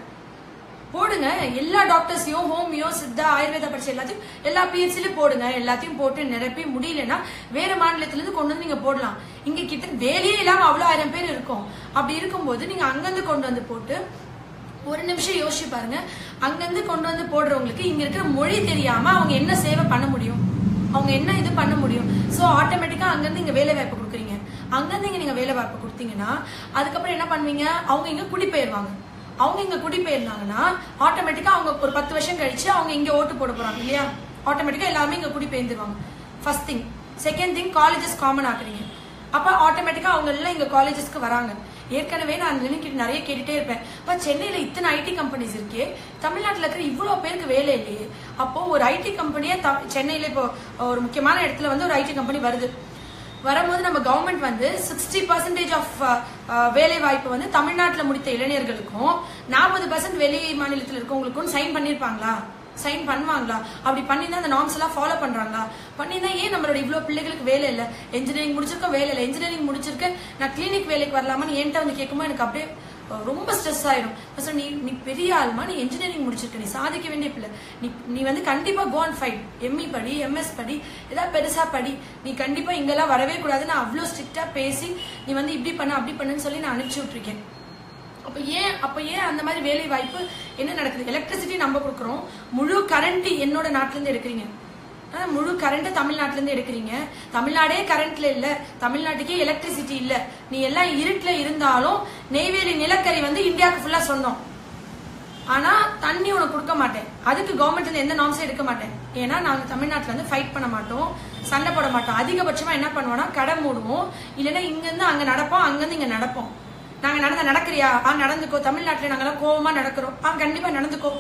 போடுங்க எல்லா டாக்டர்ஸையும் ஹோமியோ சித்தா ஆயுர்வேதா படிச்ச எல்லாத்தையும் எல்லா பிஹெச்சிலும் போடுங்க எல்லாத்தையும் போட்டு நிரப்பி முடியலன்னா வேற மாநிலத்துல இருந்து கொண்டு வந்து நீங்க போடலாம் இங்க கிட்ட வேலையே இல்லாம அவ்வளவு ஆயிரம் பேர் இருக்கும் அப்படி இருக்கும்போது நீங்க அங்கிருந்து கொண்டு வந்து போட்டு ஒரு நிமிஷம் யோசிச்சு பாருங்க அங்கிருந்து கொண்டு வந்து போடுறவங்களுக்கு இங்க இருக்கிற மொழி தெரியாம அவங்க என்ன சேவை பண்ண முடியும் அவங்க என்ன இது பண்ண முடியும் சோ ஆட்டோமேட்டிக்கா அங்கிருந்து இங்க வேலை வாய்ப்பு கொடுக்குறீங்க அங்கிருந்து இங்க நீங்க வேலை வாய்ப்பு கொடுத்தீங்கன்னா அதுக்கப்புறம் என்ன பண்ணுவீங்க அவங்க இங்க குடிபெயர்வாங்க அவங்க இங்க குடிபெயர்ந்தாங்கன்னா ஆட்டோமேட்டிக்கா அவங்க ஒரு பத்து வருஷம் கழிச்சு அவங்க இங்க ஓட்டு போட போறாங்க இல்லையா ஆட்டோமேட்டிக்கா எல்லாமே இங்க குடிபெயர்ந்துருவாங்க first thing second thing colleges common ஆக்குறீங்க அப்ப ஆட்டோமேட்டிக்கா அவங்க எல்லாம் இங்க காலேஜஸ்க்கு வராங்க ஏற்கனவே நான் நினைக்கிட்டு நிறைய கேட்டுட்டே இருப்பேன் இப்ப சென்னையில இத்தனை ஐடி கம்பெனிஸ் இருக்கே தமிழ்நாட்டுல இருக்கிற இவ்வளவு பேருக்கு வேலை இல்லையே அப்போ ஒரு ஐடி கம்பெனியே சென்னையில இப்போ ஒரு முக்கியமான இடத்துல வந்து ஒரு ஐடி கம்பெனி வருது வரும்போது நம்ம கவர்மெண்ட் வந்து சிக்ஸ்டி பர்சன்டேஜ் ஆஃப் வேலை வாய்ப்பு வந்து தமிழ்நாட்டுல முடித்த இளைஞர்களுக்கும் நாற்பது பர்சன்ட் வெளி மாநிலத்தில் இருக்கவங்களுக்கும் சைன் பண்ணிருப்பாங்களா சைன் பண்ணுவாங்களா அப்படி பண்ணி தான் அந்த நார்ம்ஸ் எல்லாம் ஃபாலோ பண்றாங்களா பண்ணினா ஏன் நம்மளோட இவ்வளவு பிள்ளைகளுக்கு வேலை இல்ல இன்ஜினியரிங் முடிச்சிருக்க வேலை இல்ல இன்ஜினியரிங் முடிச்சிருக்க நான் கிளினிக் வேலைக்கு வரலாமான்னு என்கிட்ட வந்து கேட்கும்போது எனக்கு அப்படியே அஹ், ரொம்ப ஸ்ட்ரெஸ் ஆயிடும் நான் சொன்னேன், நீ நீ பெரிய ஆள்மா நீ இன்ஜினியரிங் முடிச்சிருக்க நீ சாதிக்க வேண்டிய பிள்ளை நீ நீ வந்து கண்டிப்பா கோ அண்ட் ஃபைட் எம்இ படி எம்எஸ் படி ஏதாவது பெருசா படி நீ கண்டிப்பா இங்கெல்லாம் வரவே கூடாது நான் அவ்வளோ ஸ்ட்ரிக்டா பேசி நீ வந்து இப்படி பண்ண அப்படி பண்ணுன்னு சொல்லி நான் அனுப்பிச்சு விட்டுருக்கேன் அப்ப ஏன் அப்ப ஏன் அந்த மாதிரி வேலை வாய்ப்பு என்ன நடக்குது எலக்ட்ரிசிட்டி நம்ம கொடுக்குறோம் முழு கரண்ட் என்னோட நாட்டுல இருந்து எடுக்கிறீங்க ஆனா, முழு கரண்ட் தமிழ்நாட்டுல இருந்து எடுக்கிறீங்க தமிழ்நாடே கரண்ட்ல இல்ல தமிழ்நாட்டுக்கே எலக்ட்ரிசிட்டி இல்ல நீ எல்லாம் இருட்டுல இருந்தாலும் நெய்வேலி நிலக்கரி வந்து இந்தியாவுக்கு ஃபுல்லா சொந்தம் ஆனா தண்ணி உனக்கு கொடுக்க மாட்டேன் அதுக்கு கவர்மெண்ட்ல இருந்து எந்த நாம்ஸும் எடுக்க மாட்டேன் ஏன்னா நாங்க தமிழ்நாட்டுல இருந்து ஃபைட் பண்ண மாட்டோம் சண்டை போட மாட்டோம் அதிகபட்சமா என்ன பண்ணுவோம்னா கடை மூடுவோம் இல்லைன்னா இங்க இருந்து அங்க நடப்போம் அங்க இருந்து இங்க நடப்போம் நாங்க நடந்த நடக்கிறியா ஆ நடந்துக்கோ தமிழ்நாட்டுல நாங்கெல்லாம் கோவமா நடக்கிறோம் ஆ கண்டிப்பா நடந்துக்கோ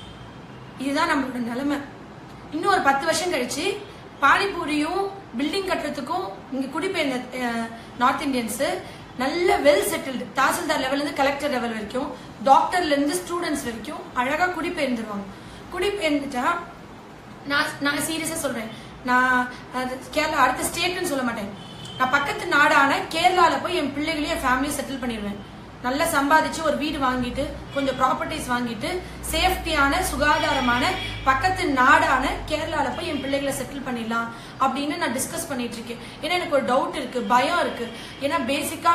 இதுதான் நம்மளோட நிலைமை இன்னும் ஒரு பத்து வருஷம் கழிச்சு பானிபூரியும் பில்டிங் கட்டுறதுக்கும் இங்க குடிபெயர்ந்த அஹ், நார்த் இந்தியன்ஸ் நல்ல வெல் செட்டில்டு தாசில்தார் லெவல்ல இருந்து கலெக்டர் லெவல் வரைக்கும் டாக்டர்ல இருந்து ஸ்டூடெண்ட்ஸ் வரைக்கும் அழகா குடிபெயர்ந்துருவாங்க குடிபெயர்ந்துட்டா நான் நான் சீரியஸா சொல்றேன் நான் அது கேரளா அடுத்த ஸ்டேட்னு சொல்ல மாட்டேன் நான் பக்கத்து நாடான கேரளால போய் என் பிள்ளைகளையும் என் ஃபேமிலியும் செட்டில் பண்ணிடுவேன் நல்லா சம்பாதிச்சு ஒரு வீடு வாங்கிட்டு கொஞ்சம் ப்ராப்பர்ட்டிஸ் வாங்கிட்டு சேஃப்டியான சுகாதாரமான பக்கத்து நாடான கேரளால போய் என் பிள்ளைகளை செட்டில் பண்ணிடலாம் அப்படின்னு நான் டிஸ்கஸ் பண்ணிட்டு இருக்கேன் ஏன்னா எனக்கு ஒரு டவுட் இருக்கு பயம் இருக்கு ஏன்னா பேசிக்கா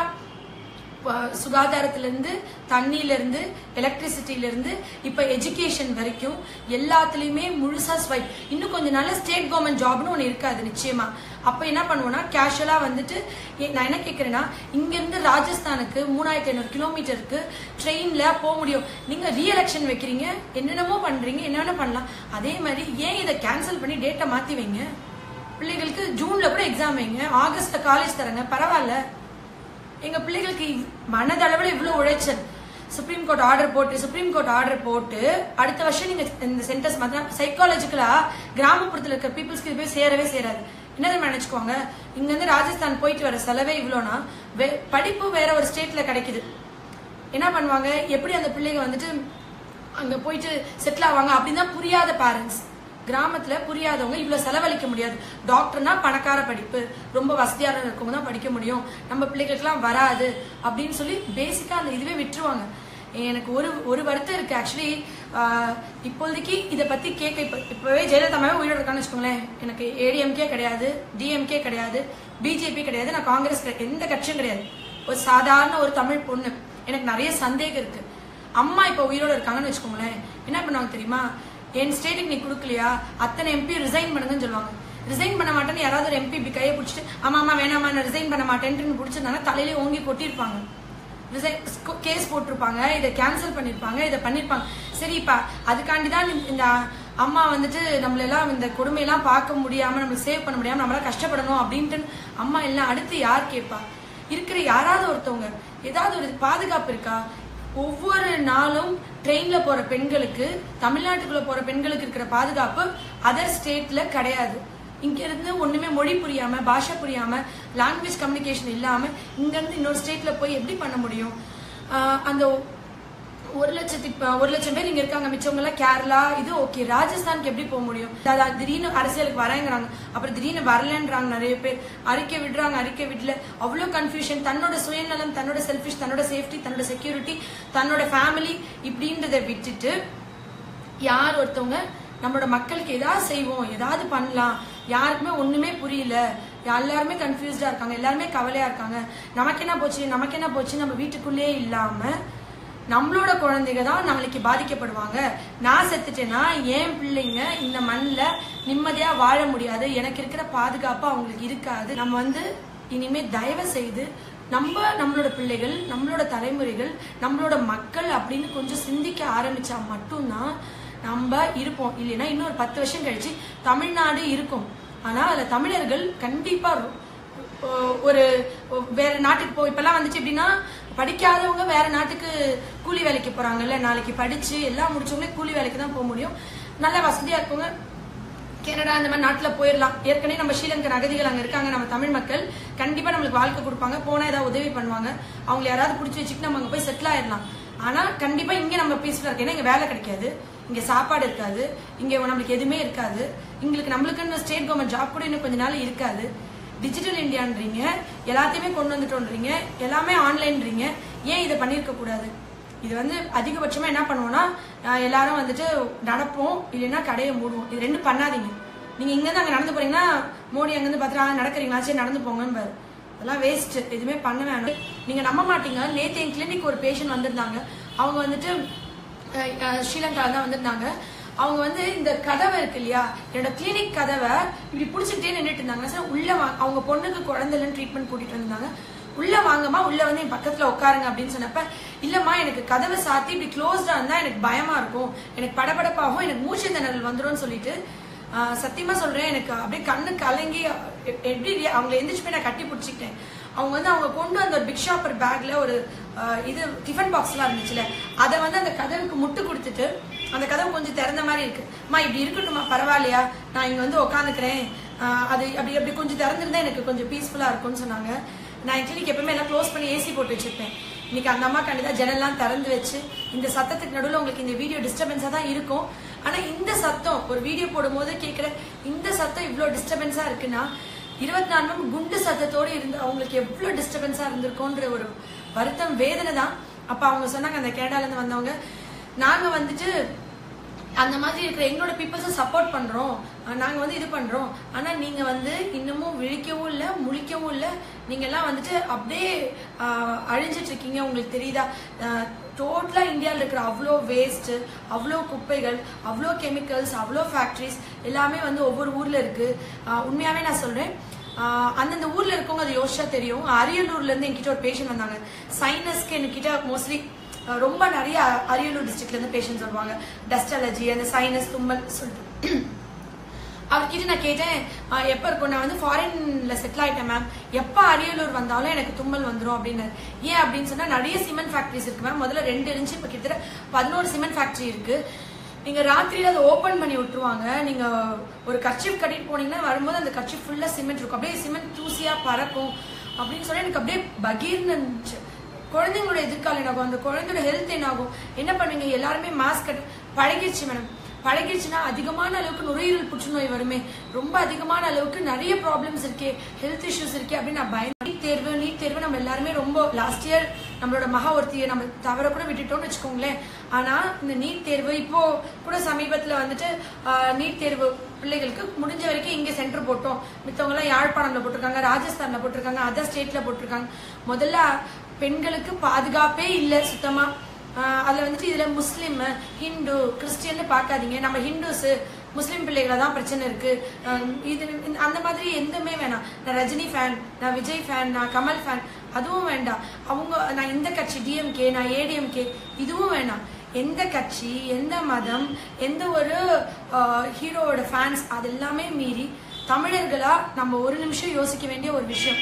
ப- சுகாதாரத்துல இருந்து தண்ணியில இருந்து எலக்ட்ரிசிட்டில இருந்து இப்ப எஜுகேஷன் வரைக்கும் எல்லாத்துலயுமே முழுசா ஸ்வைப் இன்னும் கொஞ்ச நாள்ல ஸ்டேட் கவர்மெண்ட் ஜாப்னு ஒண்ணு இருக்காது நிச்சயமா அப்ப என்ன பண்ணுவோம்னா கேஷுவலா வந்துட்டு ஏ- நான் என்ன கேக்குறேன்னா இங்க இருந்து ராஜஸ்தானுக்கு மூணாயிரத்தி ஐநூறு கிலோமீட்டருக்கு ட்ரெயின்ல போக முடியும் நீங்க ரீஎலெக்ஷன் வைக்கிறீங்க என்னென்னமோ பண்றீங்க என்னென்ன பண்ணலாம் அதே மாதிரி ஏன் இதை கேன்சல் பண்ணி டேட்டை மாத்தி வைங்க பிள்ளைகளுக்கு ஜூன்ல கூட எக்ஸாம் வைங்க ஆகஸ்ட்ல காலேஜ் தரங்க பரவாயில்ல எங்க பிள்ளைகளுக்கு இவ்- மனதளவுல இவ்வளவு உழைச்சல் சுப்ரீம் கோர்ட் ஆர்டர் போட்டு சுப்ரீம் கோர்ட் ஆர்டர் போட்டு அடுத்த வருஷம் நீங்க இந்த சென்டர்ஸ் மாத்தினா சைக்காலஜிக்கலா கிராமப்புறத்துல இருக்க பீப்புள்ஸ்க்கு இது போய் சேரவே சேராது என்ன தெரியுமா நினைச்சுக்கோங்க இங்க இருந்து ராஜஸ்தான் போயிட்டு வர செலவே இவ்வளோனா வே- படிப்பு வேற ஒரு ஸ்டேட்ல கிடைக்குது என்ன பண்ணுவாங்க எப்படி அந்த பிள்ளைங்க வந்துட்டு அங்க போயிட்டு செட்டில் ஆவாங்க அப்படின்னு தான் புரியாத பேரண்ட்ஸ் கிராமத்துல புரியாதவங்க இவ்வளவு செலவழிக்க முடியாது டாக்டர்னா பணக்கார படிப்பு ரொம்ப வசதியான இருக்கவங்க தான் படிக்க முடியும் நம்ம பிள்ளைகளுக்குலாம் வராது அப்படின்னு சொல்லி பேசிக்கா அந்த இதுவே விட்டுருவாங்க எனக்கு ஒரு ஒரு வருத்தம் இருக்கு ஆக்சுவலி இப்போதைக்கு இதை பத்தி கேட்க இப்ப இப்பவே ஜெயலலிதா மேம் உயிரோட இருக்கான்னு வச்சுக்கோங்களேன் எனக்கு ஏடிஎம்கே கிடையாது டிஎம்கே கிடையாது பிஜேபி கிடையாது நான் காங்கிரஸ் கிடையாது எந்த கட்சியும் கிடையாது ஒரு சாதாரண ஒரு தமிழ் பொண்ணு எனக்கு நிறைய சந்தேகம் இருக்கு அம்மா இப்ப உயிரோட இருக்காங்கன்னு வச்சுக்கோங்களேன் என்ன பண்ணுவாங்க தெரியுமா என் ஸ்டேட்டுக்கு நீ கொடுக்கலையா அத்தனை எம்பி ரிசைன் பண்ணுங்கன்னு சொல்லுவாங்க ரிசைன் பண்ண மாட்டேன்னு யாராவது ஒரு எம்பி இப்படி கையை பிடிச்சிட்டு ஆமா ஆமா வேணாமா நான் ரிசைன் பண்ண மாட்டேன்ட்டு பிடிச்சிருந்தாங்க தலையிலே ஓங்கி கொட்டியிருப்பாங்க கேஸ் போட்டிருப்பாங்க இதை கேன்சல் பண்ணிருப்பாங்க இதை பண்ணிருப்பாங்க சரிப்பா அதுக்காண்டி தான் இந்த அம்மா வந்துட்டு நம்மளெல்லாம் இந்த கொடுமையெல்லாம் பார்க்க முடியாம நம்மளுக்கு சேவ் பண்ண முடியாம நம்மளால கஷ்டப்படணும் அப்படின்ட்டு அம்மா எல்லாம் அடுத்து யார் கேட்பா இருக்கிற யாராவது ஒருத்தவங்க ஏதாவது ஒரு பாதுகாப்பு இருக்கா ஒவ்வொரு நாளும் ட்ரெயின்ல போற பெண்களுக்கு தமிழ்நாட்டுக்குள்ள போற பெண்களுக்கு இருக்கிற பாதுகாப்பு அதர் ஸ்டேட்ல கிடையாது இங்க இருந்து ஒண்ணுமே மொழி புரியாம பாஷை புரியாம லாங்குவேஜ் கம்யூனிகேஷன் இல்லாம இங்க இருந்து இன்னொரு ஸ்டேட்ல போய் எப்படி பண்ண முடியும் ஆஹ் அந்த ஒரு லட்சத்தி ஒரு லட்சம் பேர் இங்க இருக்காங்க மிச்சவங்க எல்லாம் கேரளா இது ஓகே ராஜஸ்தானுக்கு எப்படி போக முடியும் அதாவது திடீர்னு அரசியலுக்கு வரேங்கிறாங்க அப்புறம் திடீர்னு வரலன்றாங்க நிறைய பேர் அறிக்கை விடுறாங்க அறிக்கை விடல அவ்வளவு கன்ஃபியூஷன் தன்னோட சுயநலம் தன்னோட செல்ஃபிஷ் தன்னோட சேஃப்டி தன்னோட செக்யூரிட்டி தன்னோட ஃபேமிலி இப்படின்றத விட்டுட்டு யார் ஒருத்தவங்க நம்மளோட மக்களுக்கு ஏதாவது செய்வோம் ஏதாவது பண்ணலாம் யாருக்குமே ஒண்ணுமே புரியல எல்லாருமே கன்ஃபியூஸ்டா இருக்காங்க எல்லாருமே கவலையா இருக்காங்க நமக்கு என்ன போச்சு நமக்கு என்ன போச்சு நம்ம வீட்டுக்குள்ளேயே இல்லாம நம்மளோட குழந்தைங்க தான் நாளைக்கு பாதிக்கப்படுவாங்க நான் செத்துட்டேன்னா என் பிள்ளைங்க இந்த மண்ணில் நிம்மதியா வாழ முடியாது எனக்கு இருக்கிற பாதுகாப்பு அவங்களுக்கு இருக்காது நம்ம வந்து இனிமே தயவு செய்து நம்ம நம்மளோட பிள்ளைகள் நம்மளோட தலைமுறைகள் நம்மளோட மக்கள் அப்படின்னு கொஞ்சம் சிந்திக்க ஆரம்பிச்சா மட்டும்தான் நம்ம இருப்போம் இல்லைன்னா இன்னொரு பத்து வருஷம் கழிச்சு தமிழ்நாடு இருக்கும் ஆனா அதுல தமிழர்கள் கண்டிப்பா ஒ- ஒரு ஒ- வேற நாட்டுக்கு போ இப்பெல்லாம் வந்துச்சு எப்படின்னா படிக்காதவங்க வேற நாட்டுக்கு கூலி வேலைக்கு போறாங்கல்ல நாளைக்கு படிச்சு எல்லாம் முடிச்சவங்களே கூலி வேலைக்கு தான் போக முடியும் நல்ல வசதியா இருக்கவங்க கனடா அந்த மாதிரி நாட்டுல போயிடலாம் ஏற்கனவே நம்ம ஸ்ரீலங்கன் அகதிகள் அங்க இருக்காங்க நம்ம தமிழ் மக்கள் கண்டிப்பா நம்மளுக்கு வாழ்க்கை கொடுப்பாங்க போனா ஏதாவது உதவி பண்ணுவாங்க அவங்க யாராவது பிடிச்சி வச்சுட்டு நம்ம அங்க போய் செட்டில் ஆயிடலாம் ஆனா கண்டிப்பா இங்க நம்ம பீஸ்ஃபுல்லா இருக்கு ஏன்னா இங்க வேலை கிடைக்காது இங்க சாப்பாடு இருக்காது இங்க நம்மளுக்கு எதுவுமே இருக்காது எங்களுக்கு நம்மளுக்குன்னு ஸ்டேட் கவர்மெண்ட் ஜாப் கூட இன்னும் கொஞ்ச நாள் இருக்காது டிஜிட்டல் இந்தியான்றீங்க எல்லாத்தையுமே கொண்டு வந்துட்டோன்றீங்க எல்லாமே ஆன்லைன்றீங்க ஏன் இதை பண்ணியிருக்க கூடாது இது வந்து அதிகபட்சமா என்ன பண்ணுவோம்னா அஹ் எல்லாரும் வந்துட்டு நடப்போம் இல்லைன்னா கடையை மூடுவோம் இது ரெண்டும் பண்ணாதீங்க நீங்க இங்க இருந்து அங்க நடந்து போறீங்கன்னா மோடி அங்க இருந்து பாத்துட்டு நடக்கிறீங்களா சரி நடந்து போங்கன்னு பாரு அதெல்லாம் வேஸ்ட் எதுவுமே பண்ண வேணாம் நீங்க நம்ப மாட்டீங்க நேத்து என் கிளினிக் ஒரு பேஷண்ட் வந்திருந்தாங்க அவங்க வந்துட்டு அஹ், அஹ், ஸ்ரீலங்கால தான் வந்திருந்தாங்க அவங்க வந்து இந்த கதவை இருக்கு இல்லையா என்னோட கிளினிக் கதவை இப்படி புடிச்சுக்கிட்டே நின்னுட்டு இருந்தாங்க சார் உள்ள வா- அவங்க பொண்ணுக்கு குழந்தை இல்லைன்னு ட்ரீட்மெண்ட் கூட்டிட்டு வந்திருந்தாங்க உள்ள வாங்கம்மா உள்ள வந்து என் பக்கத்துல உட்காருங்க அப்படின்னு சொன்னப்ப இல்லம்மா எனக்கு கதவை சாத்தி இப்படி க்ளோஸ்டா இருந்தா எனக்கு பயமா இருக்கும் எனக்கு படபடப்பாகும் எனக்கு மூச்சு திணறல் வந்துரும்னு சொல்லிட்டு ஆஹ், சத்தியமா சொல்றேன் எனக்கு அப்படியே கண்ணு கலங்கி எ- எப்படி அவங்க எந்திரிச்சு போய் நான் கட்டி பிடிச்சிக்கிட்டேன் அவங்க வந்து அவங்க கொண்டு வந்த ஒரு பிக் ஷாப்பர் பேக்ல ஒரு ஆஹ், இது டிஃபன் பாக்ஸ் எல்லாம் இருந்துச்சுல அதை வந்து அந்த கதவுக்கு முட்டு கொடுத்துட்டு அந்த கதவு கொஞ்சம் திறந்த மாதிரி இருக்கு அம்மா இப்படி இருக்கட்டுமா பரவாயில்லையா நான் இங்க வந்து உட்காந்துக்கிறேன் அது அப்படி அப்படி கொஞ்சம் திறந்திருந்தா எனக்கு கொஞ்சம் பீஸ்ஃபுல்லா இருக்கும்னு சொன்னாங்க நான் என் கிளினிக் எப்பவுமே எல்லாம் க்ளோஸ் பண்ணி ஏசி போட்டு வச்சிருப்பேன் இன்னைக்கு அந்த அம்மா கண்டிப்பா ஜன்னல்லாம் திறந்து வச்சு இந்த சத்தத்துக்கு நடுவில் உங்களுக்கு இந்த வீடியோ டிஸ்டர்பன்ஸா தான் இருக்கும் ஆனா இந்த சத்தம் ஒரு வீடியோ போடும்போது கேட்குற இந்த சத்தம் இவ்வளோ டிஸ்டர்பன்ஸா இருக்குன்னா இருபத்தி நாலு மணி குண்டு சத்தத்தோடு இருந்து அவங்களுக்கு எவ்வளோ டிஸ்டர்பன்ஸா இருந்திருக்கோன்ற ஒரு வருத்தம் வேதனை தான் அப்ப அவங்க சொன்னாங்க அந்த கனடால இருந்து வந்தவங்க நாங்க வந்துட்டு அந்த மாதிரி இருக்கிற எங்களோட பீப்புள்ஸை சப்போர்ட் பண்றோம் அஹ் நாங்க வந்து இது பண்றோம் ஆனா நீங்க வந்து இன்னமும் விழிக்கவும் இல்ல முழிக்கவும் இல்ல நீங்க எல்லாம் வந்துட்டு அப்படியே அஹ், அழிஞ்சிட்டு இருக்கீங்க உங்களுக்கு தெரியுதா டோட்டலா இந்தியாவில் இருக்கிற அவ்வளோ வேஸ்ட் அவ்வளோ குப்பைகள் அவ்வளோ கெமிக்கல்ஸ் அவ்வளோ ஃபேக்ட்ரிஸ் எல்லாமே வந்து ஒவ்வொரு ஊர்ல இருக்கு அஹ், உண்மையாவே நான் சொல்றேன் ஆஹ் அந்தந்த ஊர்ல இருக்கவங்க அது யோசிச்சா தெரியும் அரியலூர்ல இருந்து என்கிட்ட ஒரு பேஷண்ட் வந்தாங்க சைனஸ்க்கு என்கிட்ட மோஸ்ட்லி ரொம்ப நிறைய அரியலூர் டிஸ்ட்ரிக்ட்ல இருந்து பேஷண்ட்ஸ் வருவாங்க டஸ்ட் அலர்ஜி அந்த சைனஸ் தும்மல் சொல்லிட்டு அவர்கிட்ட நான் கேட்டேன் ஆஹ் எப்ப இருக்கும் நான் வந்து ஃபாரின்ல செட்டில் ஆயிட்டேன் மேம் எப்ப அரியலூர் வந்தாலும் எனக்கு தும்மல் வந்துரும் அப்படின்னு ஏன் அப்படின்னு சொன்னா நிறைய சிமெண்ட் ஃபேக்டரிஸ் இருக்கு மேம் முதல்ல ரெண்டு இருந்துச்சு இப்ப கிட்டத்தட்ட பதினோரு சிமெண்ட் ஃபேக்டரி இருக்கு நீங்க ராத்திரியில அதை ஓபன் பண்ணி விட்டுருவாங்க நீங்க ஒரு கர்ச்சிப் கட்டிட்டு போனீங்கன்னா வரும்போது அந்த கர்ச்சிப் ஃபுல்லா சிமெண்ட் இருக்கும் அப்படியே சிமெண்ட் தூசியா பறக்கும் அப்படின்னு சொல்லி எனக்கு அப்படியே பகீர்னு இருந்துச்சு குழந்தைங்களோட எதிர்காலம் என்னாகும் அந்த குழந்தையோட ஹெல்த் என்னாகும் என்ன பண்ணுவீங்க எல்லாருமே மாஸ்க் கட்டு பழகிடுச்சு மேடம் பழகிடுச்சுன்னா அதிகமான அளவுக்கு நுரையீரல் புற்றுநோய் வருமே ரொம்ப அதிகமான அளவுக்கு நிறைய ப்ராப்ளம்ஸ் இருக்கே ஹெல்த் இஷ்யூஸ் இருக்கே அப்படின்னு நான் பயந்து நீட் தேர்வு நீட் தேர்வு நம்ம எல்லாருமே ரொம்ப லாஸ்ட் இயர் நம்மளோட மகா ஒருத்தியை நம்ம தவற கூட விட்டுட்டோம்னு வச்சுக்கோங்களேன் ஆனா இந்த நீட் தேர்வு இப்போ கூட சமீபத்துல வந்துட்டு நீட் தேர்வு பிள்ளைகளுக்கு முடிஞ்ச வரைக்கும் இங்க சென்டர் போட்டோம் மித்தவங்க எல்லாம் யாழ்ப்பாணம்ல போட்டிருக்காங்க ராஜஸ்தான்ல போட்டிருக்காங்க அதர் ஸ்டேட்ல போட்டிருக்காங்க முதல்ல பெண்களுக்கு பாதுகாப்பே இல்லை சுத்தமா ஆஹ் அதுல வந்துட்டு இதுல முஸ்லீம் ஹிந்து கிறிஸ்டியன் பார்க்காதீங்க நம்ம ஹிந்துஸ் முஸ்லீம் பிள்ளைகளை தான் பிரச்சனை இருக்கு ஆஹ் இது இந்த- அந்த மாதிரி எதுவுமே வேணாம் நான் ரஜினி ஃபேன் நான் விஜய் ஃபேன் நான் கமல் ஃபேன் அதுவும் வேண்டாம் அவங்க நான் இந்த கட்சி டிஎம்கே நான் ஏடிஎம்கே இதுவும் வேணாம் எந்த கட்சி எந்த மதம் எந்த ஒரு ஹீரோவோட ஃபேன்ஸ் அதெல்லாமே மீறி தமிழர்களா நம்ம ஒரு நிமிஷம் யோசிக்க வேண்டிய ஒரு விஷயம்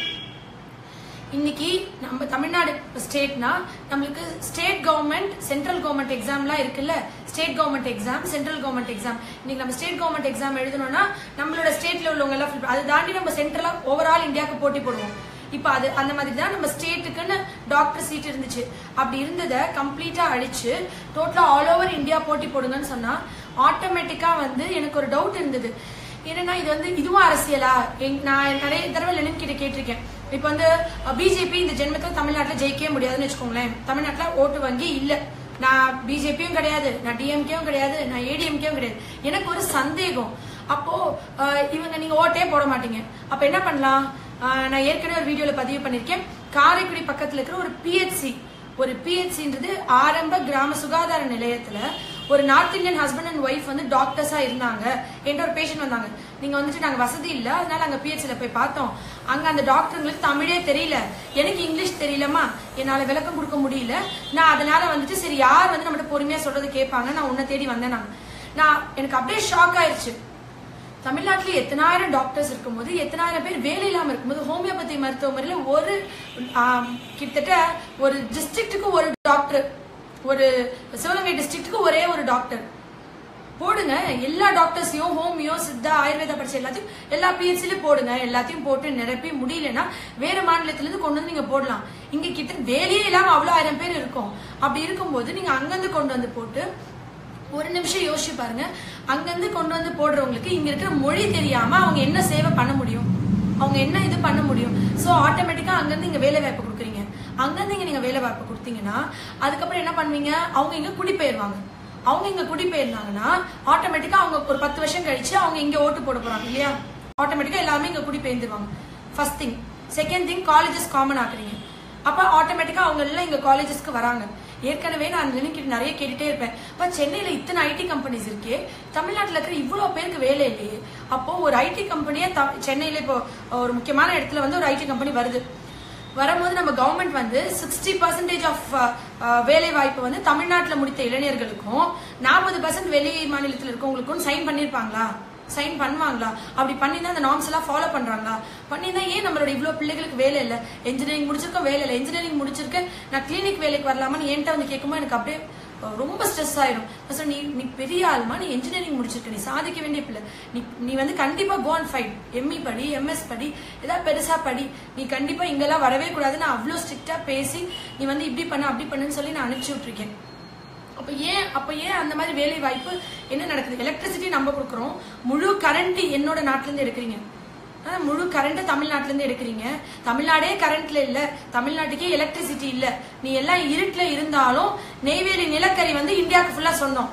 இன்னைக்கு நம்ம தமிழ்நாடு ஸ்டேட்னா நம்மளுக்கு ஸ்டேட் கவர்மெண்ட் சென்ட்ரல் கவர்மெண்ட் எக்ஸாம்லாம் இருக்குல்ல state government exam central government exam இன்னைக்கு நம்ம ஸ்டேட் கவர்மெண்ட் எக்ஸாம் எழுதணும்னா நம்மளோட ஸ்டேட்ல உள்ளவங்க எல்லாம் fill- அதை தாண்டி நம்ம சென்ட்ரலா ஓவரால் இந்தியாவுக்கு போட்டி போடுவோம் இப்போ அது அந்த மாதிரி தான் நம்ம ஸ்டேட்டுக்குன்னு டாக்டர் சீட் இருந்துச்சு அப்படி இருந்ததை கம்ப்ளீட்டா அழிச்சு டோட்டலா ஆல் ஓவர் இந்தியா போட்டி போடுங்கன்னு சொன்னா ஆட்டோமேட்டிக்கா வந்து எனக்கு ஒரு டவுட் இருந்தது என்னன்னா இது வந்து இதுவும் அரசியலா எங்க- நான் நிறைய தடவை லெனின் கிட்ட கேட்டிருக்கேன் இப்போ வந்து பிஜேபி இந்த ஜென்மத்தில் தமிழ்நாட்டில் ஜெயிக்கவே முடியாதுன்னு வச்சுக்கோங்களேன் தமிழ்நாட்டில் ஓட்டு வங்கி இல்ல நான் பிஜேபியும் கிடையாது நான் டிஎம்கேவும் கிடையாது நான் ஏடிஎம்கேவும் கிடையாது எனக்கு ஒரு சந்தேகம் அப்போ அஹ், இவங்க நீங்க ஓட்டே போட மாட்டீங்க அப்ப என்ன பண்ணலாம் அஹ், நான் ஏற்கனவே ஒரு வீடியோல பதிவு பண்ணிருக்கேன் காரைக்குடி பக்கத்துல இருக்கிற ஒரு பிஹெச்சி ஒரு பிஹெச்சின்றது ஆரம்ப கிராம சுகாதார நிலையத்துல ஒரு north Indian husband and wife வந்து டாக்டர்ஸா இருந்தாங்க என்கிட்ட ஒரு பேஷண்ட் வந்தாங்க நீங்க வந்துட்டு நாங்க வசதி இல்ல அதனால அங்க பிஹெச்ல போய் பார்த்தோம் அங்க அந்த டாக்டருங்களுக்கு தமிழே தெரியல எனக்கு இங்கிலீஷ் தெரியலமா என்னால விளக்கம் கொடுக்க முடியல நான் அதனால வந்துட்டு சரி யார் வந்து நம்மகிட்ட பொறுமையா சொல்றது கேட்பாங்க நான் உன்னை தேடி வந்தேன் நான் நான் எனக்கு அப்படியே ஷாக் ஆயிருச்சு தமிழ்நாட்டில் எத்தனாயிரம் டாக்டர்ஸ் இருக்கும்போது எத்தனாயிரம் பேர் வேலை இல்லாம இருக்கும்போது ஹோமியோபதி மருத்துவமனையில ஒரு ஆம், கிட்டத்தட்ட ஒரு டிஸ்ட்ரிக்ட்டுக்கு ஒரு டாக்டர் ஒரு சிவகங்கை டிஸ்ட்ரிக்ட்டுக்கு ஒரே ஒரு டாக்டர் போடுங்க எல்லா டாக்டர்ஸையும் ஹோமியோ சித்தா ஆயுர்வேதா படிச்ச எல்லாத்தையும் எல்லா பிஹெச்லயும் போடுங்க எல்லாத்தையும் போட்டு நிரப்பி முடியலன்னா வேற மாநிலத்துல இருந்து கொண்டு வந்து நீங்க போடலாம் இங்க கிட்ட வேலையே இல்லாம அவ்வளவு ஆயிரம் பேர் இருக்கும் அப்படி இருக்கும்போது நீங்க அங்கிருந்து கொண்டு வந்து போட்டு ஒரு நிமிஷம் யோசிச்சு பாருங்க அங்கிருந்து கொண்டு வந்து போடுறவங்களுக்கு இங்க இருக்கிற மொழி தெரியாம அவங்க என்ன சேவை பண்ண முடியும் அவங்க என்ன இது பண்ண முடியும் சோ ஆட்டோமேட்டிக்கா அங்கிருந்து இங்க வேலை வாய்ப்பு கொடுக்குறீங்க அங்கிருந்து இங்க நீங்க வேலை வாய்ப்பு கொடுத்தீங்கன்னா அதுக்கப்புறம் என்ன பண்ணுவீங்க அவங்க இங்க குடிபெயர்வாங்க அவங்க இங்க குடிபெயர்ந்தாங்கன்னா ஆட்டோமேட்டிக்கா அவங்க ஒரு பத்து வருஷம் கழிச்சு அவங்க இங்க ஓட்டு போட போறாங்க இல்லையா ஆட்டோமேட்டிக்கா எல்லாமே இங்க குடிபெயர்ந்துருவாங்க first thing second thing colleges common ஆக்குறீங்க அப்ப ஆட்டோமேட்டிக்கா அவங்க எல்லாம் இங்க காலேஜஸ்க்கு வராங்க ஏற்கனவே நான் கிட்ட நிறைய கேட்டுட்டே இருப்பேன் அப்ப சென்னையில இத்தனை ஐடி கம்பெனிஸ் இருக்கே தமிழ்நாட்டுல இருக்கிற இவ்வளவு பேருக்கு வேலை இல்லையே அப்போ ஒரு ஐடி கம்பெனியே சென்னையில இப்போ ஒரு முக்கியமான இடத்துல வந்து ஒரு ஐடி கம்பெனி வருது வரும்போது நம்ம கவர்மெண்ட் வந்து சிக்ஸ்டி பர்சன்டேஜ் ஆஃப் வேலை வாய்ப்பு வந்து தமிழ்நாட்டுல முடித்த இளைஞர்களுக்கும் நாற்பது பர்சன்ட் வெளி மாநிலத்தில் இருக்கவங்களுக்கும் சைன் பண்ணிருப்பாங்களா சைன் பண்ணுவாங்களா அப்படி பண்ணி தான் அந்த நார்ம்ஸ் எல்லாம் ஃபாலோ பண்றாங்களா பண்ணி தான் ஏன் நம்மளோட இவ்வளவு பிள்ளைகளுக்கு வேலை இல்லை இன்ஜினியரிங் முடிச்சிருக்கோம் வேலை இல்லை இன்ஜினியரிங் முடிச்சிருக்கேன் நான் கிளினிக் வேலைக்கு வரலாமான்னு என்கிட்ட வந்து கேட்கும்போது எனக்கு அப்படியே அஹ், ரொம்ப ஸ்ட்ரெஸ் ஆயிடும் நான் சொன்னேன், நீ நீ பெரிய ஆள்மா நீ இன்ஜினியரிங் முடிச்சிருக்க நீ சாதிக்க வேண்டிய பிள்ளை நீ நீ வந்து கண்டிப்பா கோ அண்ட் ஃபைட் எம்இ படி எம்எஸ் படி ஏதாவது பெருசா படி நீ கண்டிப்பா இங்கெல்லாம் வரவே கூடாது நான் அவ்வளோ ஸ்ட்ரிக்டா பேசி நீ வந்து இப்படி பண்ணு அப்படி பண்ணுன்னு சொல்லி நான் அனுப்பிச்சு விட்டுருக்கேன் அப்ப ஏன் அப்ப ஏன் அந்த மாதிரி வேலை வாய்ப்பு என்ன நடக்குது எலக்ட்ரிசிட்டி நம்ம கொடுக்குறோம் முழு கரண்ட் என்னோட நாட்டுல இருந்து எடுக்கிறீங்க ஆனா, முழு கரண்ட் தமிழ்நாட்டுல இருந்து எடுக்கிறீங்க தமிழ்நாடே கரண்ட்ல இல்ல தமிழ்நாட்டுக்கே எலக்ட்ரிசிட்டி இல்ல நீ எல்லாம் இருட்டுல இருந்தாலும் நெய்வேலி நிலக்கரி வந்து இந்தியாவுக்கு ஃபுல்லா சொந்தம்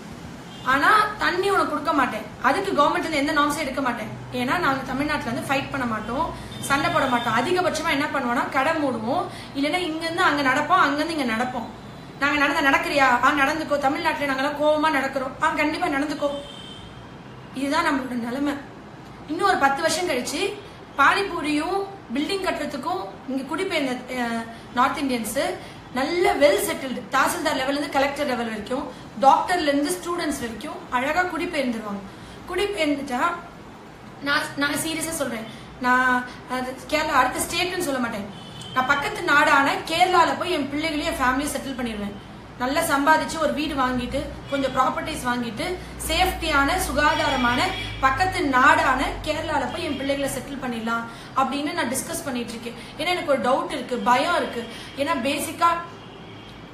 ஆனா தண்ணி உனக்கு கொடுக்க மாட்டேன் அதுக்கு கவர்மெண்ட் வந்து எந்த நாம்ஸும் எடுக்க மாட்டேன் ஏன்னா நாங்க தமிழ்நாட்டுல வந்து ஃபைட் பண்ண மாட்டோம் சண்டை போட மாட்டோம் அதிகபட்சமா என்ன பண்ணுவோம்னா கடை மூடுவோம் இல்லைன்னா இங்க இருந்து அங்க நடப்போம் அங்க இருந்து இங்க நடப்போம் நாங்க நடந்த நடக்கிறியா ஆ நடந்துக்கோ தமிழ்நாட்டுல நாங்கெல்லாம் கோவமா நடக்கிறோம் ஆ கண்டிப்பா நடந்துக்கோ இதுதான் நம்மளோட நிலைமை இன்னும் ஒரு பத்து வருஷம் கழிச்சு பானிபூரியும் பில்டிங் கட்டுறதுக்கும் இங்க குடிபெயர்ந்த அஹ், நார்த் இந்தியன்ஸ் நல்ல வெல் செட்டில்டு தாசில்தார் லெவல்ல இருந்து கலெக்டர் லெவல் வரைக்கும் டாக்டர்ல இருந்து ஸ்டூடெண்ட்ஸ் வரைக்கும் அழகா குடிபெயர்ந்துருவாங்க குடிபெயர்ந்துட்டா நான் நான் சீரியஸா சொல்றேன் நான் அது கேரளா அடுத்த ஸ்டேட்னு சொல்ல மாட்டேன் நான் பக்கத்து நாடான கேரளால போய் என் பிள்ளைகளையும் என் ஃபேமிலியும் செட்டில் பண்ணிடுவேன் நல்லா சம்பாதிச்சு ஒரு வீடு வாங்கிட்டு கொஞ்சம் ப்ராப்பர்ட்டிஸ் வாங்கிட்டு சேஃப்டியான சுகாதாரமான பக்கத்து நாடான கேரளால போய் என் பிள்ளைகளை செட்டில் பண்ணிடலாம் அப்படின்னு நான் டிஸ்கஸ் பண்ணிட்டு இருக்கேன் ஏன்னா எனக்கு ஒரு டவுட் இருக்கு பயம் இருக்கு ஏன்னா பேசிக்கா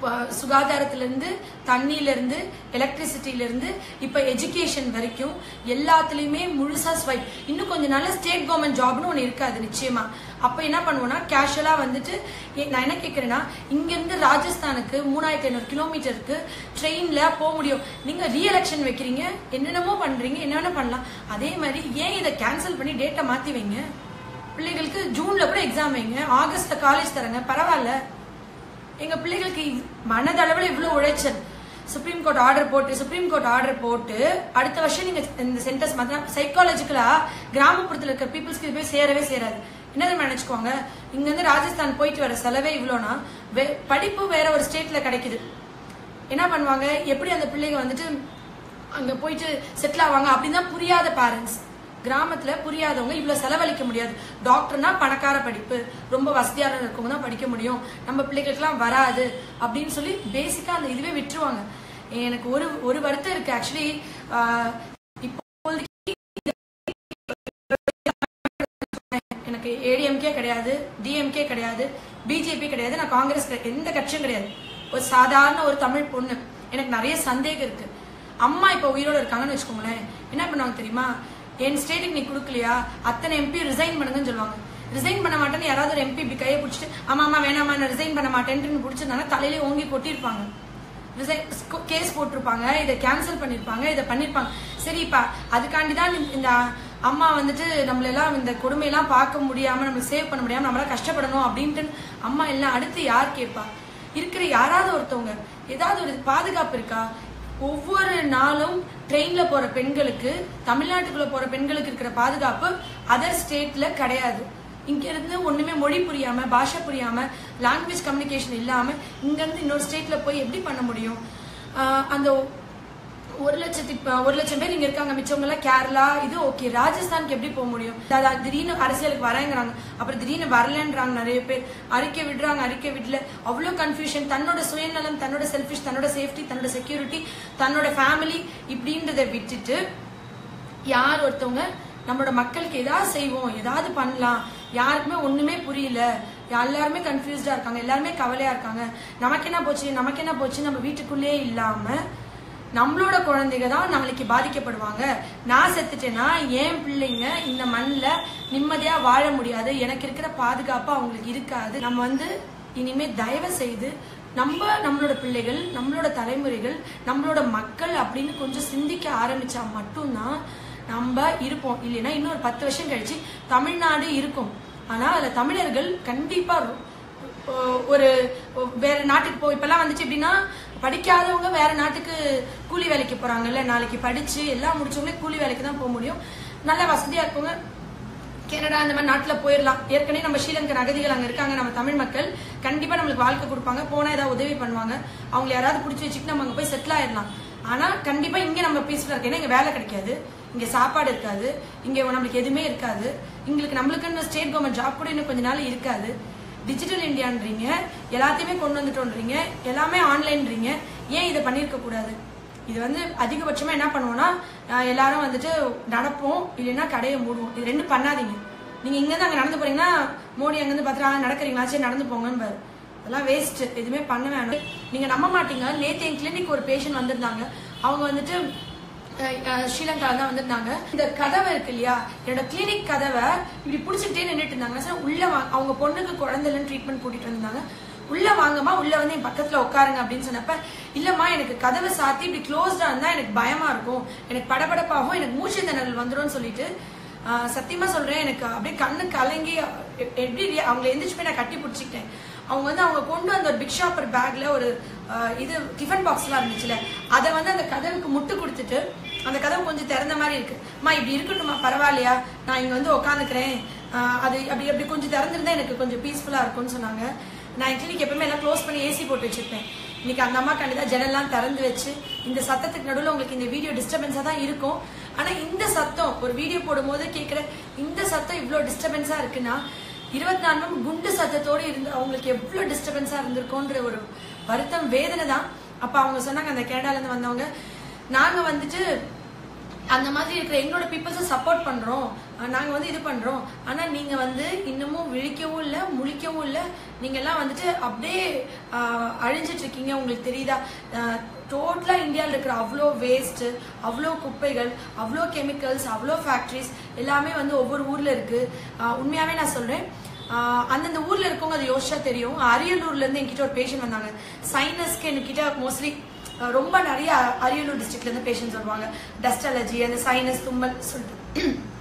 ப- சுகாதாரத்திலிருந்து தண்ணியிலிருந்து எலக்ட்ரிசிட்டியிலிருந்து இப்ப எஜுகேஷன் வரைக்கும் எல்லாத்துலயுமே முழுசா ஸ்வைப் இன்னும் கொஞ்ச நாள்ல ஸ்டேட் கவர்மெண்ட் ஜாப்னு ஒண்ணு இருக்காது நிச்சயமா அப்ப என்ன பண்ணுவோம்னா கேஷுவலா வந்துட்டு ஏ- நான் என்ன கேக்குறேன்னா இங்க இருந்து ராஜஸ்தானுக்கு மூணாயிரத்தி ஐநூறு கிலோமீட்டருக்கு ட்ரெயின்ல போக முடியும் நீங்க ரீஎலெக்ஷன் வைக்கிறீங்க என்னென்னமோ பண்றீங்க என்னென்ன பண்ணலாம் அதே மாதிரி ஏன் இதை கேன்சல் பண்ணி டேட்டை மாத்தி வைங்க பிள்ளைகளுக்கு ஜூன்ல கூட எக்ஸாம் வைங்க ஆகஸ்ட்ல காலேஜ் தரங்க பரவாயில்ல எங்க பிள்ளைகளுக்கு இ- மனதளவுல இவ்வளவு உழைச்சல் சுப்ரீம் கோர்ட் ஆர்டர் போட்டு சுப்ரீம் கோர்ட் ஆர்டர் போட்டு அடுத்த வருஷம் நீங்க இந்த சென்டர்ஸ் மாத்தினா சைக்காலஜிக்கலா கிராமப்புறத்துல இருக்க பீப்புள்ஸ்க்கு இது போய் சேரவே சேராது என்ன நினைச்சுக்கோங்க இங்க இருந்து ராஜஸ்தான் போயிட்டு வர செலவே இவ்வளோனா வே- படிப்பு வேற ஒரு ஸ்டேட்ல கிடைக்குது என்ன பண்ணுவாங்க எப்படி அந்த பிள்ளைங்க வந்துட்டு அங்க போயிட்டு செட்டில் ஆவாங்க அப்படின்னு தான் புரியாத பேரண்ட்ஸ் கிராமத்துல புரியாதவங்க இவ்வளவு செலவழிக்க முடியாது டாக்டர்னா பணக்கார படிப்பு ரொம்ப வசதியான இருக்கவங்க தான் படிக்க முடியும் நம்ம பிள்ளைகளுக்குலாம் வராது அப்படின்னு சொல்லி பேசிக்கா அந்த இதுவே விட்டுருவாங்க எனக்கு ஒரு ஒரு வருத்தம் இருக்கு ஆக்சுவலி இப்போதைக்கு எனக்கு ஏடிஎம்கே கிடையாது டிஎம்கே கிடையாது பிஜேபி கிடையாது நான் காங்கிரஸ் கிடையாது எந்த கட்சியும் கிடையாது ஒரு சாதாரண ஒரு தமிழ் பொண்ணு எனக்கு நிறைய சந்தேகம் இருக்கு அம்மா இப்ப உயிரோட இருக்காங்கன்னு வச்சுக்கோங்களேன் என்ன பண்ணுவாங்க தெரியுமா என் ஸ்டேட்டுக்கு நீ கொடுக்கலையா அத்தனை எம்பி ரிசைன் பண்ணுங்கன்னு சொல்லுவாங்க ரிசைன் பண்ண மாட்டேன்னு யாராவது ஒரு எம்பி இப்படி கையை பிடிச்சிட்டு ஆமா ஆமா வேணாமா நான் ரிசைன் பண்ண மாட்டேன்ட்டு பிடிச்சிருந்தாங்க தலையிலே ஓங்கி கொட்டியிருப்பாங்க கேஸ் போட்டிருப்பாங்க இதை கேன்சல் பண்ணிருப்பாங்க இதை பண்ணிருப்பாங்க சரிப்பா அதுக்காண்டி தான் இந்த அம்மா வந்துட்டு நம்மள எல்லாம் இந்த கொடுமையெல்லாம் பார்க்க முடியாம நம்ம சேவ் பண்ண முடியாம நம்மளாம் கஷ்டப்படணும் அப்படின்ட்டு அம்மா எல்லாம் அடுத்து யார் கேட்பா இருக்கிற யாராவது ஒருத்தவங்க ஏதாவது ஒரு பாதுகாப்பு இருக்கா ஒவ்வொரு நாளும் ட்ரெயின்ல போற பெண்களுக்கு தமிழ்நாட்டுக்குள்ள போற பெண்களுக்கு இருக்கிற பாதுகாப்பு அதர் ஸ்டேட்ல கிடையாது இங்க இருந்து ஒண்ணுமே மொழி புரியாம பாஷை புரியாம லாங்குவேஜ் கம்யூனிகேஷன் இல்லாம இங்க இருந்து இன்னொரு ஸ்டேட்ல போய் எப்படி பண்ண முடியும் ஆஹ் அந்த ஒரு லட்சத்தி ப- ஒரு லட்சம் பேர் இங்க இருக்காங்க மிச்சவங்க எல்லாம் கேரளா இது ஓகே ராஜஸ்தானுக்கு எப்படி போக முடியும் அதான் திடீர்னு அரசியலுக்கு வரேங்கிறாங்க அப்புறம் திடீர்னு வரலன்றாங்க நிறைய பேர் அறிக்கை விடுறாங்க அறிக்கை விடல அவ்வளவு கன்ஃபியூஷன் தன்னோட சுயநலம் தன்னோட செல்ஃபிஷ் தன்னோட சேஃப்டி தன்னோட செக்யூரிட்டி தன்னோட ஃபேமிலி இப்படின்றத விட்டுட்டு யார் ஒருத்தவங்க நம்மளோட மக்களுக்கு ஏதாவது செய்வோம் ஏதாவது பண்ணலாம் யாருக்குமே ஒண்ணுமே புரியல எல்லாருமே கன்ஃபியூஸ்டா இருக்காங்க எல்லாருமே கவலையா இருக்காங்க நமக்கு என்ன போச்சு நமக்கு என்ன போச்சு நம்ம வீட்டுக்குள்ளேயே இல்லாம நம்மளோட குழந்தைங்க தான் நாளைக்கு பாதிக்கப்படுவாங்க நான் செத்துட்டேன்னா என் பிள்ளைங்க இந்த மண்ணில் நிம்மதியா வாழ முடியாது எனக்கு இருக்கிற பாதுகாப்பு அவங்களுக்கு இருக்காது நம்ம வந்து இனிமே தயவு செய்து நம்ம நம்மளோட பிள்ளைகள் நம்மளோட தலைமுறைகள் நம்மளோட மக்கள் அப்படின்னு கொஞ்சம் சிந்திக்க ஆரம்பிச்சா மட்டும்தான் நம்ம இருப்போம் இல்லைன்னா இன்னொரு பத்து வருஷம் கழிச்சு தமிழ்நாடு இருக்கும் ஆனா அதுல தமிழர்கள் கண்டிப்பா ரொ- ஒ- ஒரு ஒ- வேற நாட்டுக்கு போ இப்பெல்லாம் வந்துச்சு எப்படின்னா படிக்காதவங்க வேற நாட்டுக்கு கூலி வேலைக்கு போறாங்கல்ல நாளைக்கு படிச்சு எல்லாம் முடிச்சவங்களே கூலி வேலைக்கு தான் போக முடியும் நல்ல வசதியா இருக்கவங்க கனடா இந்த மாதிரி நாட்டுல போயிடலாம் ஏற்கனவே நம்ம ஸ்ரீலங்கன் அகதிகள் அங்க இருக்காங்க நம்ம தமிழ் மக்கள் கண்டிப்பா நம்மளுக்கு வாழ்க்கை கொடுப்பாங்க போனா ஏதாவது உதவி பண்ணுவாங்க அவங்க யாராவது பிடிச்சி வச்சுட்டு நம்ம அங்க போய் செட்டில் ஆயிடலாம் ஆனா கண்டிப்பா இங்க நம்ம பீஸ்ஃபுல்லா இருக்கு ஏன்னா இங்க வேலை கிடைக்காது இங்க சாப்பாடு இருக்காது இங்க நம்மளுக்கு எதுவுமே இருக்காது எங்களுக்கு நம்மளுக்குன்னு ஸ்டேட் கவர்மெண்ட் ஜாப் கூட இன்னும் கொஞ்ச நாள் இருக்காது டிஜிட்டல் இந்தியான்றீங்க எல்லாத்தையுமே கொண்டு வந்துட்டோன்றீங்க எல்லாமே ஆன்லைன்றீங்க ஏன் இதை பண்ணியிருக்க கூடாது இது வந்து அதிகபட்சமா என்ன பண்ணுவோம்னா அஹ் எல்லாரும் வந்துட்டு நடப்போம் இல்லைன்னா கடையை மூடுவோம் இது ரெண்டும் பண்ணாதீங்க நீங்க இங்க இருந்து அங்க நடந்து போறீங்கன்னா மோடி அங்க இருந்து பாத்துட்டு "ஆ, நடக்கிறீங்களா சரி நடந்து போங்கன்னு பாரு அதெல்லாம் வேஸ்ட் எதுவுமே பண்ண வேணாம் நீங்க நம்ப மாட்டீங்க நேத்து என் கிளினிக் ஒரு பேஷண்ட் வந்திருந்தாங்க அவங்க வந்துட்டு அஹ், அஹ், ஸ்ரீலங்கால தான் வந்திருந்தாங்க இந்த கதவை இருக்கு இல்லையா என்னோட கிளினிக் கதவை இப்படி புடிச்சுக்கிட்டே நின்றுட்டு இருந்தாங்க சார் உள்ள வா- அவங்க பொண்ணுக்கு குழந்தைலன்னு ட்ரீட்மெண்ட் கூட்டிட்டு வந்தாங்க உள்ள வாங்கம்மா உள்ள வந்து என் பக்கத்துல உட்காருங்க அப்படின்னு சொன்னப்ப இல்லம்மா எனக்கு கதவை சாத்தி இப்படி க்ளோஸ்டா இருந்தா எனக்கு பயமா இருக்கும் எனக்கு படபடப்பாகும் எனக்கு மூச்சு திணறல் வந்துரும்னு சொல்லிட்டு ஆஹ், சத்தியமா சொல்றேன் எனக்கு அப்படியே கண்ணு கலங்கி எ- எப்படி rea- அவங்களை எந்திரிச்சு போய் நான் கட்டி பிடிச்சிக்கிட்டேன் அவங்க வந்து அவங்க கொண்டு வந்த ஒரு பிக் ஷாப்பர் பேக்ல ஒரு ஆஹ், இது டிஃபன் பாக்ஸ்லாம் இருந்துச்சுல அதை வந்து அந்த கதவுக்கு முட்டு கொடுத்துட்டு அந்த கதவு கொஞ்சம் திறந்த மாதிரி இருக்கு அம்மா இப்படி இருக்கட்டுமா பரவாயில்லையா நான் இங்க வந்து உட்காந்துக்கிறேன் அது அப்படி அப்படி கொஞ்சம் திறந்திருந்தா எனக்கு கொஞ்சம் பீஸ்ஃபுல்லா இருக்கும்னு சொன்னாங்க நான் என் கிளினிக் எப்பவுமே எல்லாம் க்ளோஸ் பண்ணி ஏசி போட்டு வச்சிருப்பேன் இன்னைக்கு அந்த அம்மா கண்டிப்பா ஜன்னல்லாம் திறந்து வச்சு இந்த சத்தத்துக்கு நடுவில் உங்களுக்கு இந்த வீடியோ டிஸ்டர்பன்ஸா தான் இருக்கும் ஆனா இந்த சத்தம் ஒரு வீடியோ போடும்போது கேட்குற இந்த சத்தம் இவ்வளோ டிஸ்டர்பன்ஸா இருக்குன்னா இருபத்தி நாலு மணி குண்டு சத்தத்தோட இருந்து அவங்களுக்கு எவ்வளவு டிஸ்டர்பன்ஸா இருந்திருக்கும்ன்ற ஒரு வருத்தம் வேதனை தான் அப்ப அவங்க சொன்னாங்க அந்த கனடால இருந்து வந்தவங்க நாங்க வந்துட்டு அந்த மாதிரி இருக்கிற எங்களோட பீப்புள்ஸை சப்போர்ட் பண்றோம் அஹ் நாங்க வந்து இது பண்றோம் ஆனா நீங்க வந்து இன்னமும் விழிக்கவும் இல்ல முழிக்கவும் இல்ல நீங்க எல்லாம் வந்துட்டு அப்படியே அஹ், அழிஞ்சிட்டு இருக்கீங்க உங்களுக்கு தெரியுதா டோட்டலா இந்தியாவில் இருக்கிற அவ்வளோ வேஸ்ட் அவ்வளோ குப்பைகள் அவ்வளோ கெமிக்கல்ஸ் அவ்வளோ ஃபேக்ட்ரிஸ் எல்லாமே வந்து ஒவ்வொரு ஊர்ல இருக்கு அஹ், உண்மையாவே நான் சொல்றேன் ஆஹ் அந்தந்த ஊர்ல இருக்கவங்க அது யோசிச்சா தெரியும் அரியலூர்ல இருந்து என்கிட்ட ஒரு பேஷண்ட் வந்தாங்க சைனஸ்க்கு என்கிட்ட மோஸ்ட்லி ரொம்ப நிறைய அரியலூர் டிஸ்ட்ரிக்ட்ல இருந்து பேஷண்ட்ஸ் வருவாங்க டஸ்ட் அலர்ஜி அந்த சைனஸ் தும்மல் சொல்லிட்டு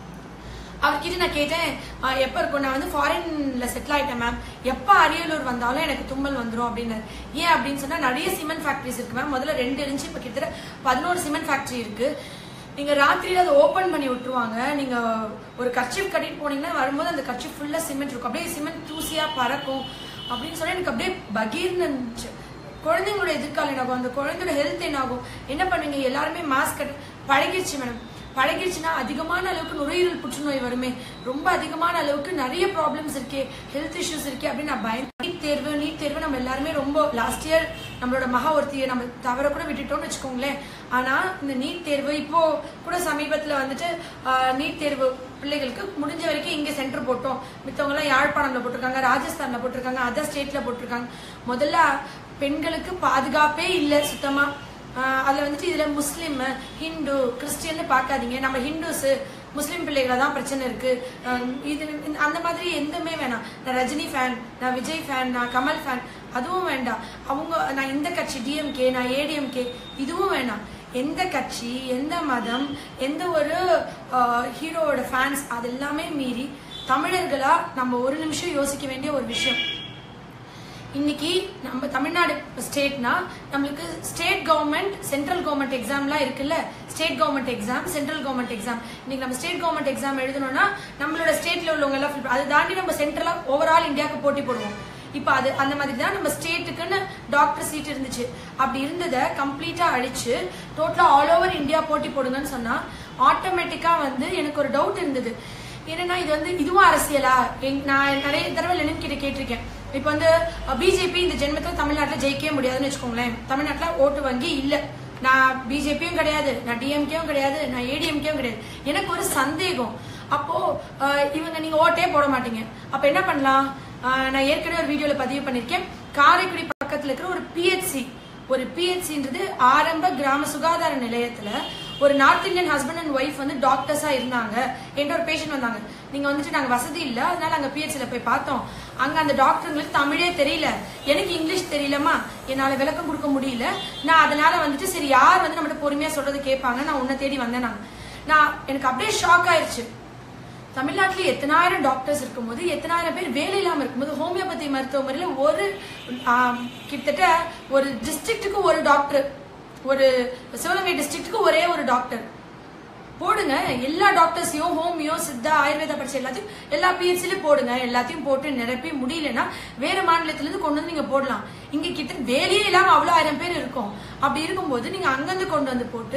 அவர்கிட்ட நான் கேட்டேன் "ஆஹ் எப்ப இருக்கும் நான் வந்து ஃபாரின்ல செட்டில் ஆயிட்டேன் மேம் எப்ப அரியலூர் வந்தாலும் எனக்கு தும்மல் வந்துரும் அப்படின்னாரு ஏன் அப்படின்னு சொன்னா நிறைய சிமெண்ட் ஃபேக்டரிஸ் இருக்கு மேம் முதல்ல ரெண்டு இருந்துச்சு இப்ப கிட்டத்தட்ட பதினோரு சிமெண்ட் ஃபேக்டரி இருக்கு நீங்க ராத்திரியில அதை ஓபன் பண்ணி விட்டுருவாங்க நீங்க ஒரு கர்ச்சிப் கட்டிட்டு போனீங்கன்னா வரும்போது அந்த கர்ச்சிப் ஃபுல்லா சிமெண்ட் இருக்கும் அப்படியே சிமெண்ட் தூசியா பறக்கும் அப்படின்னு சொல்லி எனக்கு அப்படியே பகீர்னு இருந்துச்சு குழந்தைங்களோட எதிர்காலம் என்ன ஆகும் அந்த குழந்தையோட ஹெல்த் என்ன ஆகும் என்ன பண்ணுவீங்க எல்லாருமே மாஸ்க் கட்டு பழகிடுச்சு மேடம் பழகிடுச்சுன்னா அதிகமான அளவுக்கு நுரையீரல் புற்றுநோய் வருமே ரொம்ப அதிகமான அளவுக்கு நிறைய ப்ராப்ளம்ஸ் இருக்கே ஹெல்த் இஷ்யூஸ் இருக்கே அப்படின்னு நான் பயந்து நீட் தேர்வு நீட் தேர்வு நம்ம எல்லாருமே ரொம்ப லாஸ்ட் இயர் நம்மளோட மகா ஒருத்தியை நம்ம தவற கூட விட்டுட்டோம்னு வச்சுக்கோங்களேன் ஆனா இந்த நீட் தேர்வு இப்போ கூட சமீபத்துல வந்துட்டு நீட் தேர்வு பிள்ளைகளுக்கு முடிஞ்ச வரைக்கும் இங்க சென்டர் போட்டோம் மித்தவங்க எல்லாம் யாழ்ப்பாணம்ல போட்டிருக்காங்க ராஜஸ்தான்ல போட்டிருக்காங்க அதர் ஸ்டேட்ல போட்டிருக்காங்க முதல்ல பெண்களுக்கு பாதுகாப்பே இல்ல சுத்தமா ஆஹ் அதுல வந்துட்டு இதுல முஸ்லீம் ஹிந்து கிறிஸ்டியன் பார்க்காதீங்க நம்ம ஹிந்துஸ் முஸ்லீம் பிள்ளைகள தான் பிரச்சனை இருக்கு ஆஹ் இது இந்த- அந்த மாதிரி எதுவுமே வேணாம் நான் ரஜினி ஃபேன் நான் விஜய் ஃபேன் நான் கமல் ஃபேன் அதுவும் வேண்டாம் அவங்க நான் இந்த கட்சி டிஎம்கே நான் ஏடிஎம்கே இதுவும் வேணாம் எந்த கட்சி எந்த மதம் எந்த ஒரு ஹீரோவோட ஃபேன்ஸ் அது எல்லாமே மீறி தமிழர்களா நம்ம ஒரு நிமிஷம் யோசிக்க வேண்டிய ஒரு விஷயம் இன்னைக்கு நம்ம தமிழ்நாடு ஸ்டேட்னா நம்மளுக்கு ஸ்டேட் கவர்மெண்ட் சென்ட்ரல் கவர்மெண்ட் எக்ஸாம்லாம் இருக்குல்ல state government exam central government exam இன்னைக்கு நம்ம ஸ்டேட் கவர்மெண்ட் எக்ஸாம் எழுதணும்னா நம்மளோட ஸ்டேட்ல உள்ளவங்க எல்லாம் fill- அதை தாண்டி நம்ம சென்ட்ரலா ஓவரால் இந்தியாவுக்கு போட்டி போடுவோம் இப்ப அது அந்த மாதிரி தான் நம்ம ஸ்டேட்டுக்குன்னு டாக்டர் சீட் இருந்துச்சு அப்படி இருந்ததை கம்ப்ளீட்டா அழிச்சு டோட்டலா ஆல் ஓவர் இந்தியா போட்டி போடுங்கன்னு சொன்னா ஆட்டோமேட்டிக்கா வந்து எனக்கு ஒரு டவுட் இருந்தது என்னன்னா இது வந்து இதுவும் அரசியலா எங்க- நான் நிறைய தடவை லெனின் கிட்ட கேட்டிருக்கேன் இப்ப வந்து பிஜேபி இந்த ஜென்மத்துல தமிழ்நாட்டுல ஜெயிக்கவே முடியாதுன்னு வச்சுக்கோங்களேன் தமிழ்நாட்டுல ஓட்டு வங்கி இல்ல நான் பிஜேபியும் கிடையாது நான் டிஎம்கேவும் கிடையாது நான் ஏடிஎம்கேவும் கிடையாது எனக்கு ஒரு சந்தேகம் அப்போ அஹ், இவங்க நீங்க ஓட்டே போட மாட்டீங்க அப்ப என்ன பண்ணலாம் அஹ், நான் ஏற்கனவே ஒரு வீடியோல பதிவு பண்ணிருக்கேன் காரைக்குடி பக்கத்துல இருக்கிற ஒரு பிஹெச்சி ஒரு பிஹெச்சின்றது ஆரம்ப கிராம சுகாதார நிலையத்துல ஒரு north Indian husband and wife வந்து டாக்டர்ஸா இருந்தாங்க என்கிட்ட ஒரு பேஷண்ட் வந்தாங்க நீங்க வந்துட்டு நாங்க வசதி இல்ல அதனால அங்க பிஹெச்ல போய் பார்த்தோம் அங்க அந்த டாக்டருங்களுக்கு தமிழே தெரியல எனக்கு இங்கிலீஷ் தெரியலமா என்னால விளக்கம் கொடுக்க முடியல நான் அதனால வந்துட்டு சரி யார் வந்து நம்மகிட்ட பொறுமையா சொல்றது கேட்பாங்க நான் உன்னை தேடி வந்தேன் நான் நான் எனக்கு அப்படியே ஷாக் ஆயிருச்சு தமிழ்நாட்டுல எத்தனாயிரம் டாக்டர்ஸ் இருக்கும்போது எத்தனாயிரம் பேர் வேலை இல்லாம இருக்கும்போது ஹோமியோபதி மருத்துவமனையில ஒரு ஆம், கிட்டத்தட்ட ஒரு டிஸ்ட்ரிக்ட்டுக்கு ஒரு டாக்டர் ஒரு சிவகங்கை டிஸ்ட்ரிக்ட்டுக்கு ஒரே ஒரு டாக்டர் போடுங்க எல்லா டாக்டர்ஸையும் ஹோமியோ சித்தா ஆயுர்வேதா படிச்ச எல்லாத்தையும் எல்லா பிஹெச்லயும் போடுங்க எல்லாத்தையும் போட்டு நிரப்பி முடியலன்னா வேற மாநிலத்துல இருந்து கொண்டு வந்து நீங்க போடலாம் இங்க கிட்ட வேலையே இல்லாம அவ்வளவு ஆயிரம் பேர் இருக்கும் அப்படி இருக்கும்போது நீங்க அங்கிருந்து கொண்டு வந்து போட்டு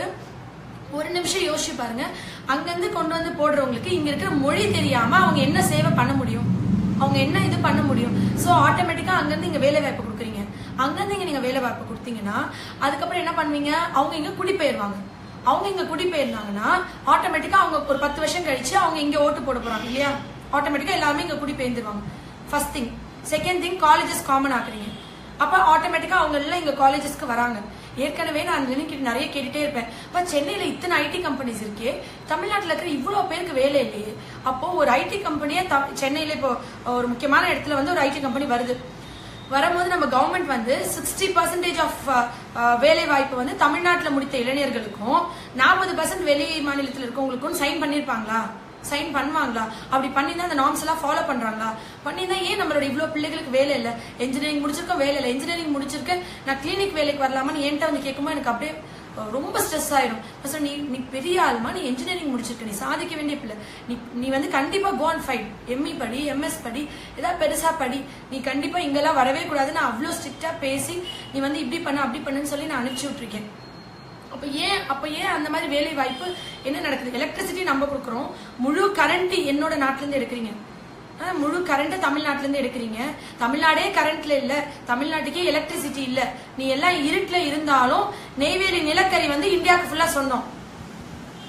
ஒரு நிமிஷம் யோசிச்சு பாருங்க அங்கிருந்து கொண்டு வந்து போடுறவங்களுக்கு இங்க இருக்கிற மொழி தெரியாம அவங்க என்ன சேவை பண்ண முடியும் அவங்க என்ன இது பண்ண முடியும் சோ ஆட்டோமேட்டிக்கா அங்கிருந்து இங்க வேலை வாய்ப்பு கொடுக்குறீங்க அங்கிருந்து இங்க நீங்க வேலை வாய்ப்பு கொடுத்தீங்கன்னா அதுக்கப்புறம் என்ன பண்ணுவீங்க அவங்க இங்க குடிபெயர்வாங்க அவங்க இங்க குடிபெயர்ந்தாங்கன்னா ஆட்டோமேட்டிக்கா அவங்க ஒரு பத்து வருஷம் கழிச்சு அவங்க இங்க ஓட்டு போட போறாங்க இல்லையா ஆட்டோமேட்டிக்கா எல்லாருமே இங்க குடிபெயர்ந்துருவாங்க first thing second thing colleges common ஆக்குறீங்க அப்ப ஆட்டோமேட்டிக்கா அவங்க எல்லாம் இங்க காலேஜஸ்க்கு வராங்க ஏற்கனவே நான் கிட்ட நிறைய கேட்டுட்டே இருப்பேன் அப்ப சென்னையில இத்தனை ஐடி கம்பெனிஸ் இருக்கே தமிழ்நாட்டுல இருக்கிற இவ்வளவு பேருக்கு வேலை இல்லையே அப்போ ஒரு ஐடி கம்பெனியே சென்னையில இப்போ ஒரு முக்கியமான இடத்துல வந்து ஒரு ஐடி கம்பெனி வருது வரும்போது நம்ம கவர்மெண்ட் வந்து சிக்ஸ்டி பர்சன்டேஜ் ஆஃப் வேலை வாய்ப்பு வந்து தமிழ்நாட்டுல முடித்த இளைஞர்களுக்கும் நாற்பது பர்சன்ட் வெளி மாநிலத்தில் இருக்கவங்களுக்கும் சைன் பண்ணிருப்பாங்களா சைன் பண்ணுவாங்களா அப்படி பண்ணி தான் அந்த நார்ம்ஸ் எல்லாம் ஃபாலோ பண்றாங்களா பண்ணி தான் ஏன் நம்மளோட இவ்வளவு பிள்ளைகளுக்கு வேலை இல்ல இன்ஜினியரிங் முடிச்சிருக்கோம் வேலை இல்லை இன்ஜினியரிங் முடிச்சிருக்கேன் நான் கிளினிக் வேலைக்கு வரலாமான்னு என்கிட்ட வந்து கேட்கும்போது எனக்கு அப்படியே அஹ், ரொம்ப ஸ்ட்ரெஸ் ஆயிடும் நான் சொன்னேன், நீ நீ பெரிய ஆள்மா நீ இன்ஜினியரிங் முடிச்சிருக்க நீ சாதிக்க வேண்டிய பிள்ளை நீ நீ வந்து கண்டிப்பா கோன் ஃபைட் எம்இ படி எம்எஸ் படி ஏதாவது பெருசா படி நீ கண்டிப்பா இங்கெல்லாம் வரவே கூடாது நான் அவ்வளோ ஸ்ட்ரிக்டா பேசி நீ வந்து இப்படி பண்ணு அப்படி பண்ணுன்னு சொல்லி நான் அனுப்பிச்சு விட்டுருக்கேன் அப்ப ஏன் அப்ப ஏன் அந்த மாதிரி வேலை வாய்ப்பு என்ன நடக்குது எலக்ட்ரிசிட்டி நம்ம கொடுக்குறோம் முழு கரண்ட் என்னோட நாட்டுல இருந்து எடுக்கிறீங்க ஆனா, முழு கரண்ட் தமிழ்நாட்டுல இருந்து எடுக்கிறீங்க தமிழ்நாடே கரண்ட்ல இல்ல தமிழ்நாட்டுக்கே எலக்ட்ரிசிட்டி இல்ல நீ எல்லாம் இருட்டுல இருந்தாலும் நெய்வேலி நிலக்கரி வந்து இந்தியாவுக்கு ஃபுல்லா சொந்தம்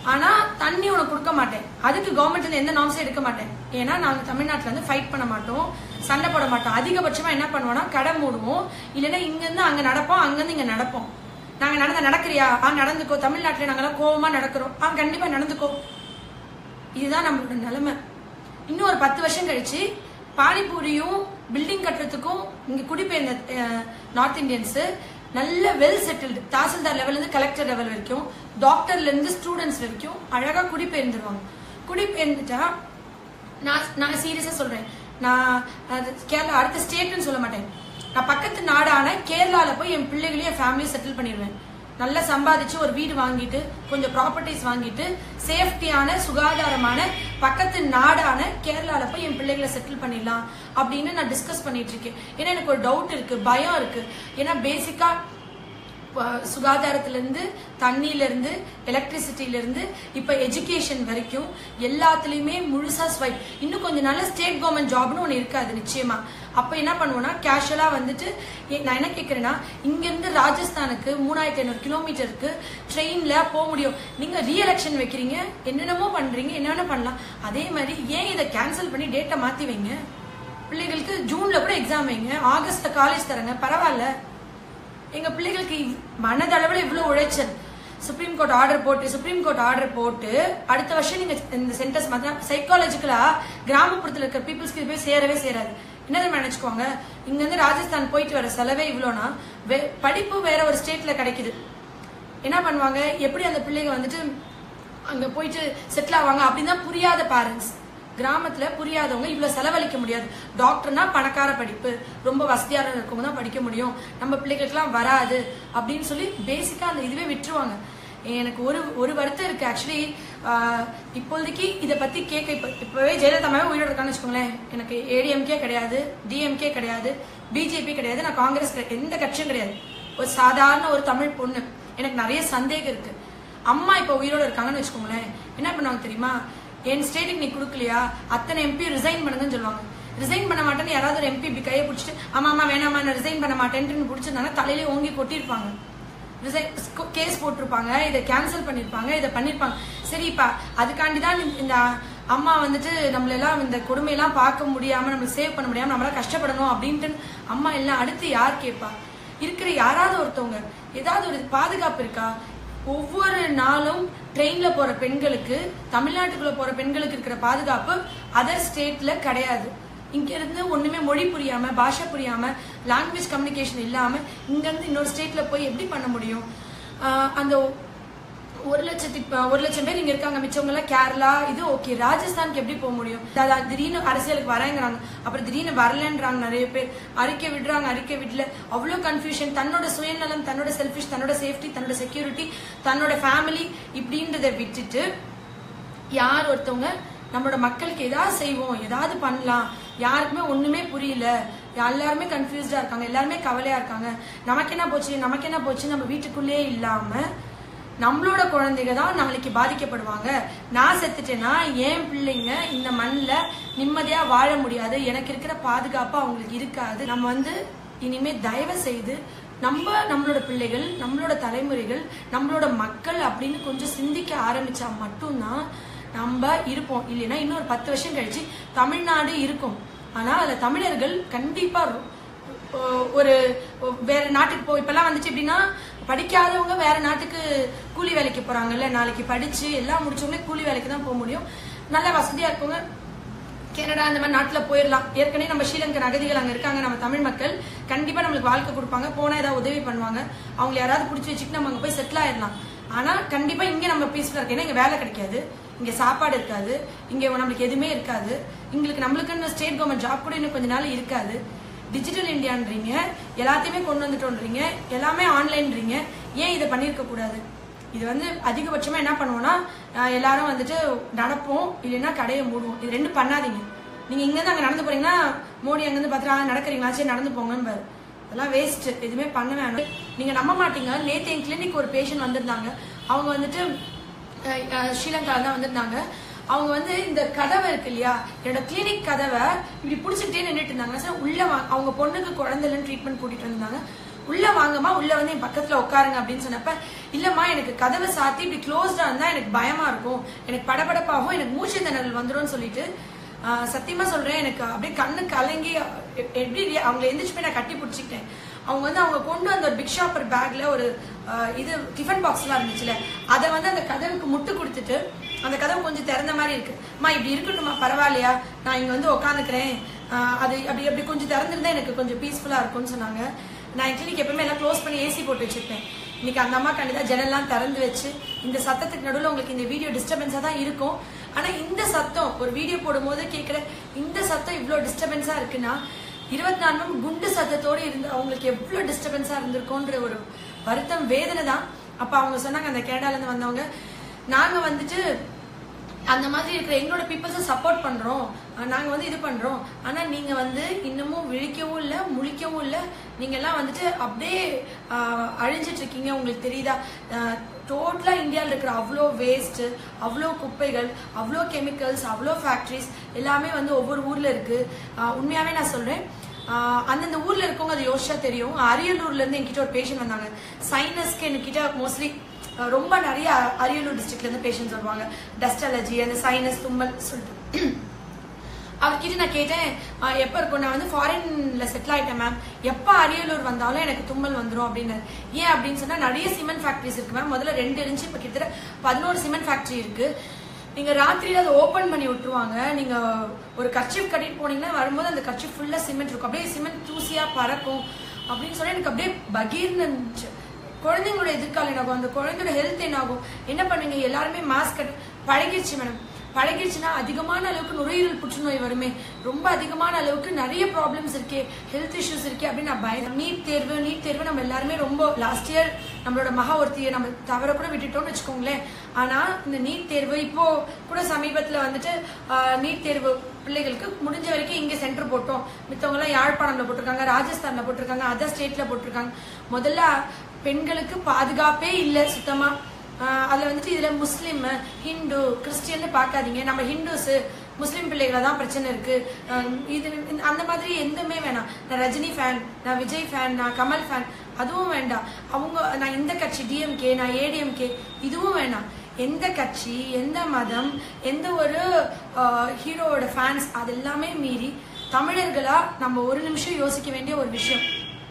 ஆனா தண்ணி உனக்கு கொடுக்க மாட்டேன் அதுக்கு கவர்மெண்ட் எந்த நாம்ஸும் எடுக்க மாட்டேன் ஏன்னா நாங்க தமிழ்நாட்டுல இருந்து ஃபைட் பண்ண மாட்டோம் சண்டை போட மாட்டோம் அதிகபட்சமா என்ன பண்ணுவோம்னா கடை மூடுவோம் இல்லைன்னா இங்க இருந்து அங்க நடப்போம் அங்க இருந்து இங்க நடப்போம் நாங்க நடந்த நடக்கிறியா ஆ நடந்துக்கோ தமிழ்நாட்டுல நாங்கெல்லாம் கோவமா நடக்கிறோம் ஆ கண்டிப்பா நடந்துக்கோ இதுதான் நம்மளோட நிலைமை இன்னும் ஒரு பத்து வருஷம் கழிச்சு பானிபூரியும் பில்டிங் கட்டுறதுக்கும் இங்க குடிபெயர்ந்த அஹ், நார்த் இந்தியன்ஸ் நல்ல வெல் செட்டில்டு தாசில்தார் லெவல்ல இருந்து கலெக்டர் லெவல் வரைக்கும் டாக்டர்ல இருந்து ஸ்டூடெண்ட்ஸ் வரைக்கும் அழகா குடிபெயர்ந்துருவாங்க குடிபெயர்ந்துட்டா நான் நான் சீரியஸா சொல்றேன் நான் அது கேரளா அடுத்த ஸ்டேட்னு சொல்ல மாட்டேன் நான் பக்கத்து நாடான கேரளால போய் என் பிள்ளைகளையும் என் ஃபேமிலியும் செட்டில் பண்ணிடுவேன் நல்லா சம்பாதிச்சு ஒரு வீடு வாங்கிட்டு கொஞ்சம் ப்ராப்பர்ட்டிஸ் வாங்கிட்டு சேஃப்டியான சுகாதாரமான பக்கத்து நாடான கேரளால போய் என் பிள்ளைகளை செட்டில் பண்ணிடலாம் அப்படின்னு நான் டிஸ்கஸ் பண்ணிட்டு இருக்கேன் ஏன்னா எனக்கு ஒரு டவுட் இருக்கு பயம் இருக்கு ஏன்னா பேசிக்கா ப- சுகாதாரத்துல இருந்து தண்ணியில இருந்து எலக்ட்ரிசிட்டில இருந்து இப்ப எஜுகேஷன் வரைக்கும் எல்லாத்துலயுமே முழுசா ஸ்வைப் இன்னும் கொஞ்ச நாள்ல ஸ்டேட் கவர்மெண்ட் ஜாப்னு ஒண்ணு இருக்காது நிச்சயமா அப்ப என்ன பண்ணுவோம்னா கேஷுவலா வந்துட்டு ஏ- நான் என்ன கேக்குறேன்னா இங்க இருந்து ராஜஸ்தானுக்கு மூணாயிரத்தி ஐநூறு கிலோமீட்டருக்கு ட்ரெயின்ல போக முடியும் நீங்க ரீஎலெக்ஷன் வைக்கிறீங்க என்னென்னமோ பண்றீங்க என்னென்ன பண்ணலாம் அதே மாதிரி ஏன் இதை கேன்சல் பண்ணி டேட்டை மாத்தி வைங்க பிள்ளைகளுக்கு ஜூன்ல கூட எக்ஸாம் வைங்க ஆகஸ்ட்ல காலேஜ் தரங்க பரவாயில்ல எங்க பிள்ளைகளுக்கு இவ்- மனதளவுல இவ்வளவு உழைச்சல் சுப்ரீம் கோர்ட் ஆர்டர் போட்டு சுப்ரீம் கோர்ட் ஆர்டர் போட்டு அடுத்த வருஷம் நீங்க இந்த சென்டர்ஸ் பார்த்தா சைக்காலஜிக்கலா கிராமப்புறத்துல இருக்கிற பீப்புள்ஸ்க்கு இது போய் சேரவே சேராது என்னது நினைச்சுக்கோங்க இங்க இருந்து ராஜஸ்தான் போயிட்டு வர செலவே இவ்வளோனா வே- படிப்பு வேற ஒரு ஸ்டேட்ல கிடைக்குது என்ன பண்ணுவாங்க எப்படி அந்த பிள்ளைங்க வந்துட்டு அங்க போயிட்டு செட்டில் ஆவாங்க அப்படின்னு தான் புரியாத பேரண்ட்ஸ் கிராமத்துல புரியாதவங்க இவ்வளவு செலவழிக்க முடியாது டாக்டர்னா பணக்கார படிப்பு ரொம்ப வசதியான இருக்கவங்க தான் படிக்க முடியும் நம்ம பிள்ளைகளுக்குலாம் வராது அப்படின்னு சொல்லி பேசிக்கா அந்த இதுவே விட்டுருவாங்க எனக்கு ஒரு ஒரு வருத்தம் இருக்கு ஆக்சுவலி இப்போதைக்கு இதை பத்தி கேட்க இப்ப இப்பவே ஜெயலலிதா அம்மாவே உயிரோட இருக்கான்னு வச்சுக்கோங்களேன் எனக்கு ஏடிஎம்கே கிடையாது டிஎம்கே கிடையாது பிஜேபி கிடையாது நான் காங்கிரஸ் கிடையாது எந்த கட்சியும் கிடையாது ஒரு சாதாரண ஒரு தமிழ் பொண்ணு எனக்கு நிறைய சந்தேகம் இருக்கு அம்மா இப்ப உயிரோட இருக்காங்கன்னு வச்சுக்கோங்களேன் என்ன பண்ணுவாங்க தெரியுமா என் ஸ்டேட்டுக்கு நீ கொடுக்கலையா அத்தனை எம்பி ரிசைன் பண்ணுங்கன்னு சொல்லுவாங்க ரிசைன் பண்ண மாட்டேன்னு யாராவது ஒரு எம்பி இப்படி கையை பிடிச்சிட்டு ஆமா ஆமா வேணாமா நான் ரிசைன் பண்ண மாட்டேன்னு பிடிச்சிருந்தாங்க தலையிலே ஓங்கி கொட்டியிருப்பாங்க கேஸ் போட்டிருப்பாங்க இதை கேன்சல் பண்ணிருப்பாங்க இதை பண்ணிருப்பாங்க சரிப்பா அதுக்காண்டி தான் இந்த அம்மா வந்துட்டு நம்மள எல்லாம் இந்த கொடுமையெல்லாம் பார்க்க முடியாம நம்ம சேவ் பண்ண முடியாம நம்மளால கஷ்டப்படணும் அப்படின்ட்டு அம்மா எல்லாம் அடுத்து யார் கேட்பா இருக்கிற யாராவது ஒருத்தவங்க ஏதாவது ஒரு பாதுகாப்பு இருக்கா ஒவ்வொரு நாளும் ட்ரெயின்ல போற பெண்களுக்கு தமிழ்நாட்டுக்குள்ள போற பெண்களுக்கு இருக்கிற பாதுகாப்பு அதர் ஸ்டேட்ல கிடையாது இங்க இருந்து ஒண்ணுமே மொழி புரியாம பாஷை புரியாம லாங்குவேஜ் கம்யூனிகேஷன் இல்லாம இங்க இருந்து இன்னொரு ஸ்டேட்ல போய் எப்படி பண்ண முடியும் ஆஹ் அந்த ஒரு லட்சத்தி ஒரு லட்சம் பேர் இங்க இருக்காங்க மிச்சவங்க எல்லாம் கேரளா இது ஓகே ராஜஸ்தானுக்கு எப்படி போக முடியும் அதாவது திடீர்னு அரசியலுக்கு வரேங்கிறாங்க அப்புறம் திடீர்னு வரலன்றாங்க நிறைய பேர் அறிக்கை விடுறாங்க அறிக்கை விடல அவ்வளவு கன்ஃபியூஷன் தன்னோட சுயநலம் தன்னோட செல்ஃபிஷ் தன்னோட சேஃப்டி தன்னோட செக்யூரிட்டி தன்னோட ஃபேமிலி இப்படின்றத விட்டுட்டு யார் ஒருத்தவங்க நம்மளோட மக்களுக்கு ஏதாவது செய்வோம் ஏதாவது பண்ணலாம் யாருக்குமே ஒண்ணுமே புரியல எல்லாருமே கன்ஃபியூஸ்டா இருக்காங்க எல்லாருமே கவலையா இருக்காங்க நமக்கு என்ன போச்சு நமக்கு என்ன போச்சு நம்ம வீட்டுக்குள்ளேயே இல்லாம நம்மளோட குழந்தைங்க தான் நாளைக்கு பாதிக்கப்படுவாங்க நான் செத்துட்டேன்னா என் பிள்ளைங்க இந்த மண்ணில் நிம்மதியா வாழ முடியாது எனக்கு இருக்கிற பாதுகாப்பு அவங்களுக்கு இருக்காது நம்ம வந்து இனிமே தயவு செய்து நம்ம நம்மளோட பிள்ளைகள் நம்மளோட தலைமுறைகள் நம்மளோட மக்கள் அப்படின்னு கொஞ்சம் சிந்திக்க ஆரம்பிச்சா மட்டும்தான் நம்ம இருப்போம் இல்லைன்னா இன்னொரு பத்து வருஷம் கழிச்சு தமிழ்நாடு இருக்கும் ஆனா அதுல தமிழர்கள் கண்டிப்பா ரொ- ஒ- ஒரு ஒ- வேற நாட்டுக்கு போ இப்பெல்லாம் வந்துச்சு எப்படின்னா படிக்காதவங்க வேற நாட்டுக்கு கூலி வேலைக்கு போறாங்கல்ல நாளைக்கு படிச்சு எல்லாம் முடிச்சவங்களே கூலி வேலைக்கு தான் போக முடியும் நல்ல வசதியா இருக்கவங்க கனடா இந்த மாதிரி நாட்டுல போயிடலாம் ஏற்கனவே நம்ம ஸ்ரீலங்கன் அகதிகள் அங்க இருக்காங்க நம்ம தமிழ் மக்கள் கண்டிப்பா நம்மளுக்கு வாழ்க்கை கொடுப்பாங்க போனா ஏதாவது உதவி பண்ணுவாங்க அவங்க யாராவது பிடிச்சி வச்சுட்டு நம்ம அங்க போய் செட்டில் ஆயிடலாம் ஆனா கண்டிப்பா இங்க நம்ம பீஸ்ஃபுல்லா இருக்கு ஏன்னா இங்க வேலை கிடைக்காது இங்க சாப்பாடு இருக்காது இங்க நம்மளுக்கு எதுவுமே இருக்காது எங்களுக்கு நம்மளுக்குன்னு ஸ்டேட் கவர்மெண்ட் ஜாப் கூட இன்னும் கொஞ்ச நாள் இருக்காது டிஜிட்டல் இந்தியான்றீங்க எல்லாத்தையுமே கொண்டு வந்துட்டோன்றீங்க எல்லாமே ஆன்லைன்றீங்க ஏன் இதை பண்ணியிருக்க கூடாது இது வந்து அதிகபட்சமா என்ன பண்ணுவோம்னா அஹ் எல்லாரும் வந்துட்டு நடப்போம் இல்லைன்னா கடையை மூடுவோம் இது ரெண்டும் பண்ணாதீங்க நீங்க இங்க இருந்து அங்க நடந்து போறீங்கன்னா மோடி அங்க இருந்து பாத்துட்டு நடக்கிறீங்களா சரி நடந்து போங்கன்னு பாரு அதெல்லாம் வேஸ்ட் எதுவுமே பண்ண வேணாம் நீங்க நம்ப மாட்டீங்க நேத்து என் கிளினிக் ஒரு பேஷண்ட் வந்திருந்தாங்க அவங்க வந்துட்டு அஹ், அஹ், ஸ்ரீலங்கால தான் வந்திருந்தாங்க அவங்க வந்து இந்த கதவை இருக்கு இல்லையா என்னோட கிளினிக் கதவை இப்படி புடிச்சுக்கிட்டே நின்றுட்டு இருந்தாங்க சார் உள்ள வா- அவங்க பொண்ணுக்கு குழந்தைலன்னு ட்ரீட்மெண்ட் கூட்டிட்டு வந்தாங்க உள்ள வாங்கம்மா உள்ள வந்து என் பக்கத்துல உட்காருங்க அப்படின்னு சொன்னப்ப இல்லம்மா எனக்கு கதவை சாத்தி இப்படி க்ளோஸ்டா இருந்தா எனக்கு பயமா இருக்கும் எனக்கு படபடப்பாகும் எனக்கு மூச்சு திணறல் வந்துரும்னு சொல்லிட்டு ஆஹ், சத்தியமா சொல்றேன் எனக்கு அப்படியே கண்ணு கலங்கி எ- எப்படி அவங்களை எந்திரிச்சு போய் நான் கட்டி பிடிச்சிக்கிட்டேன் அவங்க வந்து அவங்க கொண்டு வந்த ஒரு பிக் ஷாப்பர் பேக்ல ஒரு ஆஹ், இது டிஃபன் பாக்ஸ் எல்லாம் இருந்துச்சுல அதை வந்து அந்த கதவுக்கு முட்டு கொடுத்துட்டு அந்த கதவு கொஞ்சம் திறந்த மாதிரி இருக்கு அம்மா இப்படி இருக்கட்டும்மா பரவாயில்லையா நான் இங்க வந்து உட்காந்துக்கிறேன் அது அப்படி அப்படி கொஞ்சம் திறந்திருந்தா எனக்கு கொஞ்சம் பீஸ்ஃபுல்லா இருக்கும்னு சொன்னாங்க நான் கிளினிக் எப்பவுமே எல்லாம் க்ளோஸ் பண்ணி ஏசி போட்டு வச்சிருப்பேன் இன்னைக்கு அந்த அம்மா கண்டிப்பா ஜன்னல்லாம் திறந்து வச்சு இந்த சத்தத்துக்கு நடுவில் உங்களுக்கு இந்த வீடியோ டிஸ்டர்பன்ஸா தான் இருக்கும் ஆனா இந்த சத்தம் ஒரு வீடியோ போடும்போது கேட்குற இந்த சத்தம் இவ்வளோ டிஸ்டர்பன்ஸா இருக்குன்னா இருபத்தி நாலு மணி குண்டு சத்தத்தோடு இருந்து அவங்களுக்கு எவ்வளோ டிஸ்டர்பன்ஸா இருந்திருக்கும்ன்ற ஒரு வருத்தம் வேதனை தான் அப்ப அவங்க சொன்னாங்க அந்த கேரளால இருந்து வந்தவங்க நாங்க வந்துட்டு அந்த மாதிரி இருக்கிற எங்களோட பீப்புள்ஸை சப்போர்ட் பண்றோம் அஹ் நாங்க வந்து இது பண்றோம் ஆனா நீங்க வந்து இன்னமும் விழிக்கவும் இல்ல முழிக்கவும் இல்ல நீங்க எல்லாம் வந்துட்டு அப்படியே அஹ், அழிஞ்சிட்டு இருக்கீங்க உங்களுக்கு தெரியுதா டோட்டலா இந்தியாவில் இருக்கிற அவ்வளோ வேஸ்ட் அவ்வளோ குப்பைகள் அவ்வளோ கெமிக்கல்ஸ் அவ்வளோ ஃபேக்ட்ரிஸ் எல்லாமே வந்து ஒவ்வொரு ஊர்ல இருக்கு அஹ், உண்மையாவே நான் சொல்றேன் ஆஹ் அந்தந்த ஊர்ல இருக்கவங்க அது யோசிச்சா தெரியும் அரியலூர்ல இருந்து என்கிட்ட ஒரு பேஷண்ட் வந்தாங்க சைனஸ்க்கு என்கிட்ட மோஸ்ட்லி ரொம்ப நிறைய அரியலூர் டிஸ்ட்ரிக்ட்ல இருந்து பேஷண்ட்ஸ் வருவாங்க டஸ்ட் அலர்ஜி அந்த சைனஸ் தும்மல் சொல்லிட்டு அவர்கிட்ட நான் கேட்டேன் ஆஹ் எப்ப இருக்கும் நான் வந்து ஃபாரின்ல செட்டில் ஆயிட்டேன் மேம் எப்ப அரியலூர் வந்தாலும் எனக்கு தும்மல் வந்துரும் அப்படின்னு ஏன் அப்படின்னு சொன்னா நிறைய சிமெண்ட் ஃபேக்டரிஸ் இருக்கு மேம் முதல்ல ரெண்டு இருந்துச்சு இப்ப கிட்டத்தட்ட பதினோரு சிமெண்ட் ஃபேக்டரி இருக்கு நீங்க ராத்திரியில அதை ஓபன் பண்ணி விட்டுருவாங்க நீங்க ஒரு கர்ச்சிப் கட்டிட்டு போனீங்கன்னா வரும்போது அந்த கர்ச்சிப் ஃபுல்லா சிமெண்ட் இருக்கும் அப்படியே சிமெண்ட் தூசியா பறக்கும் அப்படின்னு சொல்லி எனக்கு அப்படியே பகீர்னு இருந்துச்சு குழந்தைங்களோட எதிர்காலம் என்ன ஆகும் அந்த குழந்தையோட ஹெல்த் என்ன ஆகும் என்ன பண்ணுவீங்க எல்லாருமே மாஸ்க் கட் பழகிடுச்சு மேடம் பழகிடுச்சுன்னா அதிகமான அளவுக்கு நுரையீரல் புற்றுநோய் வருமே ரொம்ப அதிகமான அளவுக்கு நிறைய ப்ராப்ளம்ஸ் இருக்கே ஹெல்த் இஷ்யூஸ் இருக்கே அப்படின்னு நான் பயம் நீட் தேர்வு நீட் தேர்வு நம்ம எல்லாருமே ரொம்ப லாஸ்ட் இயர் நம்மளோட மகா ஒருத்தியை நம்ம தவற கூட விட்டுட்டோம்னு வச்சுக்கோங்களேன் ஆனா இந்த நீட் தேர்வு இப்போ கூட சமீபத்துல வந்துட்டு நீட் தேர்வு பிள்ளைகளுக்கு முடிஞ்ச வரைக்கும் இங்க சென்டர் போட்டோம் மித்தவங்க எல்லாம் யாழ்ப்பாணம்ல போட்டிருக்காங்க ராஜஸ்தான்ல போட்டிருக்காங்க அதர் ஸ்டேட்ல போட்டிருக்காங்க முதல்ல பெண்களுக்கு பாதுகாப்பே இல்லை சுத்தமா ஆஹ் அதுல வந்துட்டு இதுல முஸ்லீம் ஹிந்து கிறிஸ்டியன் பார்க்காதீங்க நம்ம ஹிந்துஸ் முஸ்லீம் பிள்ளைகளை தான் பிரச்சனை இருக்கு ஆஹ் இது இந்த- அந்த மாதிரி எதுவுமே வேணாம் நான் ரஜினி ஃபேன் நான் விஜய் ஃபேன் நான் கமல் ஃபேன் அதுவும் வேண்டாம் அவங்க நான் இந்த கட்சி டிஎம்கே நான் ஏடிஎம்கே இதுவும் வேணாம் எந்த கட்சி எந்த மதம் எந்த ஒரு ஹீரோவோட ஃபேன்ஸ் அது எல்லாமே மீறி தமிழர்களா நம்ம ஒரு நிமிஷம் யோசிக்க வேண்டிய ஒரு விஷயம்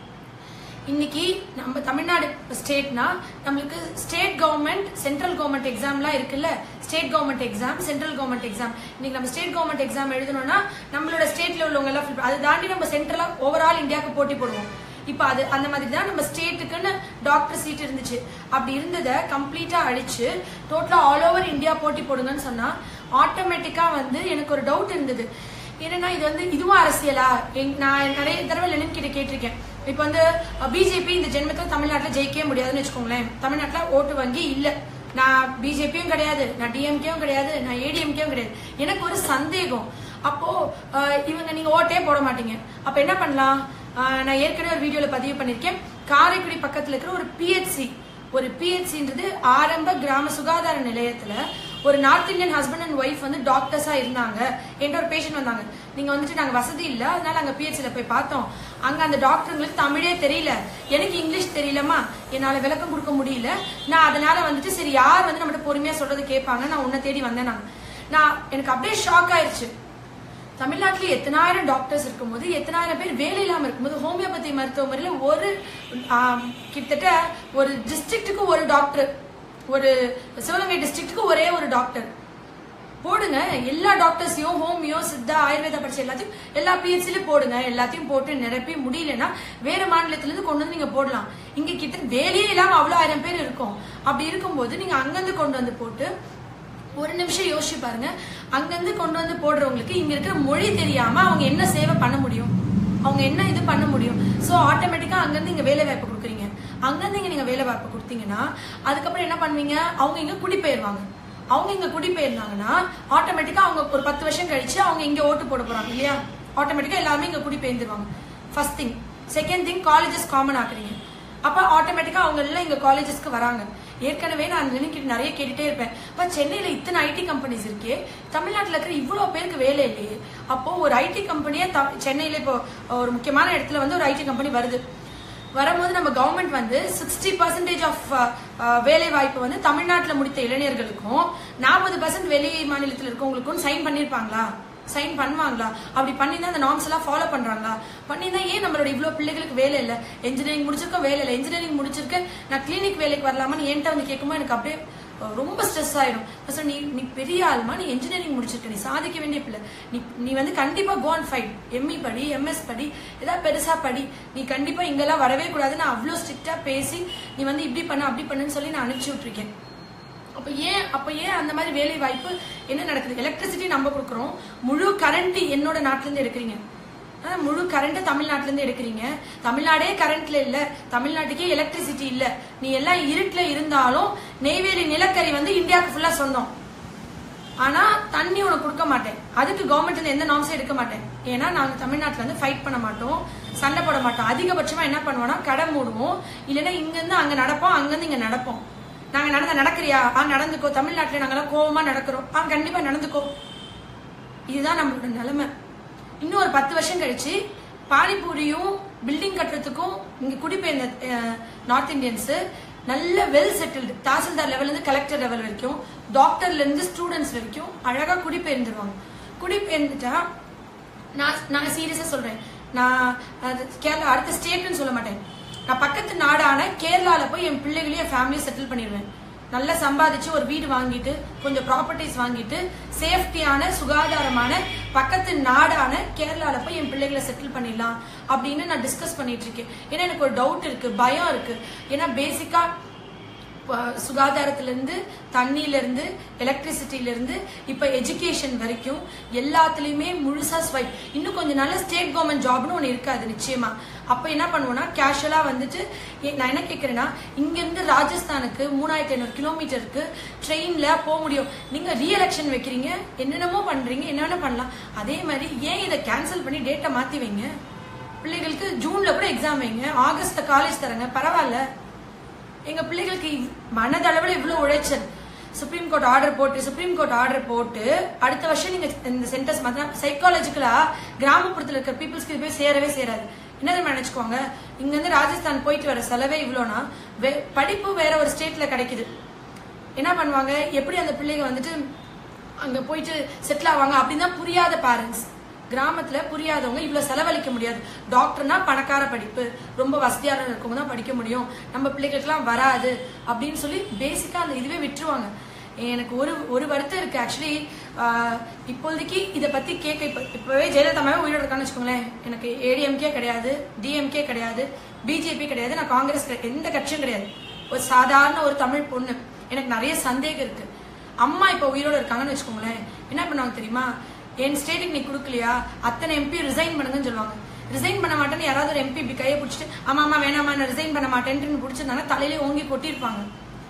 இன்னைக்கு நம்ம தமிழ்நாடு ஸ்டேட்னா நம்மளுக்கு ஸ்டேட் கவர்மெண்ட் சென்ட்ரல் கவர்மெண்ட் எக்ஸாம்லாம் இருக்குல்ல state government exam central government exam இன்னைக்கு நம்ம ஸ்டேட் கவர்மெண்ட் எக்ஸாம் எழுதணும்னா நம்மளோட ஸ்டேட்ல உள்ளவங்க எல்லாம் fill- அதை தாண்டி நம்ம சென்ட்ரலா ஓவரால் இந்தியாவுக்கு போட்டி போடுவோம் இப்போ அது அந்த மாதிரி தான் நம்ம ஸ்டேட்டுக்குன்னு டாக்டர் சீட் இருந்துச்சு அப்படி இருந்ததை கம்ப்ளீட்டா அழிச்சு டோட்டலா ஆல் ஓவர் இந்தியா போட்டி போடுங்கன்னு சொன்னா ஆட்டோமேட்டிக்கா வந்து எனக்கு ஒரு டவுட் இருந்தது என்னன்னா இது வந்து இதுவும் அரசியலா எங்க- நான் நிறைய தடவை லெனின் கிட்ட கேட்டிருக்கேன் இப்போ வந்து பிஜேபி இந்த ஜென்மத்தில் தமிழ்நாட்டில் ஜெயிக்கவே முடியாதுன்னு வச்சுக்கோங்களேன் தமிழ்நாட்டில் ஓட்டு வங்கி இல்ல நான் பிஜேபியும் கிடையாது நான் டிஎம்கேவும் கிடையாது நான் ஏடிஎம்கேவும் கிடையாது எனக்கு ஒரு சந்தேகம் அப்போ அஹ், இவங்க நீங்க ஓட்டே போட மாட்டீங்க அப்ப என்ன பண்ணலாம் அஹ், நான் ஏற்கனவே ஒரு வீடியோல பதிவு பண்ணிருக்கேன் காரைக்குடி பக்கத்துல இருக்கிற ஒரு பிஹெச்சி ஒரு பிஹெச்சின்றது ஆரம்ப கிராம சுகாதார நிலையத்துல ஒரு north Indian husband and wife வந்து டாக்டர்ஸா இருந்தாங்க என்கிட்ட ஒரு பேஷண்ட் வந்தாங்க நீங்க வந்துட்டு நாங்க வசதி இல்ல அதனால அங்க பிஹெச்சில போய் பார்த்தோம் அங்க அந்த டாக்டருங்களுக்கு தமிழே தெரியல எனக்கு இங்கிலீஷ் தெரியலமா என்னால விளக்கம் கொடுக்க முடியல நான் அதனால வந்துட்டு சரி யார் வந்து நம்மகிட்ட பொறுமையா சொல்றது கேட்பாங்க நான் உன்னை தேடி வந்தேன் நான் நான் எனக்கு அப்படியே ஷாக் ஆயிருச்சு தமிழ்நாட்டில் எத்தனாயிரம் டாக்டர்ஸ் இருக்கும்போது எத்தனாயிரம் பேர் வேலை இல்லாம இருக்கும்போது ஹோமியோபதி மருத்துவமனையில ஒரு ஆம், கிட்டத்தட்ட ஒரு டிஸ்ட்ரிக்ட்டுக்கு ஒரு டாக்டர் ஒரு சிவகங்கை டிஸ்ட்ரிக்ட்டுக்கு ஒரே ஒரு டாக்டர் போடுங்க எல்லா டாக்டர்ஸையும் ஹோமியோ சித்தா ஆயுர்வேதா படிச்ச எல்லாத்தையும் எல்லா பிஹெச்சிலையும் போடுங்க எல்லாத்தையும் போட்டு நிரப்பி முடியலன்னா வேற மாநிலத்துல இருந்து கொண்டு வந்து நீங்க போடலாம் இங்க கிட்ட வேலையே இல்லாம அவ்வளவு ஆயிரம் பேர் இருக்கும் அப்படி இருக்கும்போது நீங்க அங்கிருந்து கொண்டு வந்து போட்டு ஒரு நிமிஷம் யோசிச்சு பாருங்க அங்கிருந்து கொண்டு வந்து போடுறவங்களுக்கு இங்க இருக்கிற மொழி தெரியாம அவங்க என்ன சேவை பண்ண முடியும் அவங்க என்ன இது பண்ண முடியும் சோ ஆட்டோமேட்டிக்கா அங்கிருந்து இங்க வேலை வாய்ப்பு கொடுக்குறீங்க அங்கிருந்து இங்க நீங்க வேலை வாய்ப்பு கொடுத்தீங்கன்னா அதுக்கப்புறம் என்ன பண்ணுவீங்க அவங்க இங்க குடிபெயர்வாங்க அவங்க இங்க குடிபெயர்ந்தாங்கன்னா ஆட்டோமேட்டிக்கா அவங்க ஒரு பத்து வருஷம் கழிச்சு அவங்க இங்க ஓட்டு போட போறாங்க இல்லையா ஆட்டோமேட்டிக்கா எல்லாமே இங்க குடிபெயர்ந்துருவாங்க first thing second thing colleges common ஆக்குறீங்க அப்ப ஆட்டோமேட்டிக்கா அவங்க எல்லாம் இங்க காலேஜஸ்க்கு வராங்க ஏற்கனவே நான் கிட்ட நிறைய கேட்டுட்டே இருப்பேன் இப்ப சென்னையில இத்தனை ஐடி கம்பெனிஸ் இருக்கே தமிழ்நாட்டுல இருக்கிற இவ்வளவு பேருக்கு வேலை இல்லையே அப்போ ஒரு ஐடி கம்பெனியே சென்னையில இப்போ ஒரு முக்கியமான இடத்துல வந்து ஒரு ஐடி கம்பெனி வருது வரும்போது நம்ம கவர்மெண்ட் வந்து சிக்ஸ்டி பர்சன்டேஜ் ஆஃப் வேலை வாய்ப்பு வந்து தமிழ்நாட்டுல முடித்த இளைஞர்களுக்கும் நாற்பது பர்சன்ட் வெளி மாநிலத்தில் இருக்கவங்களுக்கும் சைன் பண்ணிருப்பாங்களா சைன் பண்ணுவாங்களா அப்படி பண்ணி தான் அந்த நார்ம்ஸ் எல்லாம் ஃபாலோ பண்றாங்களா பண்ணி தான் ஏன் நம்மளோட இவ்வளவு பிள்ளைகளுக்கு வேலை இல்லை இன்ஜினியரிங் முடிச்சிருக்க வேலை இல்லை இன்ஜினியரிங் முடிச்சிருக்க நான் கிளினிக் வேலைக்கு வரலாமான்னு என்கிட்ட வந்து கேட்கும்போது எனக்கு அப்படியே அஹ், ரொம்ப ஸ்ட்ரெஸ் ஆயிடும் நான் சொன்னேன், நீ நீ பெரிய ஆள்மா நீ இன்ஜினியரிங் முடிச்சிருக்க நீ சாதிக்க வேண்டிய பிள்ளை நீ நீ வந்து கண்டிப்பா கோ அண்ட் ஃபைட் எம்இ படி எம்எஸ் படி ஏதாவது பெருசா படி நீ கண்டிப்பா இங்கெல்லாம் வரவே கூடாது நான் அவ்வளோ ஸ்ட்ரிக்டா பேசி நீ வந்து இப்படி பண்ணு அப்படி பண்ணுன்னு சொல்லி நான் அனுப்பிச்சு விட்டுருக்கேன் அப்ப ஏன் அப்ப ஏன் அந்த மாதிரி வேலை வாய்ப்பு என்ன நடக்குது எலக்ட்ரிசிட்டி நம்ம கொடுக்குறோம் முழு கரண்ட் என்னோட நாட்டுல இருந்து எடுக்கிறீங்க ஆனா, முழு கரண்ட் தமிழ்நாட்டுல இருந்து எடுக்கிறீங்க தமிழ்நாடே கரண்ட்ல இல்ல தமிழ்நாட்டுக்கே எலக்ட்ரிசிட்டி இல்ல நீ எல்லாம் இருட்டுல இருந்தாலும் நெய்வேலி நிலக்கரி வந்து இந்தியாவுக்கு ஃபுல்லா சொந்தம் ஆனா தண்ணி உனக்கு கொடுக்க மாட்டேன் அதுக்கு கவர்மெண்ட்ல எந்த நாம்ஸும் எடுக்க மாட்டேன் ஏன்னா நாங்க தமிழ்நாட்டுல வந்து ஃபைட் பண்ண மாட்டோம் சண்டை போட மாட்டோம் அதிகபட்சமா என்ன பண்ணுவோம்னா கடை மூடுவோம் இல்லைன்னா இங்க இருந்து அங்க நடப்போம் அங்க இருந்து இங்க நடப்போம் நாங்க நடந்த நடக்கிறியா ஆ நடந்துக்கோ தமிழ்நாட்டுல நாங்கெல்லாம் கோவமா நடக்கிறோம் ஆ கண்டிப்பா நடந்துக்கோ இதுதான் நம்மளோட நிலைமை இன்னும் ஒரு பத்து வருஷம் கழிச்சு பானிபூரியும் பில்டிங் கட்டுறதுக்கும் இங்க குடிபெயர்ந்த அஹ், நார்த் இந்தியன்ஸ் நல்ல வெல் செட்டில்டு தாசில்தார் லெவல்ல இருந்து கலெக்டர் லெவல் வரைக்கும் டாக்டர்ல இருந்து ஸ்டூடெண்ட்ஸ் வரைக்கும் அழகா குடிபெயர்ந்துருவாங்க குடிபெயர்ந்துட்டா நான் நான் சீரியஸா சொல்றேன் நான் அது கேரளா அடுத்த ஸ்டேட்னு சொல்ல மாட்டேன் நான் பக்கத்து நாடான கேரளால போய் என் பிள்ளைகளையும் என் ஃபேமிலியை செட்டில் பண்ணிடுவேன் நல்லா சம்பாதிச்சு ஒரு வீடு வாங்கிட்டு கொஞ்சம் ப்ராப்பர்ட்டிஸ் வாங்கிட்டு சேஃப்டியான சுகாதாரமான பக்கத்து நாடான கேரளால போய் என் பிள்ளைகளை செட்டில் பண்ணிடலாம் அப்படின்னு நான் டிஸ்கஸ் பண்ணிட்டு இருக்கேன் ஏன்னா எனக்கு ஒரு டவுட் இருக்கு பயம் இருக்கு ஏன்னா பேசிக்கா ப- சுகாதாரத்துல இருந்து தண்ணியில இருந்து எலக்ட்ரிசிட்டில இருந்து இப்ப எஜுகேஷன் வரைக்கும் எல்லாத்துலயுமே முழுசா ஸ்வைப் இன்னும் கொஞ்ச நாள்ல ஸ்டேட் கவர்மெண்ட் ஜாப்னு ஒண்ணு இருக்காது நிச்சயமா அப்ப என்ன பண்ணுவோம்னா கேஷுவலா வந்துட்டு ஏ- நான் என்ன கேக்குறேன்னா இங்க இருந்து ராஜஸ்தானுக்கு மூணாயிரத்தி ஐநூறு கிலோமீட்டருக்கு ட்ரெயின்ல போக முடியும் நீங்க ரீஎலெக்ஷன் வைக்கிறீங்க என்னென்னமோ பண்றீங்க என்ன வேணா பண்ணலாம் அதே மாதிரி ஏன் இதை கேன்சல் பண்ணி டேட்டை மாத்தி வைங்க பிள்ளைகளுக்கு ஜூன்ல கூட எக்ஸாம் வைங்க ஆகஸ்ட்ல காலேஜ் தரங்க பரவாயில்ல எங்க பிள்ளைகளுக்கு இவ்- மனதளவுல இவ்வளவு உழைச்சல் சுப்ரீம் கோர்ட் ஆர்டர் போட்டு சுப்ரீம் கோர்ட் ஆர்டர் போட்டு அடுத்த வருஷம் நீங்க இந்த சென்டர்ஸ் மாத்தினா சைக்காலஜிக்கலா கிராமப்புறத்துல இருக்கிற பீப்புள்ஸ்க்கு இது போய் சேரவே சேராது என்ன தெரியுமா நினைச்சுக்கோங்க இங்க இருந்து ராஜஸ்தான் போயிட்டு வர செலவே இவ்வளோனா வே- படிப்பு வேற ஒரு ஸ்டேட்ல கிடைக்குது என்ன பண்ணுவாங்க எப்படி அந்த பிள்ளைங்க வந்துட்டு அங்க போயிட்டு செட்டில் ஆவாங்க அப்படின்னு தான் புரியாத பேரண்ட்ஸ் கிராமத்துல புரியாதவங்க இவ்வளவு செலவழிக்க முடியாது டாக்டர்னா பணக்கார படிப்பு ரொம்ப வசதியான இருக்கவங்க தான் படிக்க முடியும் நம்ம பிள்ளைகளுக்குலாம் வராது அப்படின்னு சொல்லி பேசிக்கா அந்த இதுவே விட்டுருவாங்க எனக்கு ஒரு ஒரு வருத்தம் இருக்கு ஆக்சுவலி இப்போதைக்கு இதை பத்தி கேட்க இப்ப இப்பவே ஜெயலலிதா மேல உயிரோட இருக்கான்னு வச்சுக்கோங்களேன் எனக்கு ஏடிஎம்கே கிடையாது டிஎம்கே கிடையாது பிஜேபி கிடையாது நான் காங்கிரஸ் கிடையாது எந்த கட்சியும் கிடையாது ஒரு சாதாரண ஒரு தமிழ் பொண்ணு எனக்கு நிறைய சந்தேகம் இருக்கு அம்மா இப்ப உயிரோட இருக்காங்கன்னு வச்சுக்கோங்களேன் என்ன பண்ணுவாங்க தெரியுமா என் ஸ்டேட்டுக்கு நீ கொடுக்கலையா அத்தனை எம்பி ரிசைன் பண்ணுங்கன்னு சொல்லுவாங்க ரிசைன் பண்ண மாட்டேன்னு யாராவது ஒரு எம்பி இப்படி கையை பிடிச்சிட்டு ஆமா ஆமா வேணாமா நான் ரிசைன் பண்ண மாட்டேன்ட்டு பிடிச்சிருந்தாங்கன்னா தலையிலே ஓங்கி கொட்டியிருப்பாங்க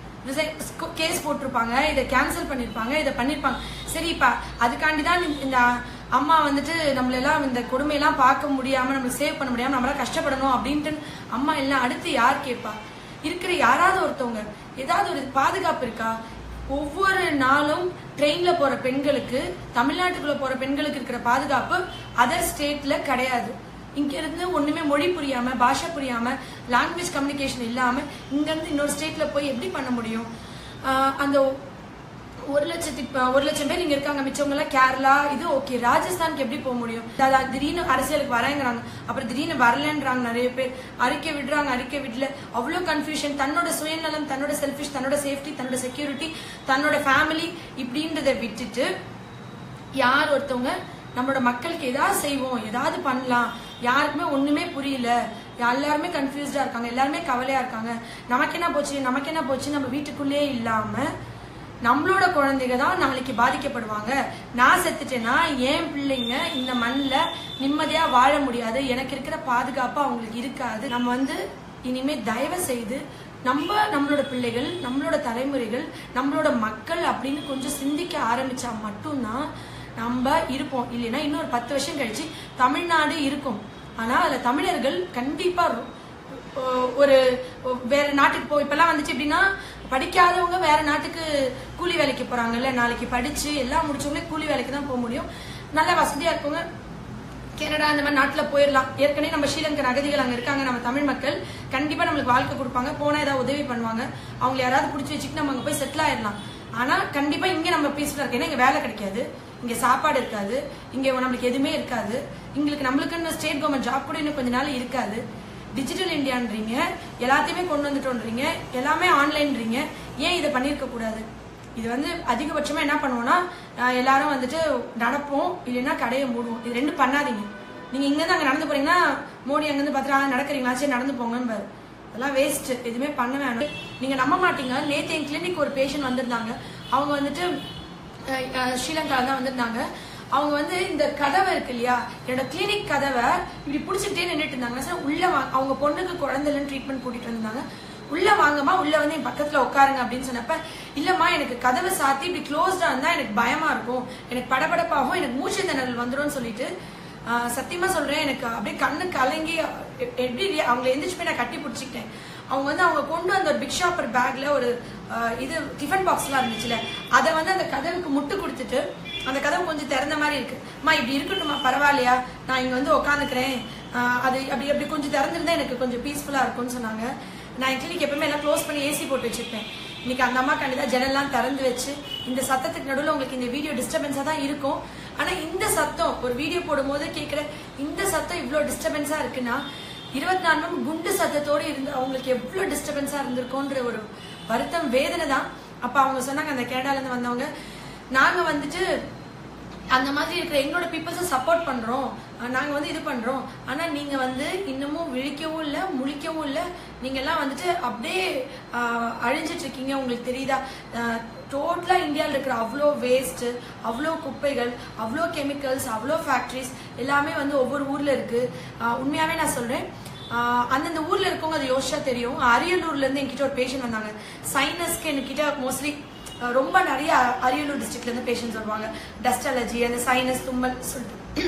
கேஸ் போட்டிருப்பாங்க இதை கேன்சல் பண்ணிருப்பாங்க இதை பண்ணிருப்பாங்க சரிப்பா அதுக்காண்டி தான் இந்த- இந்த அம்மா வந்துட்டு நம்மளெல்லாம் இந்த கொடுமையெல்லாம் பார்க்க முடியாம நம்மள சேவ் பண்ண முடியாம நம்மளால கஷ்டப்படணும் அப்படின்ட்டு அம்மா எல்லாம் அடுத்து யார் கேட்பா இருக்கிற யாராவது ஒருத்தவங்க ஏதாவது ஒரு பாதுகாப்பு இருக்கா ஒவ்வொரு நாளும் ட்ரெயின்ல போற பெண்களுக்கு தமிழ்நாட்டுக்குள்ள போற பெண்களுக்கு இருக்கிற பாதுகாப்பு அதர் ஸ்டேட்ல கிடையாது இங்க இருந்து ஒண்ணுமே மொழி புரியாம பாஷை புரியாம லாங்குவேஜ் கம்யூனிகேஷன் இல்லாம இங்க இருந்து இன்னொரு ஸ்டேட்ல போய் எப்படி பண்ண முடியும் ஆஹ் அந்த ஒரு லட்சத்தி ஒரு லட்சம் பேர் இங்க இருக்காங்க மிச்சவங்க எல்லாம் கேரளா இது ஓகே ராஜஸ்தானுக்கு எப்படி போக முடியும் அதான் திடீர்னு அரசியலுக்கு வரேங்கிறாங்க அப்புறம் திடீர்னு வரலன்றாங்க நிறைய பேர் அறிக்கை விடுறாங்க அறிக்கை விடல அவ்வளவு கன்ஃபியூஷன் தன்னோட சுயநலம் தன்னோட செல்ஃபிஷ் தன்னோட சேஃப்டி தன்னோட செக்யூரிட்டி தன்னோட ஃபேமிலி இப்படின்றத விட்டுட்டு யார் ஒருத்தவங்க நம்மளோட மக்களுக்கு ஏதாவது செய்வோம் ஏதாவது பண்ணலாம் யாருக்குமே ஒண்ணுமே புரியல எல்லாருமே கன்ஃபியூஸ்டா இருக்காங்க எல்லாருமே கவலையா இருக்காங்க நமக்கு என்ன போச்சு நமக்கு என்ன போச்சு நம்ம வீட்டுக்குள்ளே இல்லாம நம்மளோட குழந்தைங்க தான் நாளைக்கு பாதிக்கப்படுவாங்க நான் செத்துட்டேன்னா என் பிள்ளைங்க இந்த மண்ணில் நிம்மதியா வாழ முடியாது எனக்கு இருக்கிற பாதுகாப்பு அவங்களுக்கு இருக்காது நம்ம வந்து இனிமே தயவு செய்து நம்ம நம்மளோட பிள்ளைகள் நம்மளோட தலைமுறைகள் நம்மளோட மக்கள் அப்படின்னு கொஞ்சம் சிந்திக்க ஆரம்பிச்சா மட்டும்தான் நம்ம இருப்போம் இல்லைன்னா இன்னொரு பத்து வருஷம் கழிச்சு தமிழ்நாடு இருக்கும் ஆனா அதுல தமிழர்கள் கண்டிப்பா ரொ- ஒ- ஒரு ஒ- வேற நாட்டுக்கு போ இப்பெல்லாம் வந்துச்சு எப்படின்னா படிக்காதவங்க வேற நாட்டுக்கு கூலி வேலைக்கு போறாங்கல்ல நாளைக்கு படிச்சு எல்லாம் முடிச்சவங்களே கூலி வேலைக்கு தான் போக முடியும் நல்ல வசதியா இருக்கவங்க கனடா அந்த மாதிரி நாட்டுல போயிடலாம் ஏற்கனவே நம்ம ஸ்ரீலங்கன் அகதிகள் அங்க இருக்காங்க நம்ம தமிழ் மக்கள் கண்டிப்பா நம்மளுக்கு வாழ்க்கை கொடுப்பாங்க போனா ஏதாவது உதவி பண்ணுவாங்க அவங்க யாராவது பிடிச்சி வச்சுட்டு நம்ம அங்க போய் செட்டில் ஆயிடலாம் ஆனா கண்டிப்பா இங்க நம்ம பீஸ்ஃபுல்லா இருக்கு ஏன்னா இங்க வேலை கிடைக்காது இங்க சாப்பாடு இருக்காது இங்க நம்மளுக்கு எதுவுமே இருக்காது எங்களுக்கு நம்மளுக்குன்னு ஸ்டேட் கவர்மெண்ட் ஜாப் கூட இன்னும் கொஞ்ச நாள் இருக்காது டிஜிட்டல் இந்தியான்றீங்க எல்லாத்தையுமே கொண்டு வந்துட்டோன்றீங்க எல்லாமே ஆன்லைன்றீங்க ஏன் இதை பண்ணியிருக்க கூடாது இது வந்து அதிகபட்சமா என்ன பண்ணுவோம்னா அஹ், எல்லாரும் வந்துட்டு நடப்போம் இல்லைன்னா கடையை மூடுவோம் இது ரெண்டும் பண்ணாதீங்க நீங்க இங்க இருந்து அங்க நடந்து போறீங்கன்னா மோடி அங்க இருந்து பாத்துட்டு நடக்கிறீங்களா சரி நடந்து போங்கன்னு பாரு அதெல்லாம் வேஸ்ட் எதுவுமே பண்ண வேணாம் நீங்க நம்ப மாட்டீங்க நேத்து என் கிளினிக் ஒரு பேஷண்ட் வந்திருந்தாங்க அவங்க வந்துட்டு அஹ், அஹ், ஸ்ரீலங்கால தான் வந்திருந்தாங்க அவங்க வந்து இந்த கதவை இருக்கு இல்லையா என்னோட கிளினிக் கதவை இப்படி புடிச்சுக்கிட்டே நின்றுட்டு இருந்தாங்க நான் சொன்னேன், உள்ள வா- அவங்க பொண்ணுக்கு குழந்தைலன்னு ட்ரீட்மெண்ட் கூட்டிட்டு வந்தாங்க உள்ள வாங்கம்மா உள்ள வந்து என் பக்கத்துல உட்காருங்க அப்படின்னு சொன்னப்ப இல்லம்மா எனக்கு கதவை சாத்தி இப்படி க்ளோஸ்டா இருந்தா எனக்கு பயமா இருக்கும் எனக்கு படபடப்பாகும் எனக்கு மூச்சு திணறல் வந்துரும்னு சொல்லிட்டு ஆஹ், சத்தியமா சொல்றேன் எனக்கு அப்படியே கண்ணு கலங்கி எ- எப்படி rea- அவங்களை எந்திரிச்சு போய் நான் கட்டி பிடிச்சிக்கிட்டேன் அவங்க வந்து அவங்க கொண்டு வந்த ஒரு பிக் ஷாப்பர் பேக்ல ஒரு ஆஹ், இது டிஃபன் பாக்ஸ்லாம் இருந்துச்சுல அதை வந்து அந்த கதவுக்கு முட்டு கொடுத்துட்டு அந்த கதவு கொஞ்சம் திறந்த மாதிரி இருக்கு அம்மா இப்படி இருக்கட்டுமா பரவாயில்லையா நான் இங்க வந்து உட்காந்துக்கிறேன் அது அப்படி அப்படி கொஞ்சம் திறந்திருந்தா எனக்கு கொஞ்சம் பீஸ்ஃபுல்லா இருக்கும்னு சொன்னாங்க நான் என் கிளினிக் எப்பவுமே எல்லாம் க்ளோஸ் பண்ணி ஏசி போட்டு வச்சிருப்பேன் இன்னைக்கு அந்த அம்மா கண்டிப்பா ஜன்னல்லாம் திறந்து வச்சு இந்த சத்தத்துக்கு நடுவில் உங்களுக்கு இந்த வீடியோ டிஸ்டர்பன்ஸா தான் இருக்கும் ஆனா இந்த சத்தம் ஒரு வீடியோ போடும்போது கேட்குற இந்த சத்தம் இவ்வளோ டிஸ்டர்பன்ஸா இருக்குன்னா இருபத்தி நாலு மணி குண்டு சத்தத்தோட இருந்து அவங்களுக்கு எவ்வளோ டிஸ்டர்பன்ஸா இருந்திருக்கும்ன்ற ஒரு வருத்தம் வேதனை தான் அப்ப அவங்க சொன்னாங்க அந்த கேரளால இருந்து வந்தவங்க நாங்க வந்துட்டு அந்த மாதிரி இருக்கிற எங்களோட பீப்புள்ஸை சப்போர்ட் பண்றோம் அஹ் நாங்க வந்து இது பண்றோம் ஆனா நீங்க வந்து இன்னமும் விழிக்கவும் இல்ல முழிக்கவும் இல்ல நீங்க எல்லாம் வந்துட்டு அப்படியே அஹ், அழிஞ்சிட்டு இருக்கீங்க உங்களுக்கு தெரியுதா டோட்டலா இந்தியாவில் இருக்கிற அவ்வளோ வேஸ்ட் அவ்வளோ குப்பைகள் அவ்வளோ கெமிக்கல்ஸ் அவ்வளோ ஃபேக்ட்ரிஸ் எல்லாமே வந்து ஒவ்வொரு ஊர்ல இருக்கு அஹ், உண்மையாவே நான் சொல்றேன் ஆஹ் அந்தந்த ஊர்ல இருக்கவங்க அதை யோசிச்சா தெரியும் அரியலூர்ல இருந்து என்கிட்ட ஒரு பேஷண்ட் வந்தாங்க சைனஸ்க்கு என்கிட்ட மோஸ்ட்லி ரொம்ப நிறைய அரியலூர் டிஸ்ட்ரிக்ட்ல இருந்து பேஷண்ட்ஸ் வருவாங்க டஸ்ட் அலர்ஜி அந்த சைனஸ் தும்மல் சொல்லிட்டு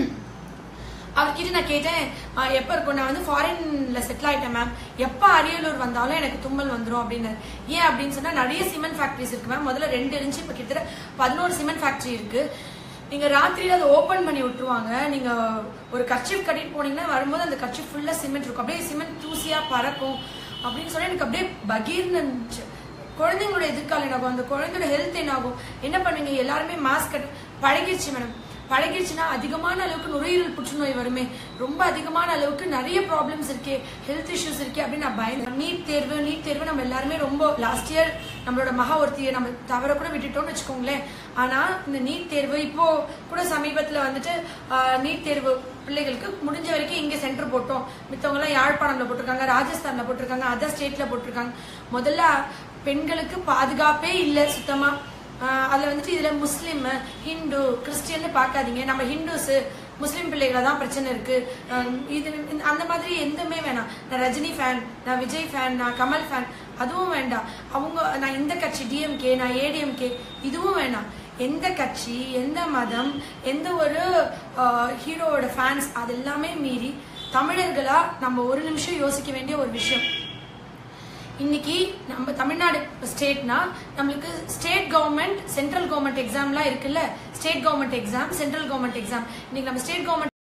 அவர்கிட்ட நான் கேட்டேன் "ஆஹ் எப்ப இருக்கும் நான் வந்து ஃபாரின்ல செட்டில் ஆயிட்டேன் மேம் எப்ப அரியலூர் வந்தாலும் எனக்கு தும்மல் வந்துரும் அப்படின்னு ஏன் அப்படின்னு சொன்னா நிறைய சிமெண்ட் ஃபேக்டரிஸ் இருக்கு மேம் முதல்ல ரெண்டு இருந்துச்சு இப்ப கிட்டத்தட்ட பதினோரு சிமெண்ட் ஃபேக்டரி இருக்கு நீங்க ராத்திரியில அதை ஓபன் பண்ணி விட்டுருவாங்க நீங்க ஒரு கர்ச்சிப் கட்டிட்டு போனீங்கன்னா வரும்போது அந்த கர்ச்சிப் ஃபுல்லா சிமெண்ட் இருக்கும் அப்படியே சிமெண்ட் தூசியா பறக்கும் அப்படின்னு சொல்லி எனக்கு அப்படியே பகீர்னு இருந்துச்சு குழந்தைங்களோட எதிர்காலம் என்ன ஆகும் அந்த குழந்தையோட ஹெல்த் என்ன ஆகும் என்ன பண்ணுவீங்க எல்லாருமே மாஸ்க் கட்டு பழகிடுச்சு மேடம் பழகிடுச்சுன்னா அதிகமான அளவுக்கு நுரையீரல் புற்றுநோய் வருமே ரொம்ப அதிகமான அளவுக்கு நிறைய ப்ராப்ளம்ஸ் இருக்கே ஹெல்த் இஷ்யூஸ் இருக்கே அப்படின்னு நான் பயந்தேன் நீட் தேர்வு நீட் தேர்வு நம்ம எல்லாருமே ரொம்ப லாஸ்ட் இயர் நம்மளோட மகா ஒருத்தியை நம்ம தவற கூட விட்டுட்டோம்னு வச்சுக்கோங்களேன் ஆனா இந்த நீட் தேர்வு இப்போ கூட சமீபத்துல வந்துட்டு நீட் தேர்வு பிள்ளைகளுக்கு முடிஞ்ச வரைக்கும் இங்க சென்டர் போட்டோம் மித்தவங்க எல்லாம் யாழ்ப்பாணம்ல போட்டிருக்காங்க ராஜஸ்தான்ல போட்டிருக்காங்க அதர் ஸ்டேட்ல போட்டிருக்காங்க முதல்ல பெண்களுக்கு பாதுகாப்பே இல்லை சுத்தமா ஆஹ் அதுல வந்துட்டு இதுல முஸ்லீம் ஹிந்து கிறிஸ்டியன்னு பார்க்காதீங்க நம்ம ஹிந்துஸ் முஸ்லீம் பிள்ளைகளை தான் பிரச்சனை இருக்கு ஆஹ் இது இந்த- அந்த மாதிரி எதுவுமே வேணாம் நான் ரஜினி ஃபேன் நான் விஜய் ஃபேன் நான் கமல் ஃபேன் அதுவும் வேண்டாம் அவங்க நான் இந்த கட்சி டிஎம்கே நான் ஏடிஎம்கே இதுவும் வேணாம் எந்த கட்சி எந்த மதம் எந்த ஒரு ஹீரோவோட ஃபேன்ஸ் அது எல்லாமே மீறி தமிழர்களா நம்ம ஒரு நிமிஷம் யோசிக்க வேண்டிய ஒரு விஷயம் இன்னைக்கு நம்ம தமிழ்நாடு ஸ்டேட்னா நம்மளுக்கு ஸ்டேட் கவர்மெண்ட் சென்ட்ரல் கவர்மெண்ட் எக்ஸாம்லாம் இருக்குல்ல state government exam central government exam இன்னைக்கு நம்ம ஸ்டேட் கவர்மெண்ட்